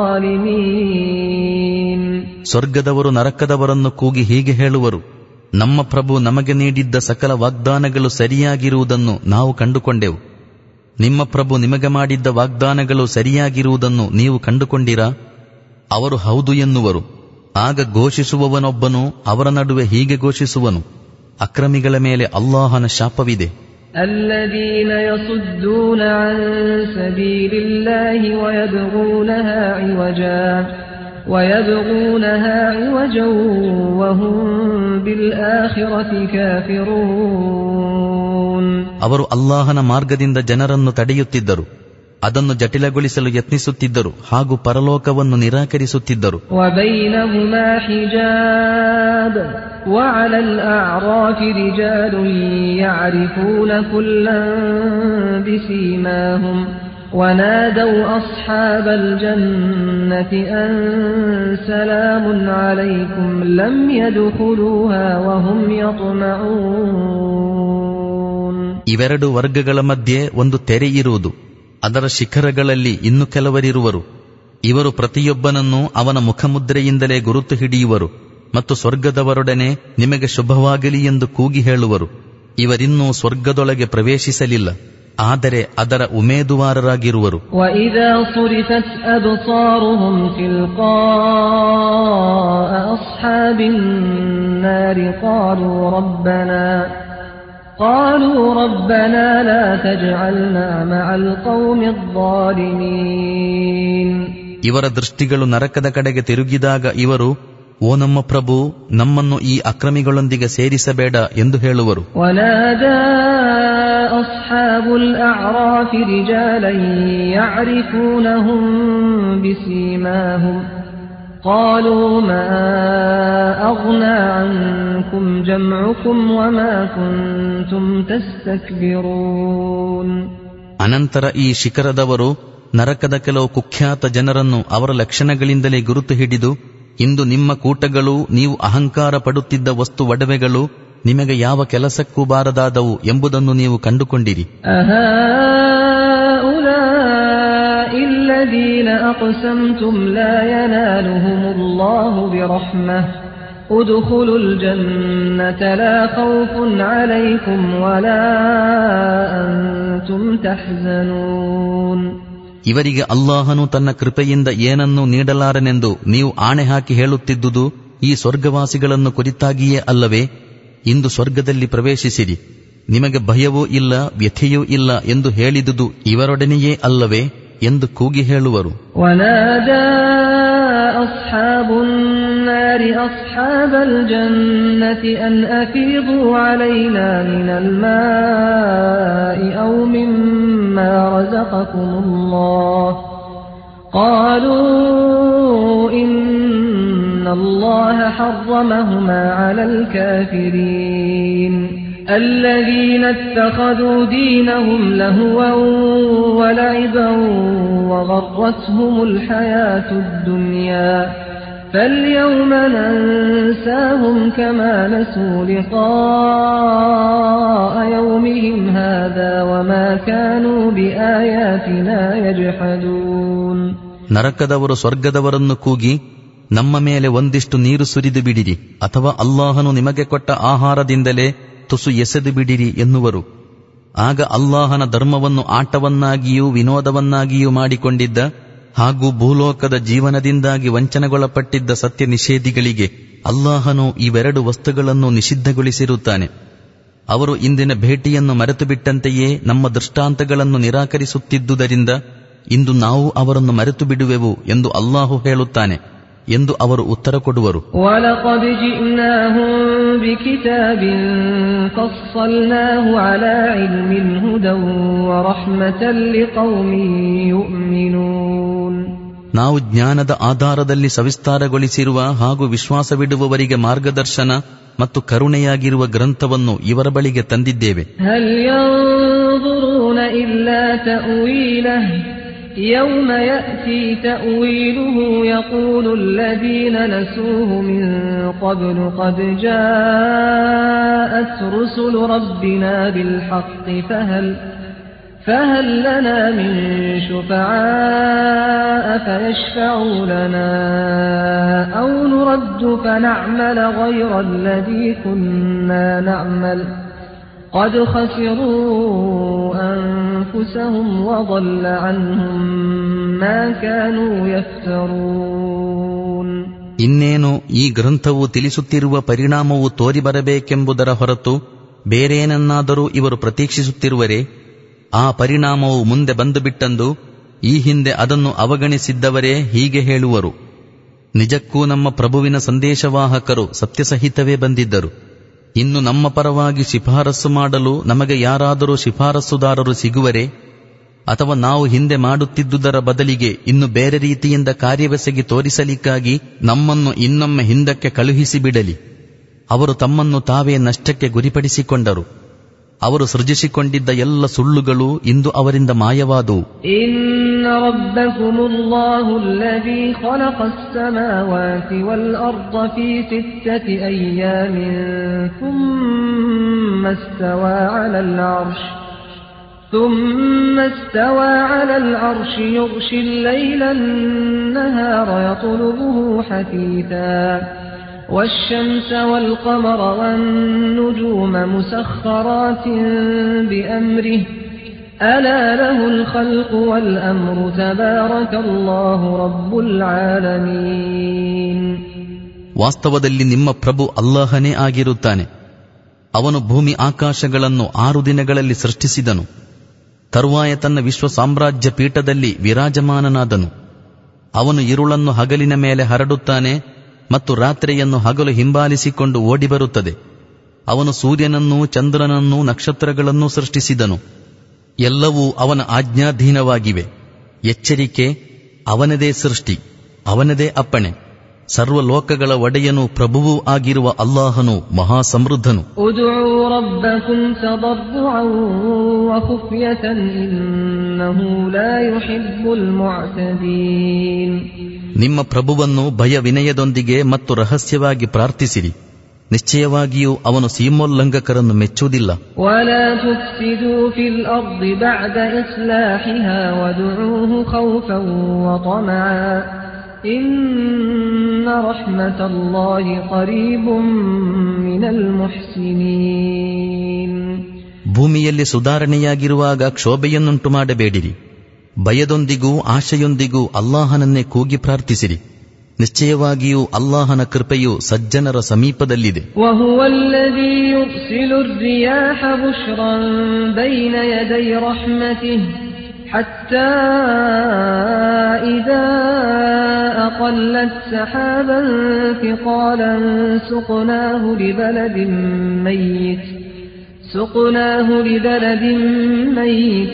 الظالمين ಸ್ವರ್ಗದವರು ನರಕದವರನ್ನು ಕೂಗಿ ಹೀಗೆ ಹೇಳುವರು ನಮ್ಮ ಪ್ರಭು ನಮಗೆ ನೀಡಿದ್ದ ಸಕಲ ವಾಗ್ದಾನಗಳು ಸರಿಯಾಗಿರುವುದನ್ನು ನಾವು ಕಂಡುಕೊಂಡೆವು ನಿಮ್ಮ ಪ್ರಭು ನಿಮಗೆ ಮಾಡಿದ್ದ ವಾಗ್ದಾನಗಳು ಸರಿಯಾಗಿರುವುದನ್ನು ನೀವು ಕಂಡುಕೊಂಡಿರಾ ಅವರು ಹೌದು ಎನ್ನುವರು ಆಗ ಘೋಷಿಸುವವನೊಬ್ಬನು ಅವರ ನಡುವೆ ಹೀಗೆ ಘೋಷಿಸುವನು ಅಕ್ರಮಿಗಳ ಮೇಲೆ ಅಲ್ಲಾಹನ ಶಾಪವಿದೆ الذين يصدون عن سبيل الله ويبغونها عوجا ويبغونها عوجا وهم بالآخرة كافرون ಅವರು ಅಲ್ಲಾಹನ ಮಾರ್ಗದಿಂದ ಜನರನ್ನು ತಡೆಯುತ್ತಿದ್ದರು ಅದನ್ನು ಜಟಿಲಗೊಳಿಸಲು ಯತ್ನಿಸುತ್ತಿದ್ದರು ಹಾಗೂ ಪರಲೋಕವನ್ನು ನಿರಾಕರಿಸುತ್ತಿದ್ದರು وبينهما حجاب وعلى الأعراف رجال يعرفون كلا بسيماهم ونادوا أصحاب الجنة أن سلام عليكم لم يدخلوها وهم يطمعون ಇವೆರಡು ವರ್ಗಗಳ ಮಧ್ಯೆ ಒಂದು ತೆರೆ ಇರುವುದು ಅದರ ಶಿಖರಗಳಲ್ಲಿ ಇನ್ನು ಕೆಲವರಿರುವರು ಇವರು ಪ್ರತಿಯೊಬ್ಬನನ್ನು ಅವನ ಮುಖಮುದ್ರೆಯಿಂದಲೇ ಗುರುತು ಹಿಡಿಯುವರು ಮತ್ತು ಸ್ವರ್ಗದವರೊಡನೆ ನಿಮಗೆ ಶುಭವಾಗಲಿ ಎಂದು ಕೂಗಿ ಹೇಳುವರು ಇವರಿನ್ನೂ ಸ್ವರ್ಗದೊಳಗೆ ಪ್ರವೇಶಿಸಲಿಲ್ಲ ಆದರೆ ಅದರ ಉಮೇದುವಾರರಾಗಿರುವರು وإذا صرفت أبصارهم تلقاء أصحاب النار قالوا ربنا قالوا ربنا لا تجعلنا مع القوم الظالمين ಇವರ ದೃಷ್ಟಿಗಳು ನರಕದ ಕಡೆಗೆ ತಿರುಗಿದಾಗ ಇವರು ಓ ನಮ್ಮ ಪ್ರಭು ನಮ್ಮನ್ನು ಈ ಅಕ್ರಮಿಗಳೊಂದಿಗೆ ಸೇರಿಸಬೇಡ ಎಂದು ಹೇಳುವರು ونادى أصحاب الأعراف رجالا يعرفونهم بسيماهم قالوا ما أغنى عنكم جمعكم وما كنتم تستكبرون ಅನಂತರ ಈ ಶಿಖರದವರು ನರಕದ ಕೆಲವು ಕುಖ್ಯಾತ ಜನರನ್ನು ಅವರ ಲಕ್ಷಣಗಳಿಂದಲೇ ಗುರುತು ಹಿಡಿದು ಇಂದು ನಿಮ್ಮ ಕೂಟಗಳು ನೀವು ಅಹಂಕಾರ ಪಡುತ್ತಿದ್ದ ವಸ್ತು ಒಡವೆಗಳು ನಿಮಗೆ ಯಾವ ಕೆಲಸಕ್ಕೂ ಬಾರದಾದವು ಎಂಬುದನ್ನು ನೀವು ಕಂಡುಕೊಂಡಿರಿ أهؤلاء الذين أقسمتم لا ينالهم الله برحمة ادخلوا الجنة لا خوف عليكم ولا أنتم تحزنون ಇವರಿಗೆ ಅಲ್ಲಾಹನು ತನ್ನ ಕೃಪೆಯಿಂದ ಏನನ್ನೂ ನೀಡಲಾರನೆಂದು ನೀವು ಆಣೆ ಹಾಕಿ ಹೇಳುತ್ತಿದ್ದುದು ಈ ಸ್ವರ್ಗವಾಸಿಗಳನ್ನು ಕುರಿತಾಗಿಯೇ ಅಲ್ಲವೇ ಇಂದು ಸ್ವರ್ಗದಲ್ಲಿ ಪ್ರವೇಶಿಸಿರಿ ನಿಮಗೆ ಭಯವೂ ಇಲ್ಲ ವ್ಯಥೆಯೂ ಇಲ್ಲ ಎಂದು ಹೇಳಿದುದು ಇವರೊಡನೆಯೇ ಅಲ್ಲವೇ ಎಂದು ಕೂಗಿ ಹೇಳುವರು ونادى أصحاب النار أصحاب الجنة أن أفيضوا علينا من الماء أو مما رزقكم الله قالوا إن الله حرمهما على الكافرين الذين اتخذوا دينهم لهوا ولعبا وغرتهم الحياة الدنيا فاليوم ننساهم كما نسوا لقاء يومهم هذا وما كانوا بآياتنا يجحدون ನರಕದವರು ಸ್ವರ್ಗದವರನ್ನು ಕೂಗಿ ನಮ್ಮ ಮೇಲೆ ಒಂದಿಷ್ಟು ನೀರು ಸುರಿದು ಬಿಡಿರಿ ಅಥವಾ ಅಲ್ಲಾಹನು ನಿಮಗೆ ಕೊಟ್ಟ ಆಹಾರದಿಂದಲೇ ತುಸು ಎಸೆದು ಬಿಡಿರಿ ಎನ್ನುವರು ಆಗ ಅಲ್ಲಾಹನ ಧರ್ಮವನ್ನು ಆಟವನ್ನಾಗಿಯೂ ವಿನೋದವನ್ನಾಗಿಯೂ ಮಾಡಿಕೊಂಡಿದ್ದ ಹಾಗೂ ಭೂಲೋಕದ ಜೀವನದಿಂದಾಗಿ ವಂಚನೆಗೊಳಪಟ್ಟಿದ್ದ ಸತ್ಯ ನಿಷೇಧಿಗಳಿಗೆ ಅಲ್ಲಾಹನು ಇವೆರಡು ವಸ್ತುಗಳನ್ನು ನಿಷಿದ್ಧಗೊಳಿಸಿರುತ್ತಾನೆ ಅವರು ಇಂದಿನ ಭೇಟಿಯನ್ನು ಮರೆತು ಬಿಟ್ಟಂತೆಯೇ ನಮ್ಮ ದೃಷ್ಟಾಂತಗಳನ್ನು ನಿರಾಕರಿಸುತ್ತಿದ್ದುದರಿಂದ ಇಂದು ನಾವು ಅವರನ್ನು ಮರೆತು ಬಿಡುವೆವು ಎಂದು ಅಲ್ಲಾಹು ಹೇಳುತ್ತಾನೆ ಎಂದು ಅವರು ಉತ್ತರ ಕೊಡುವರು ولقد جئناهم بكتاب فصلناه على علم هدى ورحمة لقوم يؤمنون ನಾವು ಜ್ಞಾನದ ಆಧಾರದಲ್ಲಿ ಸವಿಸ್ತಾರಗೊಳಿಸಿರುವ ಹಾಗೂ ವಿಶ್ವಾಸವಿಡುವವರಿಗೆ ಮಾರ್ಗದರ್ಶನ ಮತ್ತು ಕರುಣೆಯಾಗಿರುವ ಗ್ರಂಥವನ್ನು ಇವರ ಬಳಿಗೆ ತಂದಿದ್ದೇವೆ هل ينظرون إلا تأويله يوم يأتي تأويله يقول الذين نسوه من قبل قد جاءت رسل ربنا بالحق فهل فهل لنا من شفعاء فيشفعوا لنا أو نرد فنعمل غير الذي كنا نعمل قد خسروا أنفسهم وضل عنهم ما كانوا يفترون ಇನ್ನೇನು ಈ ಗ್ರಂಥವು ತಿಳಿಸುತ್ತಿರುವ ಪರಿಣಾಮವು ತೋರಿಬರಬೇಕೆಂಬುದರ ಹೊರತು ಬೇರೇನನ್ನಾದರೂ ಇವರು ಪ್ರತೀಕ್ಷಿಸುತ್ತಿರುವರೆ ಆ ಪರಿಣಾಮವು ಮುಂದೆ ಬಂದು ಬಿಟ್ಟಂದು ಈ ಹಿಂದೆ ಅದನ್ನು ಅವಗಣಿಸಿದ್ದವರೇ ಹೀಗೆ ಹೇಳುವರು ನಿಜಕ್ಕೂ ನಮ್ಮ ಪ್ರಭುವಿನ ಸಂದೇಶವಾಹಕರು ಸತ್ಯಸಹಿತವೇ ಬಂದಿದ್ದರು ಇನ್ನು ನಮ್ಮ ಪರವಾಗಿ ಶಿಫಾರಸ್ಸು ಮಾಡಲು ನಮಗೆ ಯಾರಾದರೂ ಶಿಫಾರಸ್ಸುದಾರರು ಸಿಗುವರೆ ಅಥವಾ ನಾವು ಹಿಂದೆ ಮಾಡುತ್ತಿದ್ದುದರ ಬದಲಿಗೆ ಇನ್ನು ಬೇರೆ ರೀತಿಯಿಂದ ಕಾರ್ಯವೆಸಗಿ ತೋರಿಸಲಿಕ್ಕಾಗಿ ನಮ್ಮನ್ನು ಇನ್ನೊಮ್ಮೆ ಹಿಂದಕ್ಕೆ ಕಳುಹಿಸಿ ಬಿಡಲಿ ಅವರು ತಮ್ಮನ್ನು ತಾವೇ ನಷ್ಟಕ್ಕೆ ಗುರಿಪಡಿಸಿಕೊಂಡರು ಅವರು ಸೃಜಿಸಿಕೊಂಡಿದ್ದ ಎಲ್ಲ ಸುಳ್ಳುಗಳು ಇಂದು ಅವರಿಂದ ಮಾಯವಾದುವು إن ربكم الله الذي خلق السماوات والأرض في ستة أيام ثم استوى على العرش ثم استوى على العرش يغشي الليل النهار يطلبه حثيثا والشمس والقمر والنجوم مسخرات بأمره ألا له الخلق والأمر تبارك الله رب العالمين ವಾಸ್ತವದಲ್ಲಿ ನಿಮ್ಮ ಪ್ರಭು ಅಲ್ಲಾಹನೇ ಆಗಿರುತ್ತಾನೆ ಅವನು ಭೂಮಿ ಆಕಾಶಗಳನ್ನು ಆರು ದಿನಗಳಲ್ಲಿ ಸೃಷ್ಟಿಸಿದನು ತರುವಾಯ ತನ್ನ ವಿಶ್ವ ಸಾಮ್ರಾಜ್ಯ ಪೀಠದಲ್ಲಿ ವಿರಾಜಮಾನನಾದನು ಅವನು ಇರುಳನ್ನು ಹಗಲಿನ ಮೇಲೆ ಹರಡುತ್ತಾನೆ ಮತ್ತು ರಾತ್ರಿಯನ್ನು ಹಗಲು ಹಿಂಬಾಲಿಸಿಕೊಂಡು ಓಡಿಬರುತ್ತದೆ ಅವನು ಸೂರ್ಯನನ್ನೂ ಚಂದ್ರನನ್ನೂ ನಕ್ಷತ್ರಗಳನ್ನೂ ಸೃಷ್ಟಿಸಿದನು ಎಲ್ಲವೂ ಅವನ ಆಜ್ಞಾಧೀನವಾಗಿವೆ ಎಚ್ಚರಿಕೆ ಅವನದೇ ಸೃಷ್ಟಿ ಅವನದೇ ಅಪ್ಪಣೆ ಸರ್ವಲೋಕಗಳ ಒಡೆಯನೂ ಪ್ರಭುವೂ ಆಗಿರುವ ಅಲ್ಲಾಹನು ಮಹಾಸಮೃದ್ಧನು ادعوا ربكم تضرعا وخفية إنه لا يحب المعتدين ನಿಮ್ಮ ಪ್ರಭುವನ್ನು ಭಯ ವಿನಯದೊಂದಿಗೆ ಮತ್ತು ರಹಸ್ಯವಾಗಿ ಪ್ರಾರ್ಥಿಸಿರಿ ನಿಶ್ಚಯವಾಗಿಯೂ ಅವನು ಸೀಮೋಲ್ಲಂಘಕರನ್ನು ಮೆಚ್ಚುವುದಿಲ್ಲ ولا تفسدوا في الأرض بعد إصلاحها وادعوه خوفا وطمعا إن رحمة الله قريب من المحسنين ಭೂಮಿಯಲ್ಲಿ ಸುಧಾರಣೆಯಾಗಿರುವಾಗ ಕ್ಷೋಭೆಯನ್ನುಂಟು ಮಾಡಬೇಡಿರಿ ಭಯದೊಂದಿಗೂ ಆಶೆಯೊಂದಿಗೂ ಅಲ್ಲಾಹನನ್ನೇ ಕೂಗಿ ಪ್ರಾರ್ಥಿಸಿರಿ ನಿಶ್ಚಯವಾಗಿಯೂ ಅಲ್ಲಾಹನ ಕೃಪೆಯು ಸಜ್ಜನರ ಸಮೀಪದಲ್ಲಿದೆ وهو الذي يرسل الرياح بشرا بين يدي رحمته حتى إذا أقلت سحابا ثقالا سقناه لبلد ميت سقناه لبلد ميت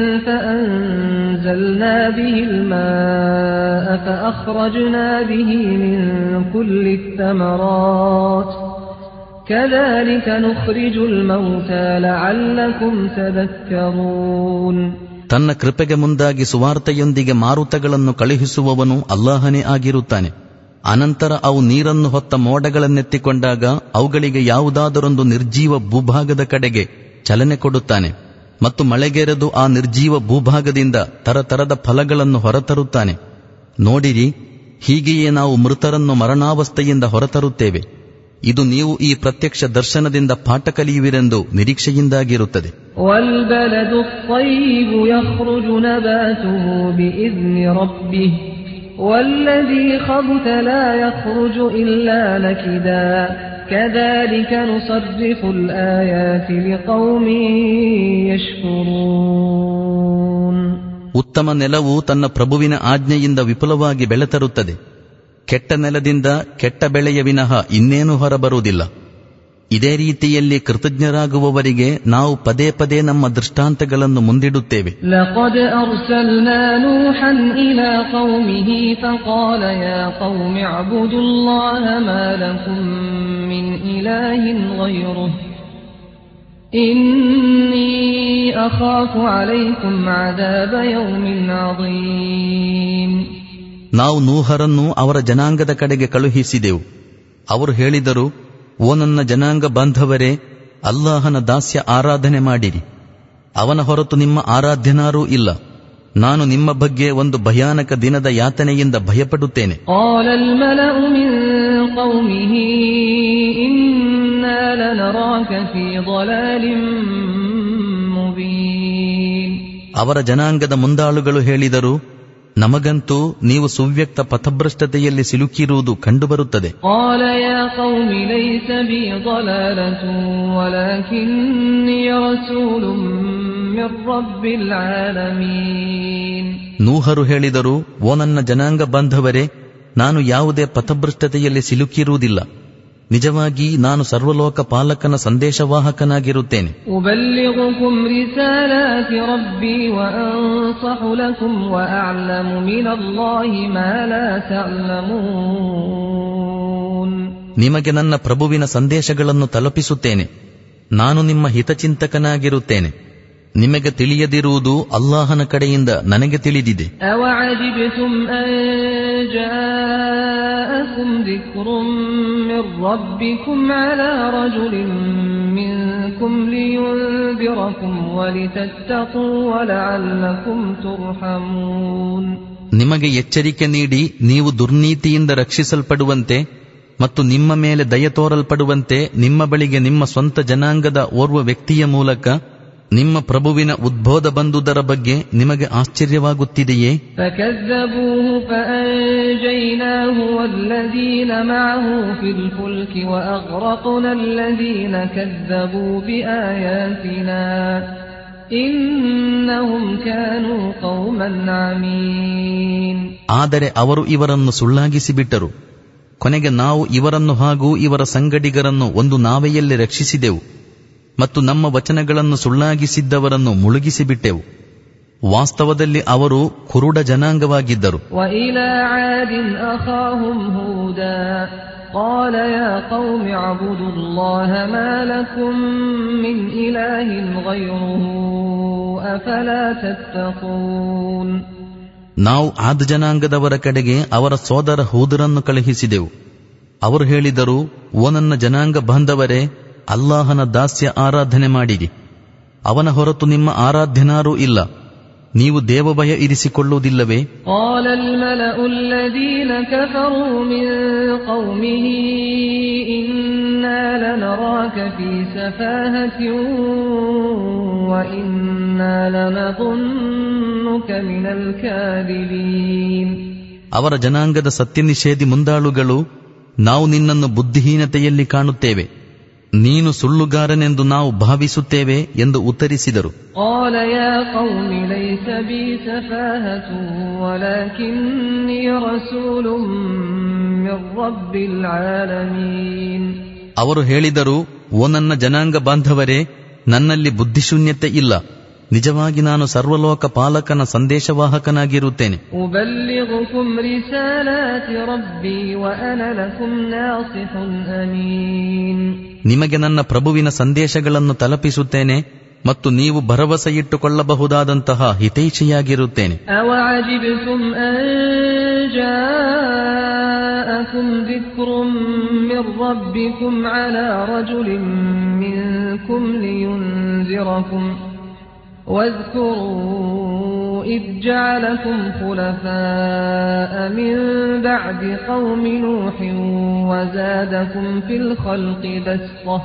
فأنزلنا به الماء فأخرجنا به من كل الثمرات كذلك نخرج الموتى لعلكم تذكرون ತನ್ನ ಕೃಪೆಗೆ ಮುಂದಾಗಿ ಸುವಾರ್ತೆಯೊಂದಿಗೆ ಮಾರುತಗಳನ್ನು ಕಳುಹಿಸುವವನು ಅಲ್ಲಾಹನೇ ಆಗಿರುತ್ತಾನೆ ಅನಂತರ ಅವು ನೀರನ್ನು ಹೊತ್ತ ಮೋಡಗಳನ್ನೆತ್ತಿಕೊಂಡಾಗ ಅವುಗಳಿಗೆ ಯಾವುದಾದರೊಂದು ನಿರ್ಜೀವ ಭೂಭಾಗದ ಕಡೆಗೆ ಚಲನೆ ಕೊಡುತ್ತಾನೆ ಮತ್ತು ಮಳೆಗೆರೆದು ಆ ನಿರ್ಜೀವ ಭೂಭಾಗದಿಂದ ತರತರದ ಫಲಗಳನ್ನು ಹೊರತರುತ್ತಾನೆ ನೋಡಿರಿ ಹೀಗೆಯೇ ನಾವು ಮೃತರನ್ನು ಮರಣಾವಸ್ಥೆಯಿಂದ ಹೊರತರುತ್ತೇವೆ ಇದು ನೀವು ಈ ಪ್ರತ್ಯಕ್ಷ ದರ್ಶನದಿಂದ ಪಾಠ ಕಲಿಯುವಿರೆಂದು ನಿರೀಕ್ಷೆಯಿಂದಾಗಿರುತ್ತದೆ والبلد الطيب يخرج نباته بإذن ربه والذي خبث لا يخرج إلا نكدا كذلك نصرف الآيات لقوم يشكرون ಉತ್ತಮ ನೆಲವು ತನ್ನ ಪ್ರಭುವಿನ ಆಜ್ಞೆಯಿಂದ ವಿಪುಲವಾಗಿ ಬೆಳೆ ತರುತ್ತದೆ ಕೆಟ್ಟ ನೆಲದಿಂದ ಕೆಟ್ಟ ಬೆಳೆಯ ವಿನಃ ಇನ್ನೇನು ಹೊರಬರುವುದಿಲ್ಲ ಇದೇ ರೀತಿಯಲ್ಲಿ ಕೃತಜ್ಞರಾಗುವವರಿಗೆ ನಾವು ಪದೇ ಪದೇ ನಮ್ಮ ದೃಷ್ಟಾಂತಗಳನ್ನು ಮುಂದಿಡುತ್ತೇವೆ لقد أرسلنا نوحا إلى قومه فقال يا قوم اعبدوا الله ما لكم من إله غيره إني أخاف عليكم عذاب يوم عظيم ನಾವು ನೂಹರನ್ನು ಅವರ ಜನಾಂಗದ ಕಡೆಗೆ ಕಳುಹಿಸಿದೆವು ಅವರು ಹೇಳಿದರು ಓ ನನ್ನ ಜನಾಂಗ ಬಾಂಧವರೇ ಅಲ್ಲಾಹನ ದಾಸ್ಯ ಆರಾಧನೆ ಮಾಡಿರಿ ಅವನ ಹೊರತು ನಿಮ್ಮ ಆರಾಧ್ಯನಾರೂ ಇಲ್ಲ ನಾನು ನಿಮ್ಮ ಬಗ್ಗೆ ಒಂದು ಭಯಾನಕ ದಿನದ ಯಾತನೆಯಿಂದ ಭಯಪಡುತ್ತೇನೆ قال الملأ من قومه إنا لنراك في ضلال مبين ಅವರ ಜನಾಂಗದ ಮುಂದಾಳುಗಳು ಹೇಳಿದರು ನಮಗಂತೂ ನೀವು ಸುವ್ಯಕ್ತ ಪಥಭ್ರಷ್ಟತೆಯಲ್ಲಿ ಸಿಲುಕಿರುವುದು ಕಂಡುಬರುತ್ತದೆ قال يا قوم ليس بي ضلالة ولكني رسول من رب العالمين ನೂಹರು ಹೇಳಿದರು ಓ ನನ್ನ ಜನಾಂಗ ಬಾಂಧವರೇ ನಾನು ಯಾವುದೇ ಪಥಭ್ರಷ್ಟತೆಯಲ್ಲಿ ಸಿಲುಕಿರುವುದಿಲ್ಲ ನಿಜವಾಗಿ ನಾನು ಸರ್ವಲೋಕ ಪಾಲಕನ ಸಂದೇಶವಾಹಕನಾಗಿರುತ್ತೇನೆ أبلغكم رسالات ربي وأنصح لكم وأعلم من الله ما لا تعلمون ನಿಮಗೆ ನನ್ನ ಪ್ರಭುವಿನ ಸಂದೇಶಗಳನ್ನು ತಲುಪಿಸುತ್ತೇನೆ ನಾನು ನಿಮ್ಮ ಹಿತಚಿಂತಕನಾಗಿರುತ್ತೇನೆ ನಿಮಗೆ ತಿಳಿಯದಿರುವುದು ಅಲ್ಲಾಹನ ಕಡೆಯಿಂದ ನನಗೆ ತಿಳಿದಿದೆ أوعجبتم أن جاءكم ذكر من ربكم على رجل منكم لينذركم ولتتقوا ولعلكم ترحمون ನಿಮಗೆ ಎಚ್ಚರಿಕೆ ನೀಡಿ ನೀವು ದುರ್ನೀತಿಯಿಂದ ರಕ್ಷಿಸಲ್ಪಡುವಂತೆ ಮತ್ತು ನಿಮ್ಮ ಮೇಲೆ ದಯ ತೋರಲ್ಪಡುವಂತೆ ನಿಮ್ಮ ಬಳಿಗೆ ನಿಮ್ಮ ಸ್ವಂತ ಜನಾಂಗದ ಓರ್ವ ವ್ಯಕ್ತಿಯ ಮೂಲಕ ನಿಮ್ಮ ಪ್ರಭುವಿನ ಉದ್ಬೋಧ ಬಂದುದರ ಬಗ್ಗೆ ನಿಮಗೆ ಆಶ್ಚರ್ಯವಾಗುತ್ತಿದೆಯೇ فكذبوه فأنجيناه والذين معه في الفلك وأغرقنا الذين كذبوا بآياتنا إنهم كانوا قوما عمين ಆದರೆ ಅವರು ಇವರನ್ನು ಸುಳ್ಳಾಗಿಸಿಬಿಟ್ಟರು ಕೊನೆಗೆ ನಾವು ಇವರನ್ನು ಹಾಗೂ ಇವರ ಸಂಗಡಿಗರನ್ನು ಒಂದು ನಾವೆಯಲ್ಲಿ ರಕ್ಷಿಸಿದೆವು ಮತ್ತು ನಮ್ಮ ವಚನಗಳನ್ನು ಸುಳ್ಳಾಗಿಸಿದ್ದವರನ್ನು ಮುಳುಗಿಸಿಬಿಟ್ಟೆವು ವಾಸ್ತವದಲ್ಲಿ ಅವರು ಕುರುಡ ಜನಾಂಗವಾಗಿದ್ದರು وإلى عاد أخاهم هودا قال يا قوم اعبدوا الله ما لكم من إله غيره أفلا تتقون ನಾವು ಆದ ಜನಾಂಗದವರ ಕಡೆಗೆ ಅವರ ಸೋದರ ಹೂದರನ್ನು ಕಳುಹಿಸಿದೆವು ಅವರು ಹೇಳಿದರು ಓ ನನ್ನ ಜನಾಂಗ ಬಾಂಧವರೇ ಅಲ್ಲಾಹನ ದಾಸ್ಯ ಆರಾಧನೆ ಮಾಡಿರಿ ಅವನ ಹೊರತು ನಿಮ್ಮ ಆರಾಧ್ಯನಾರೂ ಇಲ್ಲ ನೀವು ದೇವಭಯ ಇರಿಸಿಕೊಳ್ಳುವುದಿಲ್ಲವೇ قال الملأ الذين كفروا من قومه إنا لنراك في سفاهة وإنا لنظنك من الكاذبين ಅವರ ಜನಾಂಗದ ಸತ್ಯನಿಷೇಧಿ ಮುಂದಾಳುಗಳು ನಾವು ನಿನ್ನನ್ನು ಬುದ್ಧಿಹೀನತೆಯಲ್ಲಿ ಕಾಣುತ್ತೇವೆ ನೀನು ಸುಳ್ಳುಗಾರನೆಂದು ನಾವು ಭಾವಿಸುತ್ತೇವೆ ಎಂದು ಉತ್ತರಿಸಿದರು قال يا قوم ليس بي سفاهة ولكني رسول من رب العالمين ಅವರು ಹೇಳಿದರು ಓ ನನ್ನ ಜನಾಂಗ ಬಾಂಧವರೇ ನನ್ನಲ್ಲಿ ಬುದ್ಧಿಶೂನ್ಯತೆ ಇಲ್ಲ ನಿಜವಾಗಿ ನಾನು ಸರ್ವಲೋಕ ಪಾಲಕನ ಸಂದೇಶವಾಹಕನಾಗಿರುತ್ತೇನೆ أبلغكم رسالات ربي وأنا لكم ناصح أمين ನಿಮಗೆ ನನ್ನ ಪ್ರಭುವಿನ ಸಂದೇಶಗಳನ್ನು ತಲುಪಿಸುತ್ತೇನೆ ಮತ್ತು ನೀವು ಭರವಸೆ ಇಟ್ಟುಕೊಳ್ಳಬಹುದಾದಂತಹ ಹಿತೈಷಿಯಾಗಿರುತ್ತೇನೆ أوعجبتم أن جاءكم ذكر من ربكم على رجل منكم لينذركم واذكروا إذ جعلكم خلفاء من بعد قوم نوح وزادكم في الخلق بسطة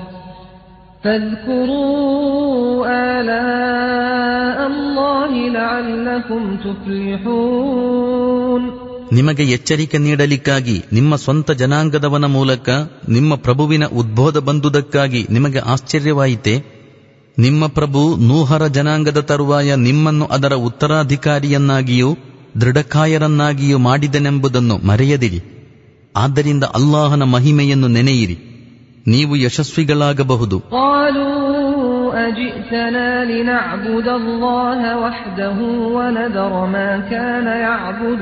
فاذكروا آلاء الله لعلكم تفلحون ನಿಮಗೆ ಎಚ್ಚರಿಕೆ ನೀಡಲಿಕ್ಕಾಗಿ ನಿಮ್ಮ ಸ್ವಂತ ಜನಾಂಗದವನ ಮೂಲಕ ನಿಮ್ಮ ಪ್ರಭುವಿನ ಉದ್ಬೋಧ ಬಂದುದಕ್ಕಾಗಿ ನಿಮಗೆ ಆಶ್ಚರ್ಯವಾಯಿತೆ ನಿಮ್ಮ ಪ್ರಭು ನೂಹರ ಜನಾಂಗದ ತರುವಾಯ ನಿಮ್ಮನ್ನು ಅದರ ಉತ್ತರಾಧಿಕಾರಿಯನ್ನಾಗಿಯೂ ದೃಢಕಾಯರನ್ನಾಗಿಯೂ ಮಾಡಿದನೆಂಬುದನ್ನು ಮರೆಯದಿರಿ ಆದ್ದರಿಂದ ಅಲ್ಲಾಹನ ಮಹಿಮೆಯನ್ನು ನೆನೆಯಿರಿ ನೀವು ಯಶಸ್ವಿಗಳಾಗಬಹುದು قالوا أجئتنا لنعبد الله وحده ونذر ما كان يعبد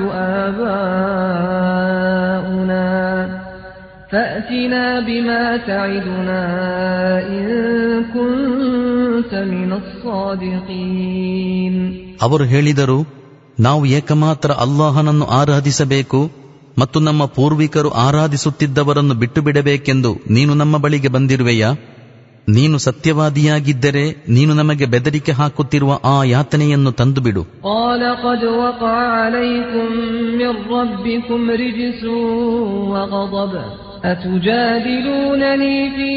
آباؤنا فأتنا بما تعدنا إن كنت من الصادقين ಅವರು ಹೇಳಿದರು ನಾವು ಏಕಮಾತ್ರ ಅಲ್ಲಾಹನನ್ನು ಆರಾಧಿಸಬೇಕು ಮತ್ತು ನಮ್ಮ ಪೂರ್ವಿಕರು ಆರಾಧಿಸುತ್ತಿದ್ದವರನ್ನು ಬಿಟ್ಟು ಬಿಡಬೇಕೆಂದು ನೀನು ನಮ್ಮ ಬಳಿಗೆ ಬಂದಿರುವೆಯಾ ನೀನು ಸತ್ಯವಾದಿಯಾಗಿದ್ದರೆ ನೀನು ನಮಗೆ ಬೆದರಿಕೆ ಹಾಕುತ್ತಿರುವ ಆ ಯಾತನೆಯನ್ನು ತಂದುಬಿಡು قال قد وقع عليكم من ربكم رجس وغضب أتجادلونني في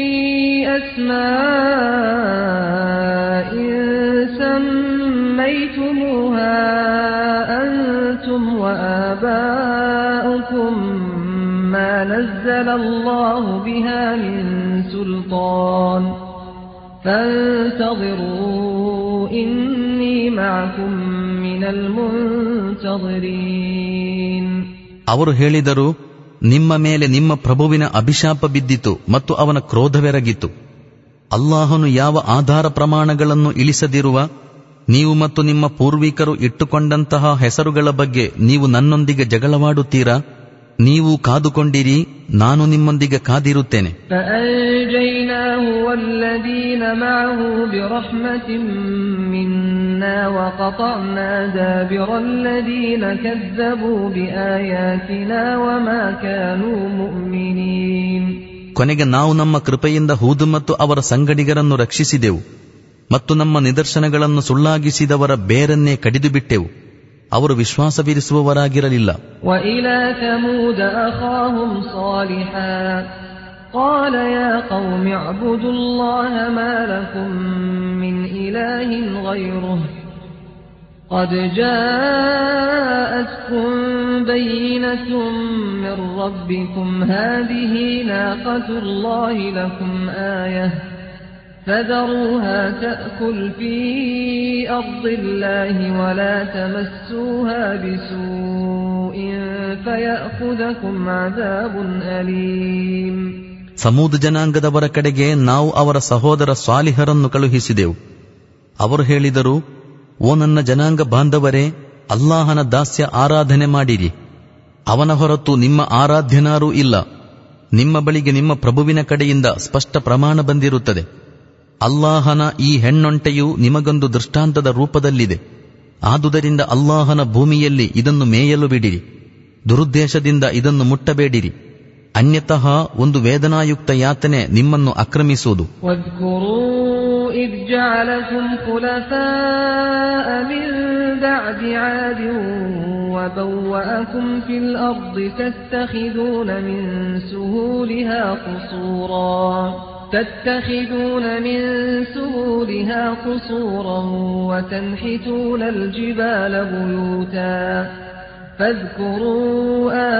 أسماء سميتموها أنتم وآباؤكم ما نزل الله بها من سلطان فانتظروا إني معكم من المنتظرين ಅವರು ಹೇಳಿದರು ನಿಮ್ಮ ಮೇಲೆ ನಿಮ್ಮ ಪ್ರಭುವಿನ ಅಭಿಶಾಪ ಬಿದ್ದಿತು ಮತ್ತು ಅವನ ಕ್ರೋಧವೆರಗಿತು ಅಲ್ಲಾಹನು ಯಾವ ಆಧಾರ ಪ್ರಮಾಣಗಳನ್ನು ಇಳಿಸದಿರುವ ನೀವು ಮತ್ತು ನಿಮ್ಮ ಪೂರ್ವಿಕರು ಇಟ್ಟುಕೊಂಡಂತಹ ಹೆಸರುಗಳ ಬಗ್ಗೆ ನೀವು ನನ್ನೊಂದಿಗೆ ಜಗಳವಾಡುತ್ತೀರಾ ನೀವು ಕಾದುಕೊಂಡಿರಿ ನಾನು ನಿಮ್ಮೊಂದಿಗೆ ಕಾದಿರುತ್ತೇನೆ فأنجيناه والذين معه برحمة منا وقطعنا دابر الذين كذبوا بآياتنا وما كانوا مؤمنين ಕೊನೆಗೆ ನಾವು ನಮ್ಮ ಕೃಪೆಯಿಂದ ಹೂದು ಮತ್ತು ಅವರ ಸಂಗಡಿಗರನ್ನು ರಕ್ಷಿಸಿದೆವು ಮತ್ತು ನಮ್ಮ ನಿದರ್ಶನಗಳನ್ನು ಸುಳ್ಳಾಗಿಸಿದವರ ಬೇರನ್ನೇ ಕಡಿದು ಬಿಟ್ಟೆವು ಅವರು ವಿಶ್ವಾಸವಿರಿಸುವವರಾಗಿರಲಿಲ್ಲ وإلى ثمود أخاهم صالحا قال يا قوم اعبدوا الله ما لكم من إله غيره قد جاءتكم بينة من ربكم هذه ناقة الله لكم آية فذروها تأكل في أرض الله ولا تمسوها بسوء فيأخذكم عذاب أليم ಸಮೂದ ಜನಾಂಗದವರ ಕಡೆಗೆ ನಾವು ಅವರ ಸಹೋದರ ಸ್ವಾಲಿಹರನ್ನು ಕಳುಹಿಸಿದೆವು ಅವರು ಹೇಳಿದರು ಓ ನನ್ನ ಜನಾಂಗ ಬಾಂಧವರೇ ಅಲ್ಲಾಹನ ದಾಸ್ಯ ಆರಾಧನೆ ಮಾಡಿರಿ ಅವನ ಹೊರತು ನಿಮ್ಮ ಆರಾಧ್ಯನಾರೂ ಇಲ್ಲ ನಿಮ್ಮ ಬಳಿಗೆ ನಿಮ್ಮ ಪ್ರಭುವಿನ ಕಡೆಯಿಂದ ಸ್ಪಷ್ಟ ಪ್ರಮಾಣ ಬಂದಿರುತ್ತದೆ ಅಲ್ಲಾಹನ ಈ ಹೆಣ್ಣೊಂಟೆಯು ನಿಮಗೊಂದು ದೃಷ್ಟಾಂತದ ರೂಪದಲ್ಲಿದೆ ಆದುದರಿಂದ ಅಲ್ಲಾಹನ ಭೂಮಿಯಲ್ಲಿ ಇದನ್ನು ಮೇಯಲು ಬಿಡಿರಿ ದುರುದ್ದೇಶದಿಂದ ಇದನ್ನು ಮುಟ್ಟಬೇಡಿರಿ ಅನ್ಯತಃ ಒಂದು ವೇದನಾಯುಕ್ತ ಯಾತನೆ ನಿಮ್ಮನ್ನು ಆಕ್ರಮಿಸುವುದು واذكروا إذ جعلكم خلفاء من بعد عاد وبوأكم في الأرض تتخذون من سهولها قصورا تتخذون من سهولها قصورا وتنحتون الجبال بيوتا فاذكروا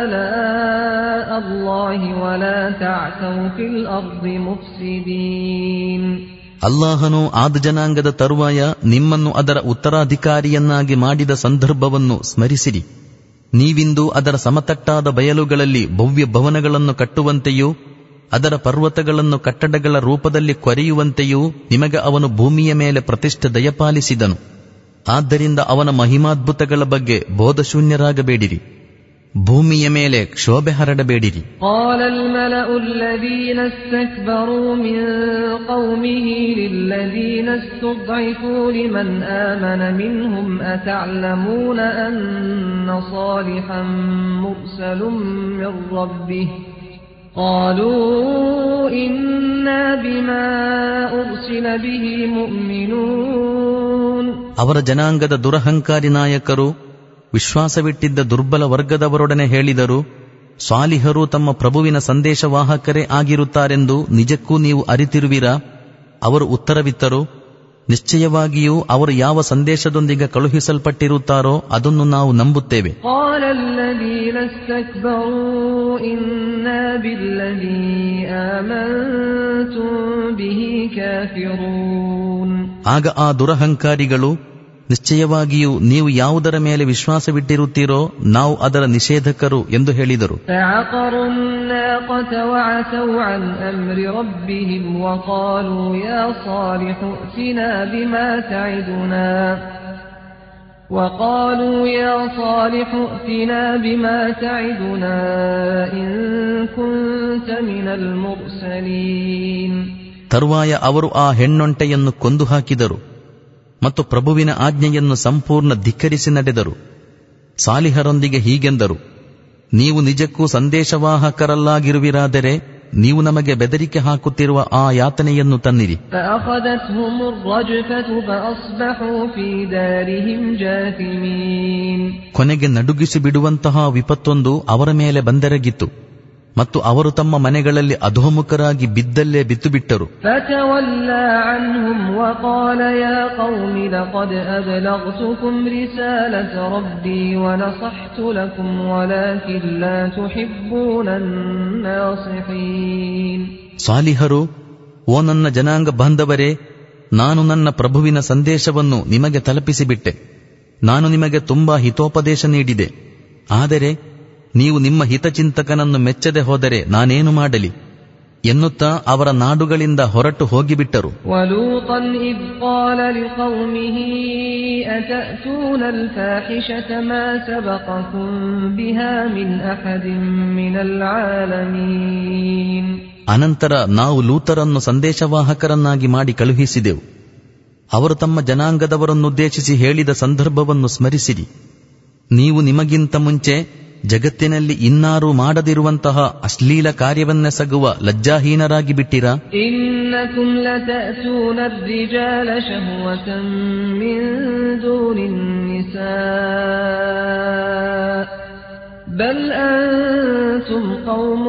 آلاء الله ولا تعثوا في الأرض مفسدين ಅಲ್ಲಾಹನು ಆದ ಜನಾಂಗದ ತರುವಾಯ ನಿಮ್ಮನ್ನು ಅದರ ಉತ್ತರಾಧಿಕಾರಿಯನ್ನಾಗಿ ಮಾಡಿದ ಸಂದರ್ಭವನ್ನು ಸ್ಮರಿಸಿರಿ ನೀವಿಂದು ಅದರ ಸಮತಟ್ಟಾದ ಬಯಲುಗಳಲ್ಲಿ ಭವ್ಯ ಭವನಗಳನ್ನು ಕಟ್ಟುವಂತೆಯೂ ಅದರ ಪರ್ವತಗಳನ್ನು ಕಟ್ಟಡಗಳ ರೂಪದಲ್ಲಿ ಕೊರೆಯುವಂತೆಯೂ ನಿಮಗೆ ಅವನು ಭೂಮಿಯ ಮೇಲೆ ಪ್ರತಿಷ್ಠೆ ದಯಪಾಲಿಸಿದನು ಆದ್ದರಿಂದ ಅವನ ಮಹಿಮಾದ್ಭುತಗಳ ಬಗ್ಗೆ ಬೋಧಶೂನ್ಯರಾಗಬೇಡಿರಿ ಭೂಮಿಯ ಮೇಲೆ ಕ್ಷೋಭೆ ಹರಡಬೇಡಿರಿ قال الملأ الذين استكبروا من قومه للذين استضعفوا لمن آمن منهم أتعلمون أن صالحا مرسل من ربه قالوا إنا بما أرسل به مؤمنون ಅವರ ಜನಾಂಗದ ದುರಹಂಕಾರಿ ನಾಯಕರು ವಿಶ್ವಾಸವಿಟ್ಟಿದ್ದ ದುರ್ಬಲ ವರ್ಗದವರೊಡನೆ ಹೇಳಿದರು ಸ್ವಾಲಿಹರು ತಮ್ಮ ಪ್ರಭುವಿನ ಸಂದೇಶವಾಹಕರೇ ಆಗಿರುತ್ತಾರೆಂದು ನಿಜಕ್ಕೂ ನೀವು ಅರಿತಿರುವಿರಾ ಅವರು ಉತ್ತರವಿತ್ತರು ನಿಶ್ಚಯವಾಗಿಯೂ ಅವರು ಯಾವ ಸಂದೇಶದೊಂದಿಗೆ ಕಳುಹಿಸಲ್ಪಟ್ಟಿರುತ್ತಾರೋ ಅದನ್ನು ನಾವು ನಂಬುತ್ತೇವೆ قال الذين استكبروا إنا بالذي آمنتم به كافرون ಆಗ ಆ ದುರಹಂಕಾರಿಗಳು ನಿಶ್ಚಯವಾಗಿಯೂ ನೀವು ಯಾವುದರ ಮೇಲೆ ವಿಶ್ವಾಸವಿಟ್ಟಿರುತ್ತೀರೋ ನಾವು ಅದರ ನಿಷೇಧಕರು ಎಂದು ಹೇಳಿದರು فعقروا الناقة وعتوا عن أمر ربهم وقالوا يا صالح ائتنا بما تعدنا وقالوا يا صالح ائتنا بما تعدنا إن كنت من المرسلين ತರುವಾಯ ಅವರು ಆ ಹೆಣ್ಣೊಂಟೆಯನ್ನು ಕೊಂದು ಹಾಕಿದರು ಮತ್ತು ಪ್ರಭುವಿನ ಆಜ್ಞೆಯನ್ನು ಸಂಪೂರ್ಣ ಧಿಕ್ಕರಿಸಿ ನಡೆದರು ಸಾಲಿಹರೊಂದಿಗೆ ಹೀಗೆಂದರು ನೀವು ನಿಜಕ್ಕೂ ಸಂದೇಶವಾಹಕರಲ್ಲಾಗಿರುವಿರಾದರೆ ನೀವು ನಮಗೆ ಬೆದರಿಕೆ ಹಾಕುತ್ತಿರುವ ಆ ಯಾತನೆಯನ್ನು ತನ್ನಿರಿ فأخذتهم الرجفة فأصبحوا في دارهم جاثمين ಕೊನೆಗೆ ನಡುಗಿಸಿ ಬಿಡುವಂತಹ ವಿಪತ್ತೊಂದು ಅವರ ಮೇಲೆ ಬಂದೆರಗಿತ್ತು ಮತ್ತು ಅವರು ತಮ್ಮ ಮನೆಗಳಲ್ಲಿ ಅಧೋಮುಖರಾಗಿ ಬಿದ್ದಲ್ಲೇ ಬಿತ್ತು ಬಿಟ್ಟರು فتولى عنهم وقال يا قوم لقد أبلغتكم رسالة ربي ونصحت لكم ولكن لا تحبون الناصحين ಸಾಲಿಹರು ಓ ನನ್ನ ಜನಾಂಗ ಬಾಂಧವರೇ ನಾನು ನನ್ನ ಪ್ರಭುವಿನ ಸಂದೇಶವನ್ನು ನಿಮಗೆ ತಲುಪಿಸಿಬಿಟ್ಟೆ ನಾನು ನಿಮಗೆ ತುಂಬಾ ಹಿತೋಪದೇಶ ನೀಡಿದೆ ಆದರೆ ನೀವು ನಿಮ್ಮ ಹಿತಚಿಂತಕನನ್ನು ಮೆಚ್ಚದೆ ಹೋದರೆ ನಾನೇನು ಮಾಡಲಿ ಎನ್ನುತ್ತಾ ಅವರ ನಾಡುಗಳಿಂದ ಹೊರಟು ಹೋಗಿಬಿಟ್ಟರು ولوطا إذ قال لقومه أتأتون الفاحشة ما سبقكم بها من أحد من العالمين ಅನಂತರ ನಾವು ಲೂತರನ್ನು ಸಂದೇಶವಾಹಕರನ್ನಾಗಿ ಮಾಡಿ ಕಳುಹಿಸಿದೆವು ಅವರು ತಮ್ಮ ಜನಾಂಗದವರನ್ನುದ್ದೇಶಿಸಿ ಹೇಳಿದ ಸಂದರ್ಭವನ್ನು ಸ್ಮರಿಸಿರಿ ನೀವು ನಿಮಗಿಂತ ಮುಂಚೆ ಜಗತ್ತಿನಲ್ಲಿ ಇನ್ನಾರೂ ಮಾಡದಿರುವಂತಹ ಅಶ್ಲೀಲ ಕಾರ್ಯವನ್ನೆಸಗುವ ಲಜ್ಜಾಹೀನರಾಗಿ ಬಿಟ್ಟಿರಾ إنكم لتأتون الرجال شهوة من دون النساء بل أنتم قوم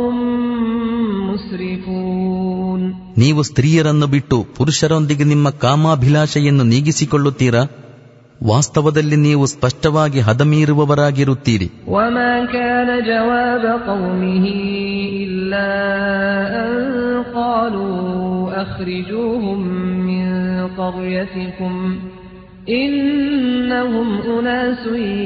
مسرفون ನೀವು ಸ್ತ್ರೀಯರನ್ನು ಬಿಟ್ಟು ಪುರುಷರೊಂದಿಗೆ ನಿಮ್ಮ ಕಾಮಾಭಿಲಾಷೆಯನ್ನು ನೀಗಿಸಿಕೊಳ್ಳುತ್ತೀರಾ ವಾಸ್ತವದಲ್ಲಿ ನೀವು ಸ್ಪಷ್ಟವಾಗಿ ಹದಮೀರುವವರಾಗಿರುತ್ತೀರಿ وما كان جواب قومه إلا أن قالوا أخرجوهم من قريتكم إنهم أناس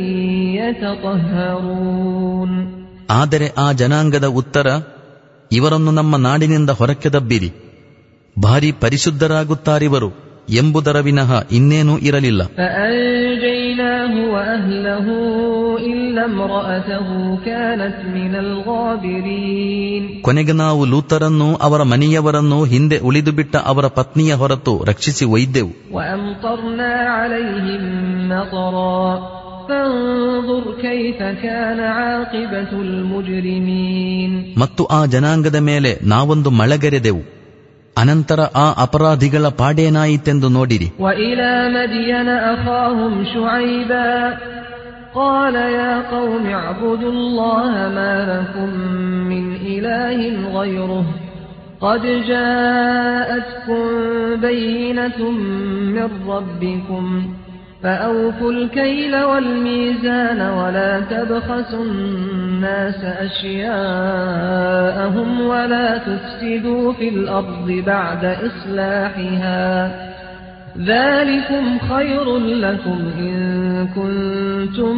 يتطهرون ಆದರೆ ಆ ಜನಾಂಗದ ಉತ್ತರ ಇವರನ್ನು ನಮ್ಮ ನಾಡಿನಿಂದ ಹೊರಕ್ಕೆ ದಬ್ಬಿರಿ ಭಾರಿ ಪರಿಶುದ್ಧರಾಗುತ್ತಾರಿವರು ಎಂಬುದರ ವಿನಃ ಇನ್ನೇನೂ ಇರಲಿಲ್ಲ فأنجيناه وأهله إلا امرأته كانت من الغابرين ಕೊನೆಗೆ ನಾವು ಲೂತರನ್ನು ಅವರ ಮನೆಯವರನ್ನು ಹಿಂದೆ ಉಳಿದು ಬಿಟ್ಟ ಅವರ ಪತ್ನಿಯ ಹೊರತು ರಕ್ಷಿಸಿ ಒಯ್ದೆವು وأمطرنا عليهم مطرا فانظر كيف كان عاقبة المجرمين ಮತ್ತು ಆ ಜನಾಂಗದ ಮೇಲೆ ನಾವೊಂದು ಮಳೆಗೆರೆದೆವು ಅನಂತರ ಆ ಅಪರಾಧಿಗಳ ಪಾಡೇನಾಯಿತೆಂದು ನೋಡಿರಿ وإلى مدين أخاهم شعيبا قال يا قوم اعبدوا الله ما لكم من إله غيره قد جاءتكم بينة من ربكم فأوفوا الكيل والميزان ولا تبخسوا الناس أشياءهم ولا تفسدوا في الأرض بعد إصلاحها ذلكم خير لكم إن كنتم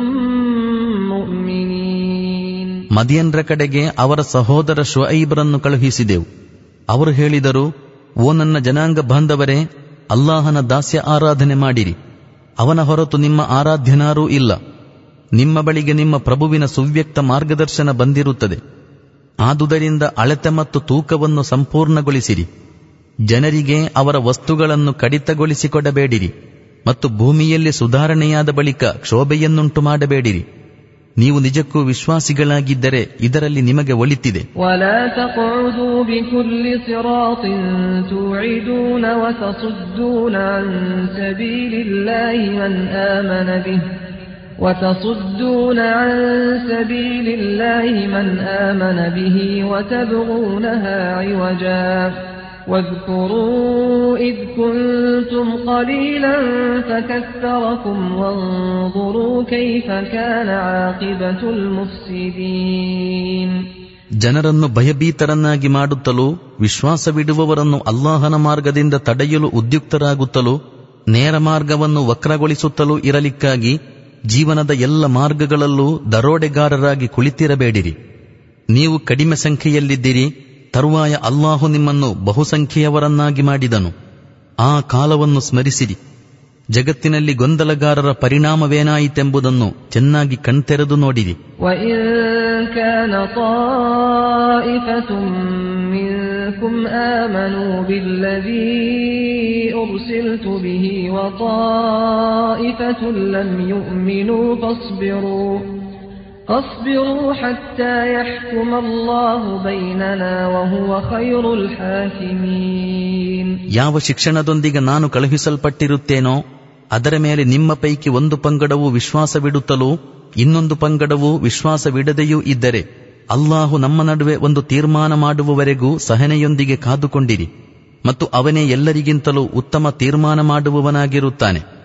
مؤمنين ಮದಿಯನ್ರ ಕಡೆಗೆ ಅವರ ಸಹೋದರ ಶುಐಬ್ರನ್ನು ಕಳುಹಿಸಿದೆವು ಅವರು ಹೇಳಿದರು ಓ ನನ್ನ ಜನಾಂಗ ಬಾಂಧವರೇ ಅಲ್ಲಾಹನ ದಾಸ್ಯ ಆರಾಧನೆ ಮಾಡಿರಿ ಅವನ ಹೊರತು ನಿಮ್ಮ ಆರಾಧ್ಯನಾರೂ ಇಲ್ಲ ನಿಮ್ಮ ಬಳಿಗೆ ನಿಮ್ಮ ಪ್ರಭುವಿನ ಸುವ್ಯಕ್ತ ಮಾರ್ಗದರ್ಶನ ಬಂದಿರುತ್ತದೆ ಆದುದರಿಂದ ಅಳತೆ ಮತ್ತು ತೂಕವನ್ನು ಸಂಪೂರ್ಣಗೊಳಿಸಿರಿ ಜನರಿಗೆ ಅವರ ವಸ್ತುಗಳನ್ನು ಕಡಿತಗೊಳಿಸಿಕೊಡಬೇಡಿರಿ ಮತ್ತು ಭೂಮಿಯಲ್ಲಿ ಸುಧಾರಣೆಯಾದ ಬಳಿಕ ಕ್ಷೋಭೆಯನ್ನುಂಟು ಮಾಡಬೇಡಿರಿ ನೀವು ನಿಜಕ್ಕೂ ವಿಶ್ವಾಸಿಗಳಾಗಿದ್ದರೆ ಇದರಲ್ಲಿ ನಿಮಗೆ ಒಳಿತಿದೆ ولا تقعدوا بكل صراط توعدون وتصدون عن سبيل الله من آمن به وتصدون عن سبيل الله من آمن به وتبغونها عوجا واذكروا إذ كنتم قليلا فكثركم وانظروا كيف كان عاقبة المفسدين ಜನರನ್ನು ಭಯಭೀತರನ್ನಾಗಿ ಮಾಡುತ್ತಲೂ ವಿಶ್ವಾಸವಿಡುವವರನ್ನು ಅಲ್ಲಾಹನ ಮಾರ್ಗದಿಂದ ತಡೆಯಲು ಉದ್ಯುಕ್ತರಾಗುತ್ತಲೂ ನೇರ ಮಾರ್ಗವನ್ನು ವಕ್ರಗೊಳಿಸುತ್ತಲೂ ಇರಲಿಕ್ಕಾಗಿ ಜೀವನದ ಎಲ್ಲ ಮಾರ್ಗಗಳಲ್ಲೂ ದರೋಡೆಗಾರರಾಗಿ ಕುಳಿತಿರಬೇಡಿರಿ ನೀವು ಕಡಿಮೆ ಸಂಖ್ಯೆಯಲ್ಲಿದ್ದಿರಿ ತರುವಾಯ ಅಲ್ಲಾಹು ನಿಮ್ಮನ್ನು ಬಹುಸಂಖ್ಯೆಯವರನ್ನಾಗಿ ಮಾಡಿದನು ಆ ಕಾಲವನ್ನು ಸ್ಮರಿಸಿರಿ ಜಗತ್ತಿನಲ್ಲಿ ಗೊಂದಲಗಾರರ ಪರಿಣಾಮವೇನಾಯಿತೆಂಬುದನ್ನು ಚೆನ್ನಾಗಿ ಕಣ್ತೆರೆದು ನೋಡಿರಿ وإن كان طائفة منكم آمنوا بالذي أرسلت به وطائفة لم يؤمنوا فاصبروا فاصبروا حتى يحكم الله بيننا وهو خير الحاكمين ಯಾವ ಶಿಕ್ಷಣದೊಂದಿಗೆ ನಾನು ಕಳುಹಿಸಲ್ಪಟ್ಟಿರುತ್ತೇನೋ ಅದರ ಮೇಲೆ ನಿಮ್ಮ ಪೈಕಿ ಒಂದು ಪಂಗಡವು ವಿಶ್ವಾಸವಿಡುತ್ತಲೂ ಇನ್ನೊಂದು ಪಂಗಡವು ವಿಶ್ವಾಸವಿಡದೆಯೂ ಇದ್ದರೆ ಅಲ್ಲಾಹು ನಮ್ಮ ನಡುವೆ ಒಂದು ತೀರ್ಮಾನ ಮಾಡುವವರೆಗೂ ಸಹನೆಯೊಂದಿಗೆ ಕಾದುಕೊಂಡಿರಿ ಮತ್ತು ಅವನೇ ಎಲ್ಲರಿಗಿಂತಲೂ ಉತ್ತಮ ತೀರ್ಮಾನ ಮಾಡುವವನಾಗಿರುತ್ತಾನೆ